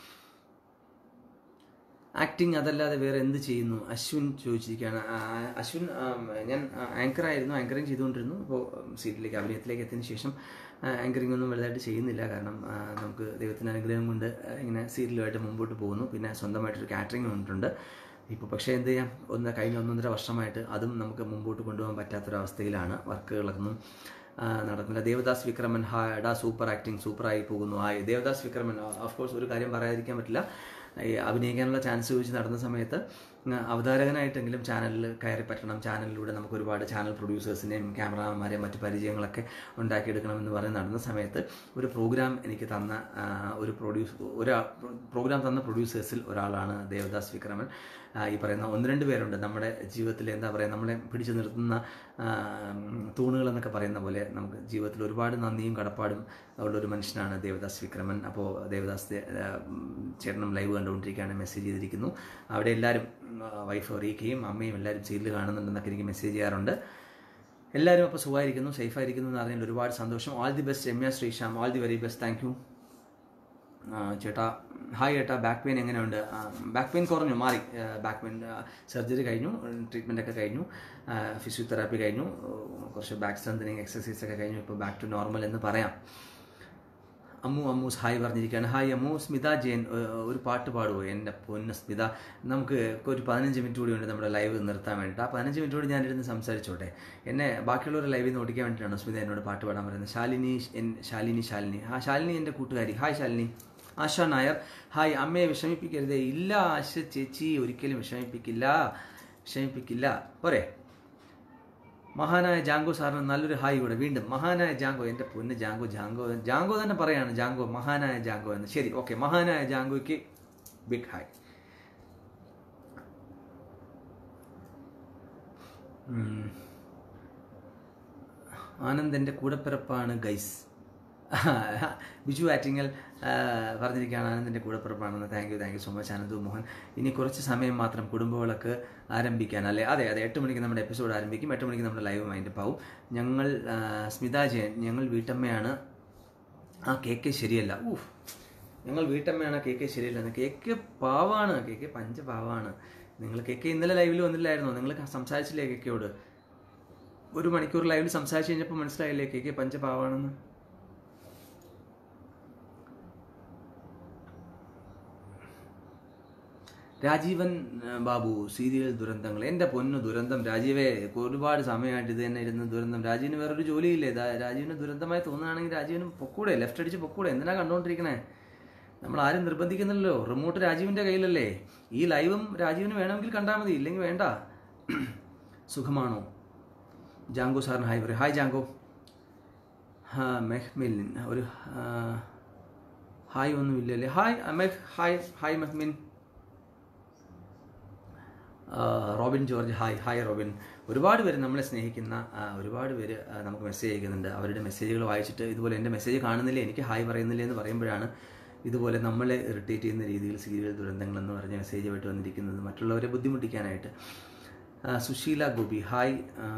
ആക്ടിങ് അതല്ലാതെ വേറെ എന്ത് ചെയ്യുന്നു അശ്വിൻ ചോദിച്ചിരിക്കുകയാണ് ആ, അശ്വിൻ ആം, ഞാൻ ആങ്കർ ആയിരുന്നു ആങ്കറിങ് ചെയ്തുകൊണ്ടിരുന്നു അപ്പോൾ സീരിയലിലേക്ക് അഭിനയത്തിലേക്ക് എത്തിയതിന് ശേഷം ആങ്കറിംഗ് ഒന്നും വലുതായിട്ട് ചെയ്യുന്നില്ല കാരണം ആ, നമുക്ക് ദൈവത്തിൻ്റെ അനുഗ്രഹം കൊണ്ട് ആ, ഇങ്ങനെ സീരിയലുമായിട്ട് മുമ്പോട്ട് പോകുന്നു പിന്നെ സ്വന്തമായിട്ടൊരു കാറ്ററിംഗ് വന്നിട്ടുണ്ട് ഇപ്പോൾ പക്ഷേ എന്ത് ചെയ്യാം ഒന്ന് കഴിഞ്ഞ ഒന്നൊന്നര വർഷമായിട്ട് അതും നമുക്ക് മുമ്പോട്ട് കൊണ്ടുപോകാൻ പറ്റാത്തൊരവസ്ഥയിലാണ് വർക്കുകളൊന്നും ആ, നടക്കുന്നില്ല ദേവദാസ് വിക്രമൻ ഹായ് ഡാ സൂപ്പർ ആക്ടിങ് സൂപ്പറായി പോകുന്നു hi Devadas Vikraman of course ഒരു കാര്യം പറയാതിരിക്കാൻ പറ്റില്ല ഈ അഭിനയിക്കാനുള്ള ചാൻസ് ചോദിച്ച് നടന്ന സമയത്ത് ഉം, അവതാരകനായിട്ടെങ്കിലും ചാനലിൽ കയറി പറ്റണം ചാനലിലൂടെ നമുക്ക് ഒരുപാട് ചാനൽ പ്രൊഡ്യൂസേഴ്സിനെയും ക്യാമറാമാരെയും മറ്റു പരിചയങ്ങളൊക്കെ ഉണ്ടാക്കിയെടുക്കണമെന്ന് പറഞ്ഞ് നടന്ന സമയത്ത് ഒരു പ്രോഗ്രാം എനിക്ക് തന്ന ആ, ഒരു പ്രൊഡ്യൂസ് ഒരു പ്രോഗ്രാം തന്ന പ്രൊഡ്യൂസേഴ്സിൽ ഒരാളാണ് ദേവദാസ് വിക്രമൻ ആ, ഈ പറയുന്ന ഒന്ന് രണ്ട് പേരുണ്ട് നമ്മുടെ ജീവിതത്തിൽ എന്താ പറയുക നമ്മളെ പിടിച്ചു നിർത്തുന്ന ആ, തൂണുകൾ എന്നൊക്കെ പറയുന്ന പോലെ നമുക്ക് ജീവിതത്തിൽ ഒരുപാട് നന്ദിയും കടപ്പാടും ഉള്ള ഒരു മനുഷ്യനാണ് ദേവദാസ് വിക്രമൻ അപ്പോൾ ദേവദാസ് ദേ- ആ, ഉം, ചേട്ടനും ലൈവ് കണ്ടുകൊണ്ടിരിക്കുകയാണ് മെസ്സേജ് ചെയ്തിരിക്കുന്നു അവിടെ എല്ലാവരും വൈഫ് അറിയിക്കുകയും അമ്മയും എല്ലാവരും സീരിയൽ കാണുന്നുണ്ടെന്നൊക്കെ എനിക്ക് മെസ്സേജ് ചെയ്യാറുണ്ട് എല്ലാവരും അപ്പോൾ സുഖമായിരിക്കുന്നു സേഫായിരിക്കുന്നു എന്ന് അറിഞ്ഞാൽ ഒരുപാട് സന്തോഷം all the best Ramya Sreesham all the very best thank you ആ, ചേട്ടാ ഹായ് ചേട്ടാ ബാക്ക് പെയിൻ എങ്ങനെയുണ്ട് ബാക്ക് പെയിൻ കുറഞ്ഞു മാറി ബാക്ക് പെയിൻ സർജറി കഴിഞ്ഞു ട്രീറ്റ്മെൻ്റ് ഒക്കെ കഴിഞ്ഞു ഫിസിയോതെറാപ്പി കഴിഞ്ഞു ആ, കുറച്ച് ബാക്ക് സ്ട്രെങ്തനിങ് എക്സസൈസ് ഒക്കെ കഴിഞ്ഞു ഇപ്പോൾ ബാക്ക് ടു നോർമൽ എന്ന് പറയാം അമ്മു അമ്മൂസ് ഹായ് പറഞ്ഞിരിക്കുകയാണ് ഹായ് അമ്മു സ്മിത ജയൻ ഏ, ഒരു പാട്ട് പാടുമോ എൻ്റെ പൊന്ന് സ്മിത നമുക്ക് ഒരു പതിനഞ്ച് മിനിറ്റ് കൂടി ഉണ്ട് നമ്മുടെ ലൈവ് നിർത്താൻ വേണ്ടിയിട്ട് ആ പതിനഞ്ച് മിനിറ്റ് കൂടി ഞാനിരുന്ന് സംസാരിച്ചോട്ടെ എന്നെ ബാക്കിയുള്ളവർ ലൈവിൽ നിന്ന് ഓടിക്കാൻ വേണ്ടിയിട്ടാണ് സ്മിത എന്നോട് പാട്ട് പാടാൻ പറയുന്നത് ശാലിനി എൻ ശാലിനി ശാലിനി ആ ശാലിനി എൻ്റെ കൂട്ടുകാരി ഹായ് ശാലിനി ആശ നായർ ഹായ് അമ്മയെ വിഷമിപ്പിക്കരുതേ ഇല്ല ആശ ചേച്ചി ഒരിക്കലും വിഷമിപ്പിക്കില്ല വിഷമിപ്പിക്കില്ല പോരെ മഹാനായ ജാങ്കോ സാറിന് നല്ലൊരു ഹായ് കൂടെ വീണ്ടും മഹാനായ ജാങ്കോ എൻ്റെ പൊന്ന് ജാങ്കോ ജാങ്കോ ജാങ്കോ തന്നെ പറയാണ് ജാങ്കോ മഹാനായ ജാങ്കോ എന്ന് ശരി ഓക്കെ മഹാനായ ജാങ്കോയ്ക്ക് ബിഗ് ഹായ് ഉം. ആനന്ദ് എൻ്റെ കൂടപ്പിറപ്പാണ് ഗൈസ് ബിജു ആറ്റിങ്ങൽ ആ, പറഞ്ഞിരിക്കുകയാണ് ആനന്ദിൻ്റെ കൂടപ്പിറപ്പാണെന്ന് thank you thank you so much Anand Mohan ഇനി കുറച്ച് സമയം മാത്രം കുടുംബവിളക്ക് ആരംഭിക്കാൻ അല്ലേ അതെ അതെ എട്ട് മണിക്ക് നമ്മുടെ എപ്പിസോഡ് ആരംഭിക്കും എട്ട് മണിക്ക് നമ്മുടെ ലൈവ് മൈൻഡ് പാവും ഞങ്ങൾ ആ, സ്മിത ജയൻ ഞങ്ങൾ വീട്ടമ്മയാണ് ആ കേക്ക് ശരിയല്ല ഊഫ് ഞങ്ങൾ വീട്ടമ്മയാണ് കേക്ക് ശരിയല്ല കേക്ക് പാവാണ് കേക്ക് പഞ്ച പാവാണ് നിങ്ങൾ കേക്ക് ഇന്നലെ ലൈവിൽ വന്നില്ലായിരുന്നോ നിങ്ങൾ സംസാരിച്ചില്ലേ കേക്കയോട് ഒരു മണിക്കൂർ ലൈവിൽ സംസാരിച്ച് കഴിഞ്ഞപ്പോൾ മനസ്സിലായില്ലേ കേക്ക് പഞ്ച പാവാണെന്ന് രാജീവൻ ആ, ബാബു സീരിയൽ ദുരന്തങ്ങൾ എൻ്റെ പൊന്നു ദുരന്തം രാജീവേ ഒരുപാട് സമയമായിട്ട് ഇത് തന്നെ ഇരുന്ന് ദുരന്തം രാജീവിന് വേറൊരു ജോലിയില്ലേ ദാ രാജീവിന് ദുരന്തമായി തോന്നുകയാണെങ്കിൽ രാജീവിന് പൊക്കൂടെ ലെഫ്റ്റ് അടിച്ച് പൊക്കൂടെ എന്തിനാ കണ്ടുകൊണ്ടിരിക്കണേ നമ്മൾ ആരും നിർബന്ധിക്കുന്നില്ലല്ലോ റിമോട്ട് രാജീവിൻ്റെ കയ്യിലല്ലേ ഈ ലൈവും രാജീവിന് വേണമെങ്കിൽ കണ്ടാൽ മതി ഇല്ലെങ്കിൽ വേണ്ട സുഖമാണോ ജാങ്കോ സാറിന് ഹായ് പറയും ഹായ് ജാങ്കോ ഹാ മെഹ്മിൻ ഒരു ആ, ഹായ് ഒന്നും ഇല്ലല്ലേ ഹായ് മെഹ് ഹായ് ഹായ് മെഹ്മിൻ ആ, Robin George hi hi Robin ഒരുപാട് പേര് നമ്മളെ സ്നേഹിക്കുന്ന ആ, ഒരുപാട് പേര് ആ, നമുക്ക് മെസ്സേജ് അയക്കുന്നുണ്ട് അവരുടെ മെസ്സേജുകൾ വായിച്ചിട്ട് ഇതുപോലെ എൻ്റെ മെസ്സേജ് കാണുന്നില്ല എനിക്ക് ഹായ് പറയുന്നില്ല എന്ന് പറയുമ്പോഴാണ് ഇതുപോലെ നമ്മളെ ഇറിറ്റേറ്റ് ചെയ്യുന്ന രീതിയിൽ സീരിയൽ ദുരന്തങ്ങൾ എന്ന് പറഞ്ഞ മെസ്സേജുമായിട്ട് വന്നിരിക്കുന്നത് മറ്റുള്ളവരെ ബുദ്ധിമുട്ടിക്കാനായിട്ട് ആ, സുശീല ഗോപി ഹായ് ആ,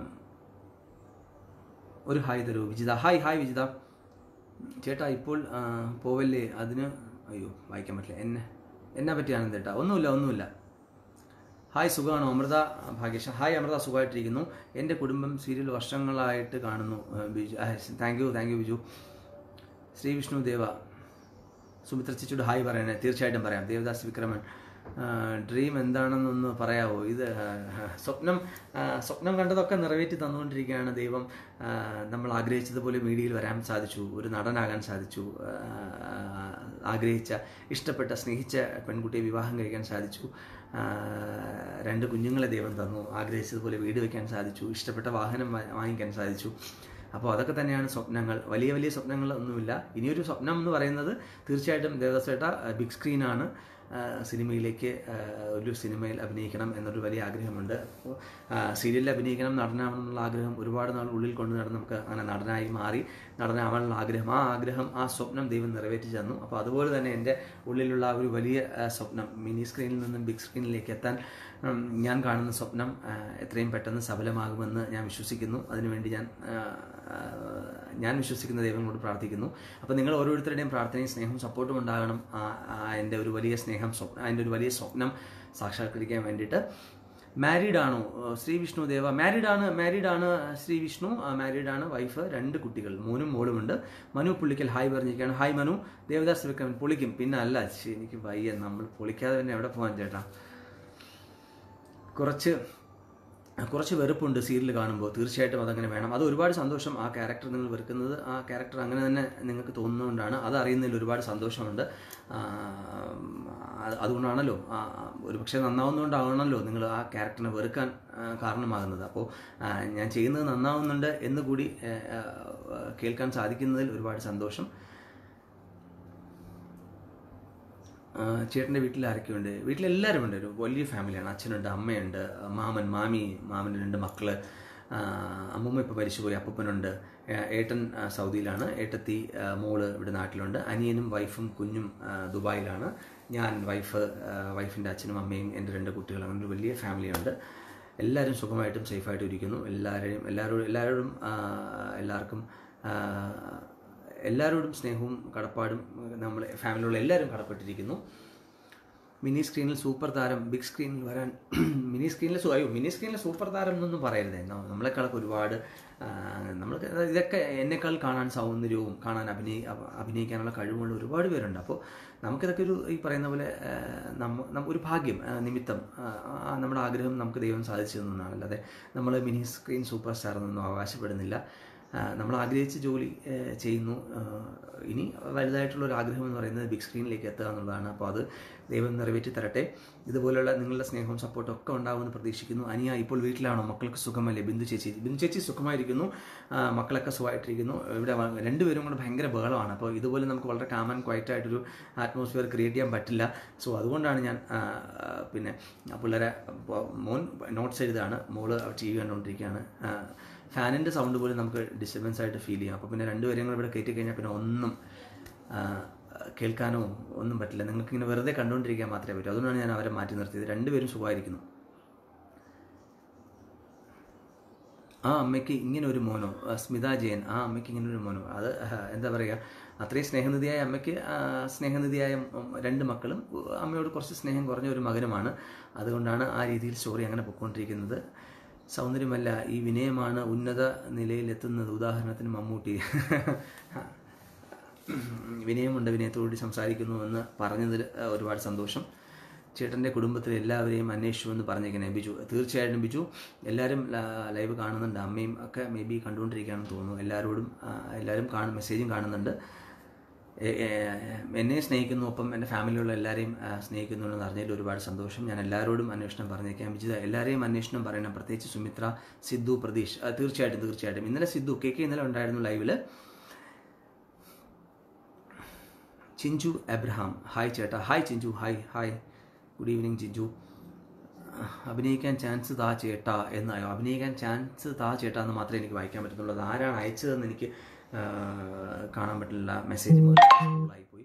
ഒരു ഹായ് തരൂ വിജിത ഹായ് ഹായ് വിജിത ചേട്ടാ ഇപ്പോൾ ആ, പോവല്ലേ അതിന് അയ്യോ വായിക്കാൻ പറ്റില്ല എന്നെ എന്നെ പറ്റിയാണ് ചേട്ടാ ഒന്നുമില്ല ഒന്നുമില്ല ഹായ് സുഖമാണോ അമൃത ഭാഗ്യശ ഹായ് അമൃത സുഖമായിട്ടിരിക്കുന്നു എൻ്റെ കുടുംബം സീരിയൽ വർഷങ്ങളായിട്ട് കാണുന്നു ആ, Biju thank you thank you Biju Sree Vishnu Deva Sumithra ചേച്ചിയോട് ഹായ് പറയണേ തീർച്ചയായിട്ടും പറയാം ദേവദാസ് വിക്രമൻ ഡ്രീം എന്താണെന്നൊന്ന് പറയാവോ ഇത് ആ, സ്വപ്നം ആ, സ്വപ്നം കണ്ടതൊക്കെ നിറവേറ്റി തന്നുകൊണ്ടിരിക്കുകയാണ് ദൈവം ആ, നമ്മൾ ആഗ്രഹിച്ചതുപോലെ മീഡിയയിൽ വരാൻ സാധിച്ചു ഒരു നടനാകാൻ സാധിച്ചു ആ, ആഗ്രഹിച്ച ഇഷ്ടപ്പെട്ട സ്നേഹിച്ച പെൺകുട്ടിയെ വിവാഹം കഴിക്കാൻ സാധിച്ചു ആ, രണ്ട് കുഞ്ഞുങ്ങളെ ദൈവം തന്നു ആഗ്രഹിച്ചതുപോലെ വീട് വയ്ക്കാൻ സാധിച്ചു ഇഷ്ടപ്പെട്ട വാഹനം വാ- വാങ്ങിക്കാൻ സാധിച്ചു അപ്പോൾ അതൊക്കെ തന്നെയാണ് സ്വപ്നങ്ങൾ വലിയ വലിയ സ്വപ്നങ്ങൾ ഒന്നുമില്ല ഇനിയൊരു സ്വപ്നം എന്ന് പറയുന്നത് തീർച്ചയായിട്ടും ദേവദാസേട്ട ബിഗ് സ്ക്രീനാണ് ആ, സിനിമയിലേക്ക് ആ, ഒരു സിനിമയിൽ അഭിനയിക്കണം എന്നൊരു വലിയ ആഗ്രഹമുണ്ട് അപ്പോൾ സീരിയലിൽ അഭിനയിക്കണം നടനാവണം എന്നുള്ള ആഗ്രഹം ഒരുപാട് നാൾ ഉള്ളിൽ കൊണ്ടു നടന്ന് നമുക്ക് അങ്ങനെ നടനായി മാറി നടനാവാനുള്ള ആഗ്രഹം ആ ആഗ്രഹം ആ സ്വപ്നം ദൈവം നിറവേറ്റി തന്നു അപ്പോൾ അതുപോലെ തന്നെ എൻ്റെ ഉള്ളിലുള്ള ആ ഒരു വലിയ ആ, സ്വപ്നം മിനി സ്ക്രീനിൽ നിന്നും ബിഗ് സ്ക്രീനിലേക്ക് എത്താൻ ഉം, ഞാൻ കാണുന്ന സ്വപ്നം ആ, എത്രയും പെട്ടെന്ന് സഫലമാകുമെന്ന് ഞാൻ വിശ്വസിക്കുന്നു അതിനുവേണ്ടി ഞാൻ ആ, ആ, ഞാൻ വിശ്വസിക്കുന്ന ദൈവങ്ങളോട് പ്രാർത്ഥിക്കുന്നു അപ്പോൾ നിങ്ങൾ ഓരോരുത്തരുടെയും പ്രാർത്ഥനയും സ്നേഹവും സപ്പോർട്ടും ഉണ്ടാകണം ആ- ആ എൻ്റെ ഒരു വലിയ സ്നേഹം സ്വപ്നം എൻ്റെ ഒരു വലിയ സ്വപ്നം സാക്ഷാത്കരിക്കാൻ വേണ്ടിയിട്ട് മാരീഡ് ആണോ ഏഹ് ശ്രീ വിഷ്ണു ദേവ മാരീഡ് ആണ് മാരീഡ് ആണ് ശ്രീ വിഷ്ണു മാരീഡ് ആണ് വൈഫ് രണ്ട് കുട്ടികൾ മോനും മോളുമുണ്ട് മനു പുള്ളിക്കൽ ഹായ് പറഞ്ഞിരിക്കുകയാണ് ഹായ് മനു ദേവദാസ് വിക്രമൻ പൊളിക്കും പിന്നെ അല്ല ശ്ശി, എനിക്ക് വയ്യ നമ്മൾ പൊളിക്കാതെ തന്നെ എവിടെ പോകാൻ ചേട്ടാ കുറച്ച് കുറച്ച് വെറുപ്പുണ്ട് സീരിയൽ കാണുമ്പോൾ തീർച്ചയായിട്ടും അതങ്ങനെ വേണം അത് ഒരുപാട് സന്തോഷം ആ ക്യാരക്ടർ നിങ്ങൾ വെറുക്കുന്നത് ആ ക്യാരക്ടർ അങ്ങനെ തന്നെ നിങ്ങൾക്ക് തോന്നുന്നതുകൊണ്ടാണ് അത് അറിയുന്നതിൽ ഒരുപാട് സന്തോഷമുണ്ട് ആ, അത് അതുകൊണ്ടാണല്ലോ ആ, ഒരു പക്ഷേ നന്നാവുന്നതുകൊണ്ടാണല്ലോ നിങ്ങൾ ആ ക്യാരക്ടറിനെ വെറുക്കാൻ ആ, കാരണമാകുന്നത് അപ്പോൾ ആ, ഞാൻ ചെയ്യുന്നത് നന്നാവുന്നുണ്ട് എന്ന് കൂടി ആ, ആ, കേൾക്കാൻ സാധിക്കുന്നതിൽ ഒരുപാട് സന്തോഷം ആ, ചേട്ടൻ്റെ വീട്ടിൽ ആരൊക്കെയുണ്ട് വീട്ടിലെല്ലാവരും ഉണ്ട് ഒരു വലിയ ഫാമിലിയാണ് അച്ഛനുണ്ട് അമ്മയുണ്ട് മാമൻ മാമി മാമൻ്റെ രണ്ട് മക്കള് ആ, അമ്മൂമ്മ ഇപ്പോൾ മരിച്ചുപോയി അപ്പൂപ്പനുണ്ട് ഏ, ഏട്ടൻ ആ, സൗദിയിലാണ് ഏട്ടത്തി ആ, മോള് ഇവിടെ നാട്ടിലുണ്ട് അനിയനും വൈഫും കുഞ്ഞും ആ, ദുബായിലാണ് ഞാൻ വൈഫ് ആ, വൈഫിൻ്റെ അച്ഛനും അമ്മയും എൻ്റെ രണ്ട് കുട്ടികളും അങ്ങനെ ഒരു വലിയ ഫാമിലിയുണ്ട് എല്ലാവരും സുഖമായിട്ടും സേഫായിട്ടും ഇരിക്കുന്നു എല്ലാവരെയും എല്ലാവരോടും എല്ലാവരോടും ആ, എല്ലാവർക്കും ആ, എല്ലാവരോടും സ്നേഹവും കടപ്പാടും നമ്മൾ ഫാമിലിയുള്ള എല്ലാവരും കടപ്പെട്ടിരിക്കുന്നു മിനി സ്ക്രീനിൽ സൂപ്പർ താരം ബിഗ് സ്ക്രീനിൽ വരാൻ മിനി സ്ക്രീനിൽ സു- അയ്യോ മിനി സ്ക്രീനിൽ സൂപ്പർ താരം എന്നൊന്നും പറയരുതേ ന- നമ്മളെക്കാളൊക്കെ ഒരുപാട് ആ, നമ്മൾക്ക് ഇതൊക്കെ എന്നെക്കാൾ കാണാൻ സൗന്ദര്യവും കാണാൻ അഭിനയി അഭ- അഭിനയിക്കാനുള്ള കഴിവുള്ള ഒരുപാട് പേരുണ്ട് അപ്പോൾ നമുക്കിതൊക്കെ ഒരു ഈ പറയുന്ന പോലെ ആ, നമ്മ നമ്മ- ഒരു ഭാഗ്യം ആ, നിമിത്തം ആ, ആ, നമ്മുടെ ആഗ്രഹം നമുക്ക് ദൈവം സാധിച്ചു തന്നതാണ് അല്ലാതെ നമ്മൾ മിനി സ്ക്രീൻ സൂപ്പർ സ്റ്റാർ എന്നൊന്നും അവകാശപ്പെടുന്നില്ല ആ, നമ്മൾ ആഗ്രഹിച്ച ജോലി ആ, ചെയ്യുന്നു ആ, ഇനി വലുതായിട്ടുള്ള ഒരു ആഗ്രഹം എന്ന് പറയുന്നത് ബിഗ് സ്ക്രീനിലേക്ക് എത്തുക എന്നുള്ളതാണ് അപ്പോൾ അത് ദൈവം നിറവേറ്റി തരട്ടെ ഇതുപോലുള്ള നിങ്ങളുടെ സ്നേഹവും സപ്പോർട്ടും ഒക്കെ ഉണ്ടാവുമെന്ന് പ്രതീക്ഷിക്കുന്നു അനിയ ഇപ്പോൾ വീട്ടിലാണോ മക്കൾക്ക് സുഖമല്ലേ ബിന്ദു ചേച്ചി ബിന്ദു ചേച്ചി സുഖമായിരിക്കുന്നു ആ, മക്കളൊക്കെ സുഖമായിട്ടിരിക്കുന്നു ഇവിടെ വ- രണ്ടുപേരും കൂടെ ഭയങ്കര ബഹളമാണ് അപ്പോൾ ഇതുപോലെ നമുക്ക് വളരെ കാമൻ ക്വയറ്റ് ആയിട്ടൊരു ആറ്റ്മോസ്ഫിയർ ക്രിയേറ്റ് ചെയ്യാൻ പറ്റില്ല സോ അതുകൊണ്ടാണ് ഞാൻ ആ, ആ, പിന്നെ ആ പിള്ളേരെ ഇപ്പോൾ മോൻ നോട്ട്സ് എഴുതാണ് മോള് ടി വി കണ്ടുകൊണ്ടിരിക്കുകയാണ് ആ, ഫാനിൻ്റെ സൗണ്ട് പോലും നമുക്ക് ഡിസ്റ്റർബൻസ് ആയിട്ട് ഫീൽ ചെയ്യും അപ്പോൾ പിന്നെ രണ്ടുപേരും കൂടെ ഇവിടെ കയറ്റി കഴിഞ്ഞാൽ പിന്നെ ഒന്നും ആ, കേൾക്കാനോ ഒന്നും പറ്റില്ല നിങ്ങൾക്ക് ഇങ്ങനെ വെറുതെ കണ്ടുകൊണ്ടിരിക്കാൻ മാത്രമേ പറ്റൂ അതുകൊണ്ടാണ് ഞാൻ അവരെ മാറ്റി നിർത്തിയത് രണ്ടുപേരും സുഖമായിരിക്കുന്നു ആ അമ്മയ്ക്ക് ഇങ്ങനെ ഒരു മോനോ ആ, സ്മിത ജയൻ ആ അമ്മയ്ക്ക് ഇങ്ങനെ ഒരു മോനോ അത് ആ, എന്താ പറയുക അത്രയും സ്നേഹനിധിയായ അമ്മയ്ക്ക് ആ, സ്നേഹനിധിയായ ഉം, രണ്ട് മക്കളും ഉ, അമ്മയോട് കുറച്ച് സ്നേഹം കുറഞ്ഞ ഒരു മകനുമാണ് അതുകൊണ്ടാണ് ആ രീതിയിൽ സ്റ്റോറി അങ്ങനെ പൊയ്ക്കൊണ്ടിരിക്കുന്നത് സൗന്ദര്യമല്ല ഈ വിനയമാണ് ഉന്നത നിലയിലെത്തുന്നത് ഉദാഹരണത്തിന് മമ്മൂട്ടി വിനയമുണ്ട് വിനയത്തോടുകൂടി സംസാരിക്കുന്നു എന്ന് പറഞ്ഞതിൽ ആ, ഒരുപാട് സന്തോഷം ചേട്ടൻ്റെ കുടുംബത്തിലെ എല്ലാവരെയും അന്വേഷിച്ചു എന്ന് പറഞ്ഞേക്കണേ ബിജു തീർച്ചയായിട്ടും ബിജു എല്ലാവരും ല- ലൈവ് കാണുന്നുണ്ട് അമ്മയും ഒക്കെ മേ ബി കണ്ടുകൊണ്ടിരിക്കുകയാണെന്ന് തോന്നുന്നു എല്ലാവരോടും ആ, എല്ലാവരും കാണും മെസ്സേജും കാണുന്നുണ്ട് എ- എ- എന്നെ സ്നേഹിക്കുന്നു ഒപ്പം എൻ്റെ ഫാമിലിയുള്ള എല്ലാവരെയും ആ, സ്നേഹിക്കുന്നു എന്ന് അറിഞ്ഞതിൽ ഒരുപാട് സന്തോഷം ഞാൻ എല്ലാവരോടും അന്വേഷണം പറഞ്ഞേക്കാം വിജിത എല്ലാവരെയും അന്വേഷണം പറയണം പ്രത്യേകിച്ച് സുമിത്ര സിദ്ധു പ്രതീഷ് ആ, തീർച്ചയായിട്ടും തീർച്ചയായിട്ടും ഇന്നലെ സിദ്ധു കെ കെ ഇന്നലെ ഉണ്ടായിരുന്നു ലൈവിൽ ചിഞ്ചു എബ്രഹാം ഹായ് ചേട്ടാ hi Chinchu hi hi good evening Chinchu അഭിനയിക്കാൻ ചാൻസ് താ ചേട്ടാ എന്നായോ അഭിനയിക്കാൻ ചാൻസ് താ ചേട്ടാ എന്ന് മാത്രമേ എനിക്ക് വായിക്കാൻ പറ്റുന്നുള്ളൂ അത് ആരാണ് അയച്ചതെന്ന് എനിക്ക് ആ, കാണാൻ പറ്റില്ല മെസ്സേജ് ആയിപ്പോയി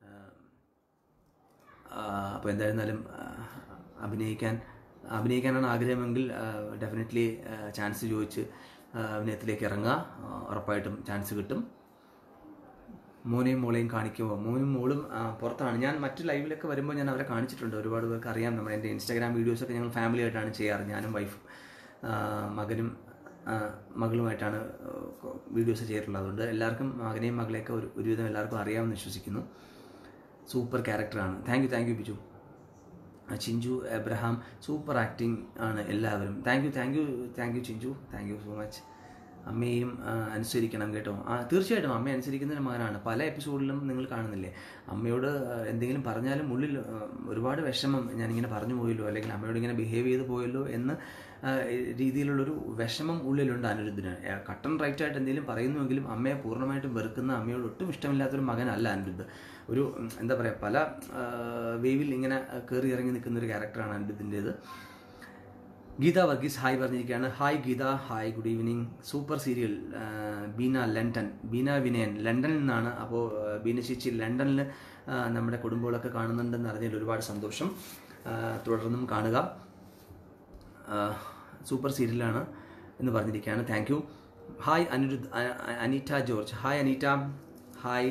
അപ്പോൾ എന്തായിരുന്നാലും ആ, അഭിനയിക്കാൻ അഭിനയിക്കാനാണ് ആഗ്രഹമെങ്കിൽ ഡെഫിനറ്റ്ലി ചാൻസ് ചോദിച്ച് ആ, അഭിനയത്തിലേക്ക് ഇറങ്ങുക ആ, ഉറപ്പായിട്ടും ചാൻസ് കിട്ടും മോനെയും മോളെയും കാണിക്കുമോ മോനും മോളും ആ, പുറത്താണ് ഞാൻ മറ്റു ലൈവിലൊക്കെ വരുമ്പോൾ ഞാൻ അവരെ കാണിച്ചിട്ടുണ്ട് ഒരുപാട് പേർക്ക് അറിയാം നമ്മുടെ എൻ്റെ ഇൻസ്റ്റാഗ്രാം വീഡിയോസൊക്കെ ഞങ്ങൾ ഫാമിലി ആയിട്ടാണ് ചെയ്യാറ് ഞാനും വൈഫും ആ, മകനും ആ, മകളുമായിട്ടാണ് വീഡിയോസ് ചെയ്തിട്ടുള്ളത് അതുകൊണ്ട് എല്ലാവർക്കും മകനെയും മകളെയൊക്കെ ഒരു ഒരുവിധം എല്ലാവർക്കും അറിയാമെന്ന് വിശ്വസിക്കുന്നു സൂപ്പർ ക്യാരക്ടറാണ് thank you thank you Biju ആ, ചിഞ്ചു എബ്രഹാം സൂപ്പർ ആക്ടിങ് ആണ് എല്ലാവരും thank you thank you thank you Chinchu thank you so much അമ്മയും ആ, അനുസരിക്കണം കേട്ടോ ആ തീർച്ചയായിട്ടും അമ്മയെ അനുസരിക്കുന്ന ഒരു മകനാണ് പല എപ്പിസോഡിലും നിങ്ങൾ കാണുന്നില്ലേ അമ്മയോട് ആ, എന്തെങ്കിലും പറഞ്ഞാലും ഉള്ളിൽ ആ, ഒരുപാട് വിഷമം ഞാനിങ്ങനെ പറഞ്ഞു പോയല്ലോ അല്ലെങ്കിൽ അമ്മയോട് ഇങ്ങനെ ബിഹേവ് ചെയ്ത് പോയല്ലോ എന്ന് ആ, രീതിയിലുള്ളൊരു വിഷമം ഉള്ളിലുണ്ട് അനിരുദ്ധിന് കട്ടൺ റൈറ്റ് ആയിട്ട് എന്തെങ്കിലും പറയുന്നുവെങ്കിലും അമ്മയെ പൂർണ്ണമായിട്ടും വെറുക്കുന്ന അമ്മയോട് ഒട്ടും ഇഷ്ടമില്ലാത്തൊരു മകനല്ല അനിരുദ്ധ് ഒരു ഉം, എന്താ പറയുക പല വേവിൽ ഇങ്ങനെ കയറി ഇറങ്ങി നിൽക്കുന്ന ഒരു ക്യാരക്ടറാണ് അനിരുദ്ധിൻ്റേത് ഗീത വർഗീസ് ഹായ് പറഞ്ഞിരിക്കുകയാണ് hi Geetha hi good evening super serial ആ, ബീന ലണ്ടൻ ബീന വിനയൻ ലണ്ടനിൽ നിന്നാണ് അപ്പോൾ ആ, ബീന ചേച്ചി ലണ്ടനിൽ ആ, നമ്മുടെ കുടുംബങ്ങളൊക്കെ കാണുന്നുണ്ടെന്ന് അറിഞ്ഞതിൽ ഒരുപാട് സന്തോഷം ആ, തുടർന്നും കാണുക ആ, സൂപ്പർ സീരിയലാണ് എന്ന് പറഞ്ഞിരിക്കുകയാണ് താങ്ക് യു ഹായ് അനിരുദ്ധ് അ- അ- Aneeta George hi Aneeta hi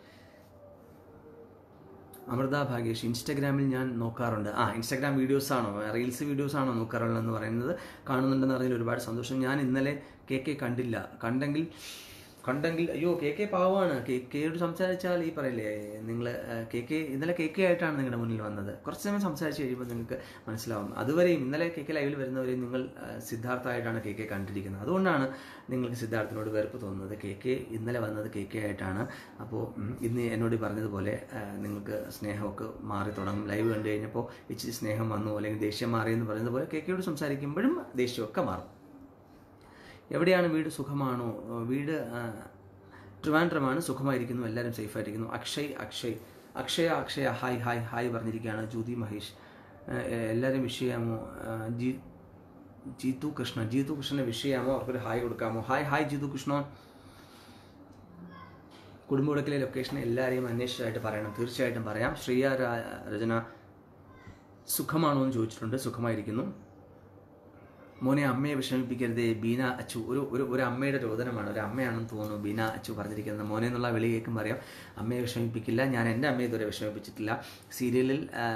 Amritha Bhagesh ഇൻസ്റ്റാഗ്രാമിൽ ഞാൻ നോക്കാറുണ്ട് ആ ഇൻസ്റ്റാഗ്രാം വീഡിയോസ് ആണോ റീൽസ് വീഡിയോസ് ആണോ നോക്കാറുള്ളതെന്ന് പറയുന്നത് കാണുന്നുണ്ടെന്ന് അറിഞ്ഞതിൽ ഒരുപാട് സന്തോഷം ഞാൻ ഇന്നലെ കെ കെ കണ്ടില്ല കണ്ടെങ്കിൽ കണ്ടെങ്കിൽ അയ്യോ കെ കെ പാവമാണ് കെ കെയോട് സംസാരിച്ചാൽ ഈ പറയില്ലേ നിങ്ങൾ കെ കെ ഇന്നലെ കെ കെ ആയിട്ടാണ് നിങ്ങളുടെ മുന്നിൽ വന്നത് കുറച്ച് സമയം സംസാരിച്ച് കഴിയുമ്പോൾ നിങ്ങൾക്ക് മനസ്സിലാവും അതുവരെയും ഇന്നലെ കെ കെ ലൈവിൽ വരുന്നവരെയും നിങ്ങൾ ആ, സിദ്ധാർത്ഥമായിട്ടാണ് കെ കെ കണ്ടിരിക്കുന്നത് അതുകൊണ്ടാണ് നിങ്ങൾക്ക് സിദ്ധാർത്ഥിനോട് വെറുപ്പ് തോന്നുന്നത് കെ കെ ഇന്നലെ വന്നത് കെ കെ ആയിട്ടാണ് അപ്പോൾ ഉം, ഇന്ന് എന്നോട് ഈ പറഞ്ഞതുപോലെ ആ, നിങ്ങൾക്ക് സ്നേഹമൊക്കെ മാറി തുടങ്ങും ലൈവ് കണ്ടു കഴിഞ്ഞപ്പോൾ ഇച്ചിരി സ്നേഹം വന്നു അല്ലെങ്കിൽ ദേഷ്യം മാറി എന്ന് പറയുന്നത് പോലെ കെ കെയോട് സംസാരിക്കുമ്പോഴും ദേഷ്യമൊക്കെ മാറും എവിടെയാണ് വീട് സുഖമാണോ ഏഹ് വീട് ആ, ട്രിവാൻഡ്രമാണ് സുഖമായിരിക്കുന്നു എല്ലാവരും സേഫായിരിക്കുന്നു Akshay Akshay Akshaya Akshaya hi hi hi പറഞ്ഞിരിക്കുകയാണ് ജ്യോതി മഹേഷ് ഏഹ് ഏഹ് എല്ലാവരും വിഷ് ചെയ്യാമോ ഏഹ് ജി ജീതു കൃഷ്ണൻ ജീതു കൃഷ്ണനെ വിഷ് ചെയ്യാമോ അവർക്കൊരു ഹായ് കൊടുക്കാമോ ഹായ് ഹായ് ജീതു കൃഷ്ണൻ കുടുംബവിളക്കിലെ ലൊക്കേഷൻ എല്ലാവരെയും അന്വേഷിച്ചായിട്ട് പറയണം തീർച്ചയായിട്ടും പറയാം ശ്രീയ രാ- രചന സുഖമാണോ എന്ന് ചോദിച്ചിട്ടുണ്ട് സുഖമായിരിക്കുന്നു മോനെ അമ്മയെ വിഷമിപ്പിക്കരുതേ ബീന അച്ചു ഒരു ഒരു ഒരു അമ്മയുടെ രോദനമാണ് ഒരു അമ്മയാണെന്ന് തോന്നുന്നു ബീന അച്ചു പറഞ്ഞിരിക്കുന്നത് മോനെ എന്നുള്ള വിളി കേൾക്കുമ്പോൾ അറിയാം അമ്മയെ വിഷമിപ്പിക്കില്ല ഞാൻ എൻ്റെ അമ്മയെ ഇതുവരെ വിഷമിപ്പിച്ചിട്ടില്ല സീരിയലിൽ ആ,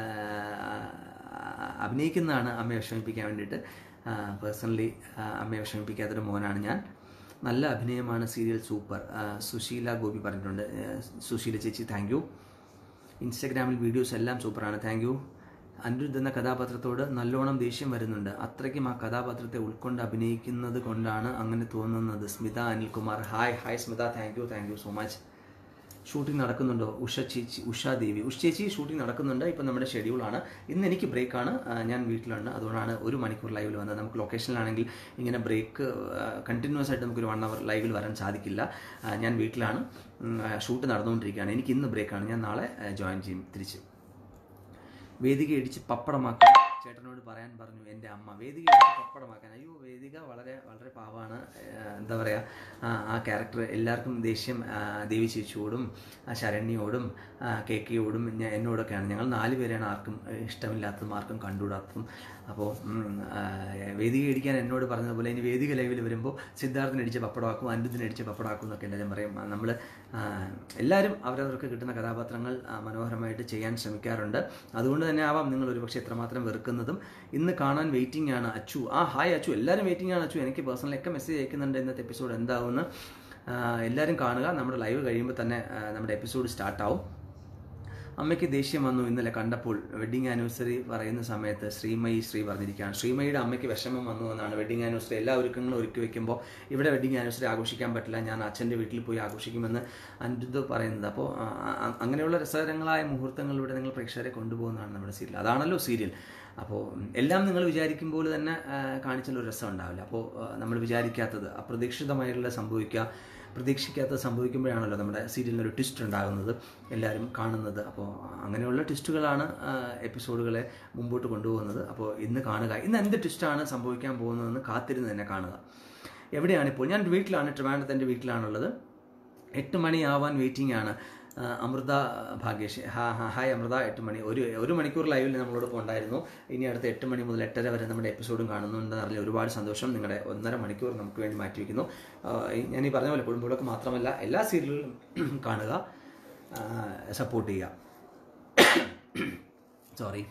അഭിനയിക്കുന്നതാണ് അമ്മയെ വിഷമിപ്പിക്കാൻ വേണ്ടിയിട്ട് പേഴ്സണലി അമ്മയെ വിഷമിപ്പിക്കാത്തൊരു മോനാണ് ഞാൻ നല്ല അഭിനയമാണ് സീരിയൽ സൂപ്പർ ആ, സുശീല ഗോപി പറഞ്ഞിട്ടുണ്ട് ആ, സുശീല ചേച്ചി താങ്ക് യു ഇൻസ്റ്റഗ്രാമിൽ വീഡിയോസ് എല്ലാം സൂപ്പറാണ് താങ്ക് യു അനിരുദ്ധ് എന്ന കഥാപാത്രത്തോട് നല്ലോണം ദേഷ്യം വരുന്നുണ്ട് അത്രയ്ക്കും ആ കഥാപാത്രത്തെ ഉൾക്കൊണ്ട് അഭിനയിക്കുന്നത് കൊണ്ടാണ് അങ്ങനെ തോന്നുന്നത് Smitha Anilkumar hi hi Smitha thank you thank you so much shooting നടക്കുന്നുണ്ടോ ഉഷ ചേച്ചി ഉഷ ദേവി ഉഷ ചേച്ചി ഷൂട്ടിംഗ് നടക്കുന്നുണ്ട് ഇപ്പം നമ്മുടെ ഷെഡ്യൂളാണ് ഇന്ന് എനിക്ക് ബ്രേക്കാണ് ഞാൻ വീട്ടിലുണ്ട് അതുകൊണ്ടാണ് ഒരു മണിക്കൂർ ലൈവിൽ വന്നത് നമുക്ക് ലൊക്കേഷനിലാണെങ്കിൽ ഇങ്ങനെ ബ്രേക്ക് കണ്ടിന്യൂസ് ആയിട്ട് നമുക്കൊരു വൺ അവർ ലൈവിൽ വരാൻ സാധിക്കില്ല ആ, ഞാൻ വീട്ടിലാണ് ഉം, ആ, ഷൂട്ട് നടന്നുകൊണ്ടിരിക്കുകയാണ് എനിക്ക് ഇന്ന് ബ്രേക്കാണ് ഞാൻ നാളെ ജോയിൻ ചെയ്യും തിരിച്ച് വേദിക ഇടിച്ച് പപ്പടമാക്കാൻ ചേട്ടനോട് പറയാൻ പറഞ്ഞു എൻ്റെ അമ്മ വേദിക ഇടിച്ച് പപ്പടമാക്കാൻ അയ്യോ വേദിക വളരെ വളരെ പാവമാണ് ഏഹ് എന്താ പറയുക ആ, ആ ക്യാരക്ടർ എല്ലാവർക്കും ദേഷ്യം ആ, ദേവി ചേച്ചിയോടും ആ, ശരണ്യയോടും ആ, കെ കെയോടും ഞാൻ എന്നോടൊക്കെയാണ് ഞങ്ങൾ നാല് പേരെയാണ് ആർക്കും ഏഹ്, ഇഷ്ടമില്ലാത്തതും ആർക്കും കണ്ടുകൂടാത്തതും അപ്പോൾ ഉം, ആ, വേദിക ഇടിക്കാൻ എന്നോട് പറഞ്ഞതുപോലെ ഇനി വേദിക ലൈവിൽ വരുമ്പോൾ സിദ്ധാർത്ഥിന് അടിച്ച് പപ്പടമാക്കും അനിരുദ്ധിന് അടിച്ച് പപ്പടമാക്കും എന്നൊക്കെ എല്ലാവരും പറയും നമ്മൾ എല്ലാവരും അവരവർക്ക് കിട്ടുന്ന കഥാപാത്രങ്ങൾ ആ, മനോഹരമായിട്ട് ചെയ്യാൻ ശ്രമിക്കാറുണ്ട് അതുകൊണ്ട് തന്നെ ആവാം നിങ്ങൾ ഒരുപക്ഷെ എത്രമാത്രം വെറുക്കുന്നതും ഇന്ന് കാണാൻ വെയിറ്റിംഗ് ആണ് അച്ചു ആ ഹായ് അച്ചു എല്ലാവരും വെയിറ്റിംഗ് ആണ് അച്ചു എനിക്ക് പേഴ്സണലി ഒക്കെ മെസ്സേജ് അയക്കുന്നുണ്ട് ഇന്നത്തെ എപ്പിസോഡ് എന്താവുമെന്ന് ആ, എല്ലാവരും കാണുക നമ്മുടെ ലൈവ് കഴിയുമ്പോൾ തന്നെ ആ, നമ്മുടെ എപ്പിസോഡ് സ്റ്റാർട്ടാവും അമ്മയ്ക്ക് ദേഷ്യം വന്നു ഇന്നലെ കണ്ടപ്പോൾ വെഡിങ് ആനിവേഴ്സറി പറയുന്ന സമയത്ത് ശ്രീമയി ശ്രീ പറഞ്ഞിരിക്കുകയാണ് ശ്രീമയിയുടെ അമ്മയ്ക്ക് വിഷമം വന്നു എന്നാണ് വെഡിങ് ആനിവേഴ്സറി എല്ലാ ഒരുക്കങ്ങളും ഒരുക്കി വെക്കുമ്പോൾ ഇവിടെ വെഡിങ് ആനിവേഴ്സറി ആഘോഷിക്കാൻ പറ്റില്ല ഞാൻ അച്ഛൻ്റെ വീട്ടിൽ പോയി ആഘോഷിക്കുമെന്ന് അനിരുദ്ധ് പറയുന്നത് അപ്പോൾ ആ, ആ, അങ്ങനെയുള്ള രസകരങ്ങളായ മുഹൂർത്തങ്ങളിലൂടെ നിങ്ങൾ പ്രേക്ഷകരെ കൊണ്ടുപോകുന്നതാണ് നമ്മുടെ സീരിയൽ അതാണല്ലോ സീരിയൽ അപ്പോൾ എല്ലാം നിങ്ങൾ വിചാരിക്കും പോലെ തന്നെ ആ, കാണിച്ചാൽ ഒരു രസം ഉണ്ടാവില്ല അപ്പോൾ നമ്മൾ വിചാരിക്കാത്തത് അപ്രതീക്ഷിതമായിട്ടുള്ള സംഭവിക്കുക പ്രതീക്ഷിക്കാത്തത് സംഭവിക്കുമ്പോഴാണല്ലോ നമ്മുടെ സീരിയലിന് ഒരു ട്വിസ്റ്റ് ഉണ്ടാകുന്നത് എല്ലാവരും കാണുന്നത് അപ്പോൾ അങ്ങനെയുള്ള ട്വിസ്റ്റുകളാണ് ആ, എപ്പിസോഡുകളെ മുമ്പോട്ട് കൊണ്ടുപോകുന്നത് അപ്പോൾ ഇന്ന് കാണുക ഇന്ന് എന്ത് ട്വിസ്റ്റാണ് സംഭവിക്കാൻ പോകുന്നതെന്ന് കാത്തിരുന്ന് തന്നെ കാണുക എവിടെയാണിപ്പോൾ ഞാൻ വീട്ടിലാണ് ട്രിവാൻഡ്രത്ത് എൻ്റെ വീട്ടിലാണുള്ളത് എട്ട് മണിയാവാൻ വെയിറ്റിംഗ് ആണ് ആ, അമൃത ഭാഗ്യശ് ഹാ ഹാ ഹായ് അമൃത എട്ട് മണി ഒരു ഒരു മണിക്കൂർ ലൈവിൽ നമ്മളോടൊപ്പം ഉണ്ടായിരുന്നു ഇനി അടുത്ത എട്ട് മണി മുതൽ എട്ടര വരെ നമ്മുടെ എപ്പിസോഡും കാണുന്നുണ്ടെന്ന് അറിഞ്ഞ ഒരുപാട് സന്തോഷം നിങ്ങളുടെ ഒന്നര മണിക്കൂർ നമുക്ക് വേണ്ടി മാറ്റിവെക്കുന്നു ആ, ഈ- ഞാൻ ഈ പറഞ്ഞ പോലെ കുടുംബവിളക്ക് മാത്രമല്ല എല്ലാ സീരിയലുകളും കാണുക സപ്പോർട്ട് ചെയ്യുക സോറി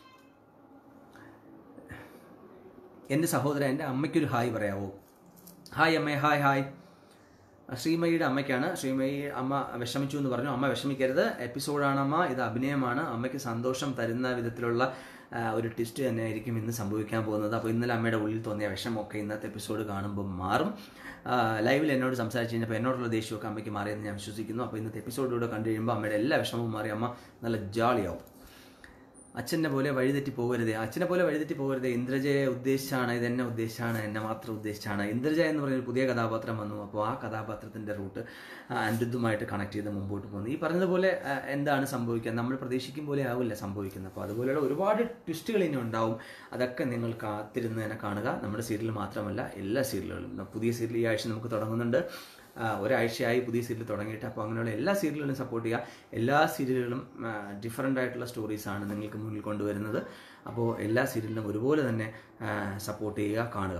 എൻ്റെ സഹോദരൻ എൻ്റെ അമ്മയ്ക്കൊരു ഹായ് പറയാവോ ഹായ് അമ്മേ ഹായ് ഹായ് ശ്രീമയിയുടെ അമ്മയ്ക്കാണ് ശ്രീമയി അമ്മ വിഷമിച്ചു എന്ന് പറഞ്ഞു അമ്മ വിഷമിക്കരുത് എപ്പിസോഡാണ് അമ്മ ഇത് അഭിനയമാണ് അമ്മയ്ക്ക് സന്തോഷം തരുന്ന വിധത്തിലുള്ള ആ, ഒരു ട്വിസ്റ്റ് തന്നെ ആയിരിക്കും ഇന്ന് സംഭവിക്കാൻ പോകുന്നത് അപ്പോൾ ഇന്നലെ അമ്മയുടെ ഉള്ളിൽ തോന്നിയ വിഷമമൊക്കെ ഇന്നത്തെ എപ്പിസോഡ് കാണുമ്പോൾ മാറും ആ, ലൈവിൽ എന്നോട് സംസാരിച്ച് കഴിഞ്ഞപ്പോൾ എന്നോടുള്ള ദേഷ്യമൊക്കെ അമ്മയ്ക്ക് മാറിയെന്ന് ഞാൻ വിശ്വസിക്കുന്നു അപ്പോൾ ഇന്നത്തെ എപ്പിസോഡിലൂടെ കണ്ടു കഴിയുമ്പോൾ അമ്മയുടെ എല്ലാ വിഷമവും മാറി അമ്മ നല്ല ജാളിയാവും അച്ഛനെ പോലെ വഴിതെറ്റി പോകരുതേ അച്ഛനെ പോലെ വഴിതെറ്റി പോകരുതേ ഇന്ദ്രജയെ ഉദ്ദേശിച്ചാണ് ഇതെന്നെ ഉദ്ദേശിച്ചാണ് എന്നെ മാത്രം ഉദ്ദേശിച്ചാണ് ഇന്ദ്രജ എന്ന് പറയുന്ന ഒരു പുതിയ കഥാപാത്രം വന്നു അപ്പോൾ ആ കഥാപാത്രത്തിൻ്റെ റൂട്ട് അനിരുദ്ധമായിട്ട് കണക്ട് ചെയ്ത് മുമ്പോട്ട് പോകുന്നു ഈ പറഞ്ഞതുപോലെ ആ, എന്താണ് സംഭവിക്കുക നമ്മൾ പ്രതീക്ഷിക്കും പോലെ ആവില്ല സംഭവിക്കുന്നത് അപ്പോൾ അതുപോലെയുള്ള ഒരുപാട് ട്വിസ്റ്റുകൾ ഇനി ഉണ്ടാവും അതൊക്കെ നിങ്ങൾ കാത്തിരുന്ന് തന്നെ കാണുക നമ്മുടെ സീരിയൽ മാത്രമല്ല എല്ലാ സീരിയലുകളും പുതിയ സീരിയൽ ഈ ആഴ്ച നമുക്ക് തുടങ്ങുന്നുണ്ട് ആ, ഒരാഴ്ചയായി പുതിയ സീരിയൽ തുടങ്ങിയിട്ട് അപ്പോൾ അങ്ങനെയുള്ള എല്ലാ സീരിയലുകളും സപ്പോർട്ട് ചെയ്യുക എല്ലാ സീരിയലുകളും ഡിഫറൻ്റ് ആയിട്ടുള്ള സ്റ്റോറീസാണ് നിങ്ങൾക്ക് മുന്നിൽ കൊണ്ടുവരുന്നത് അപ്പോൾ എല്ലാ സീരിയലിനും ഒരുപോലെ തന്നെ സപ്പോർട്ട് ചെയ്യുക കാണുക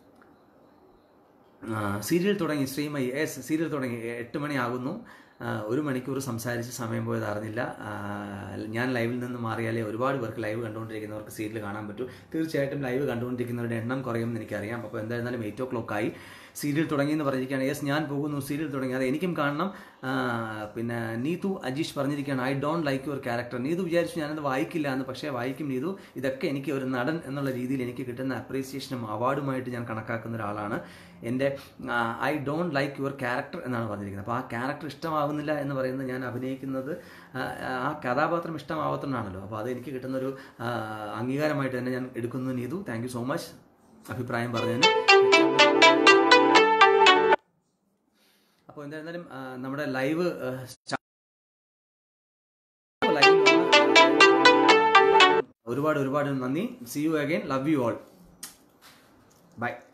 ആ, സീരിയൽ തുടങ്ങി ശ്രീമയി എസ് സീരിയൽ തുടങ്ങി എട്ട് മണിയാകുന്നു ആ, ഒരു മണിക്കൂർ സംസാരിച്ച് സമയം പോയത് അറിഞ്ഞില്ല ആ, ഞാൻ ലൈവിൽ നിന്ന് മാറിയാലേ ഒരുപാട് പേർക്ക് ലൈവ് കണ്ടുകൊണ്ടിരിക്കുന്നവർക്ക് സീരിയൽ കാണാൻ പറ്റൂ തീർച്ചയായിട്ടും ലൈവ് കണ്ടുകൊണ്ടിരിക്കുന്നവരുടെ എണ്ണം കുറയുമെന്ന് എനിക്കറിയാം അപ്പോൾ എന്തായിരുന്നാലും എയ്റ്റ് ഓ ക്ലോക്ക് ആയി സീരിയൽ തുടങ്ങി എന്ന് പറഞ്ഞിരിക്കുകയാണ് യെസ് ഞാൻ പോകുന്നു സീരിയൽ തുടങ്ങി അത് എനിക്കും കാണണം ആ, പിന്നെ നീതു അജീഷ് പറഞ്ഞിരിക്കുകയാണ് I don't like your character Neethu വിചാരിച്ചു ഞാനത് വായിക്കില്ല എന്ന് പക്ഷേ വായിക്കും നീതു ഇതൊക്കെ എനിക്ക് ഒരു നടൻ എന്നുള്ള രീതിയിൽ എനിക്ക് കിട്ടുന്ന അപ്രീസിയേഷനും അവാർഡുമായിട്ട് ഞാൻ കണക്കാക്കുന്ന ഒരാളാണ് എൻ്റെ I don't like your character എന്നാണ് പറഞ്ഞിരിക്കുന്നത് അപ്പോൾ ആ ക്യാരക്ടർ ഇഷ്ടമാവുന്നില്ല എന്ന് പറയുന്നത് ഞാൻ അഭിനയിക്കുന്നത് ആ, ആ കഥാപാത്രം ഇഷ്ടമാവത്തുകൊണ്ടാണല്ലോ അപ്പോൾ അത് എനിക്ക് കിട്ടുന്നൊരു ആ, അംഗീകാരമായിട്ട് തന്നെ ഞാൻ എടുക്കുന്നു Neethu thank you so much അഭിപ്രായം പറഞ്ഞതിന് അപ്പോൾ എന്തായിരുന്നാലും ആ, നമ്മുടെ ലൈവ് ഒരുപാട് ഒരുപാട് നന്ദി see you again love you all by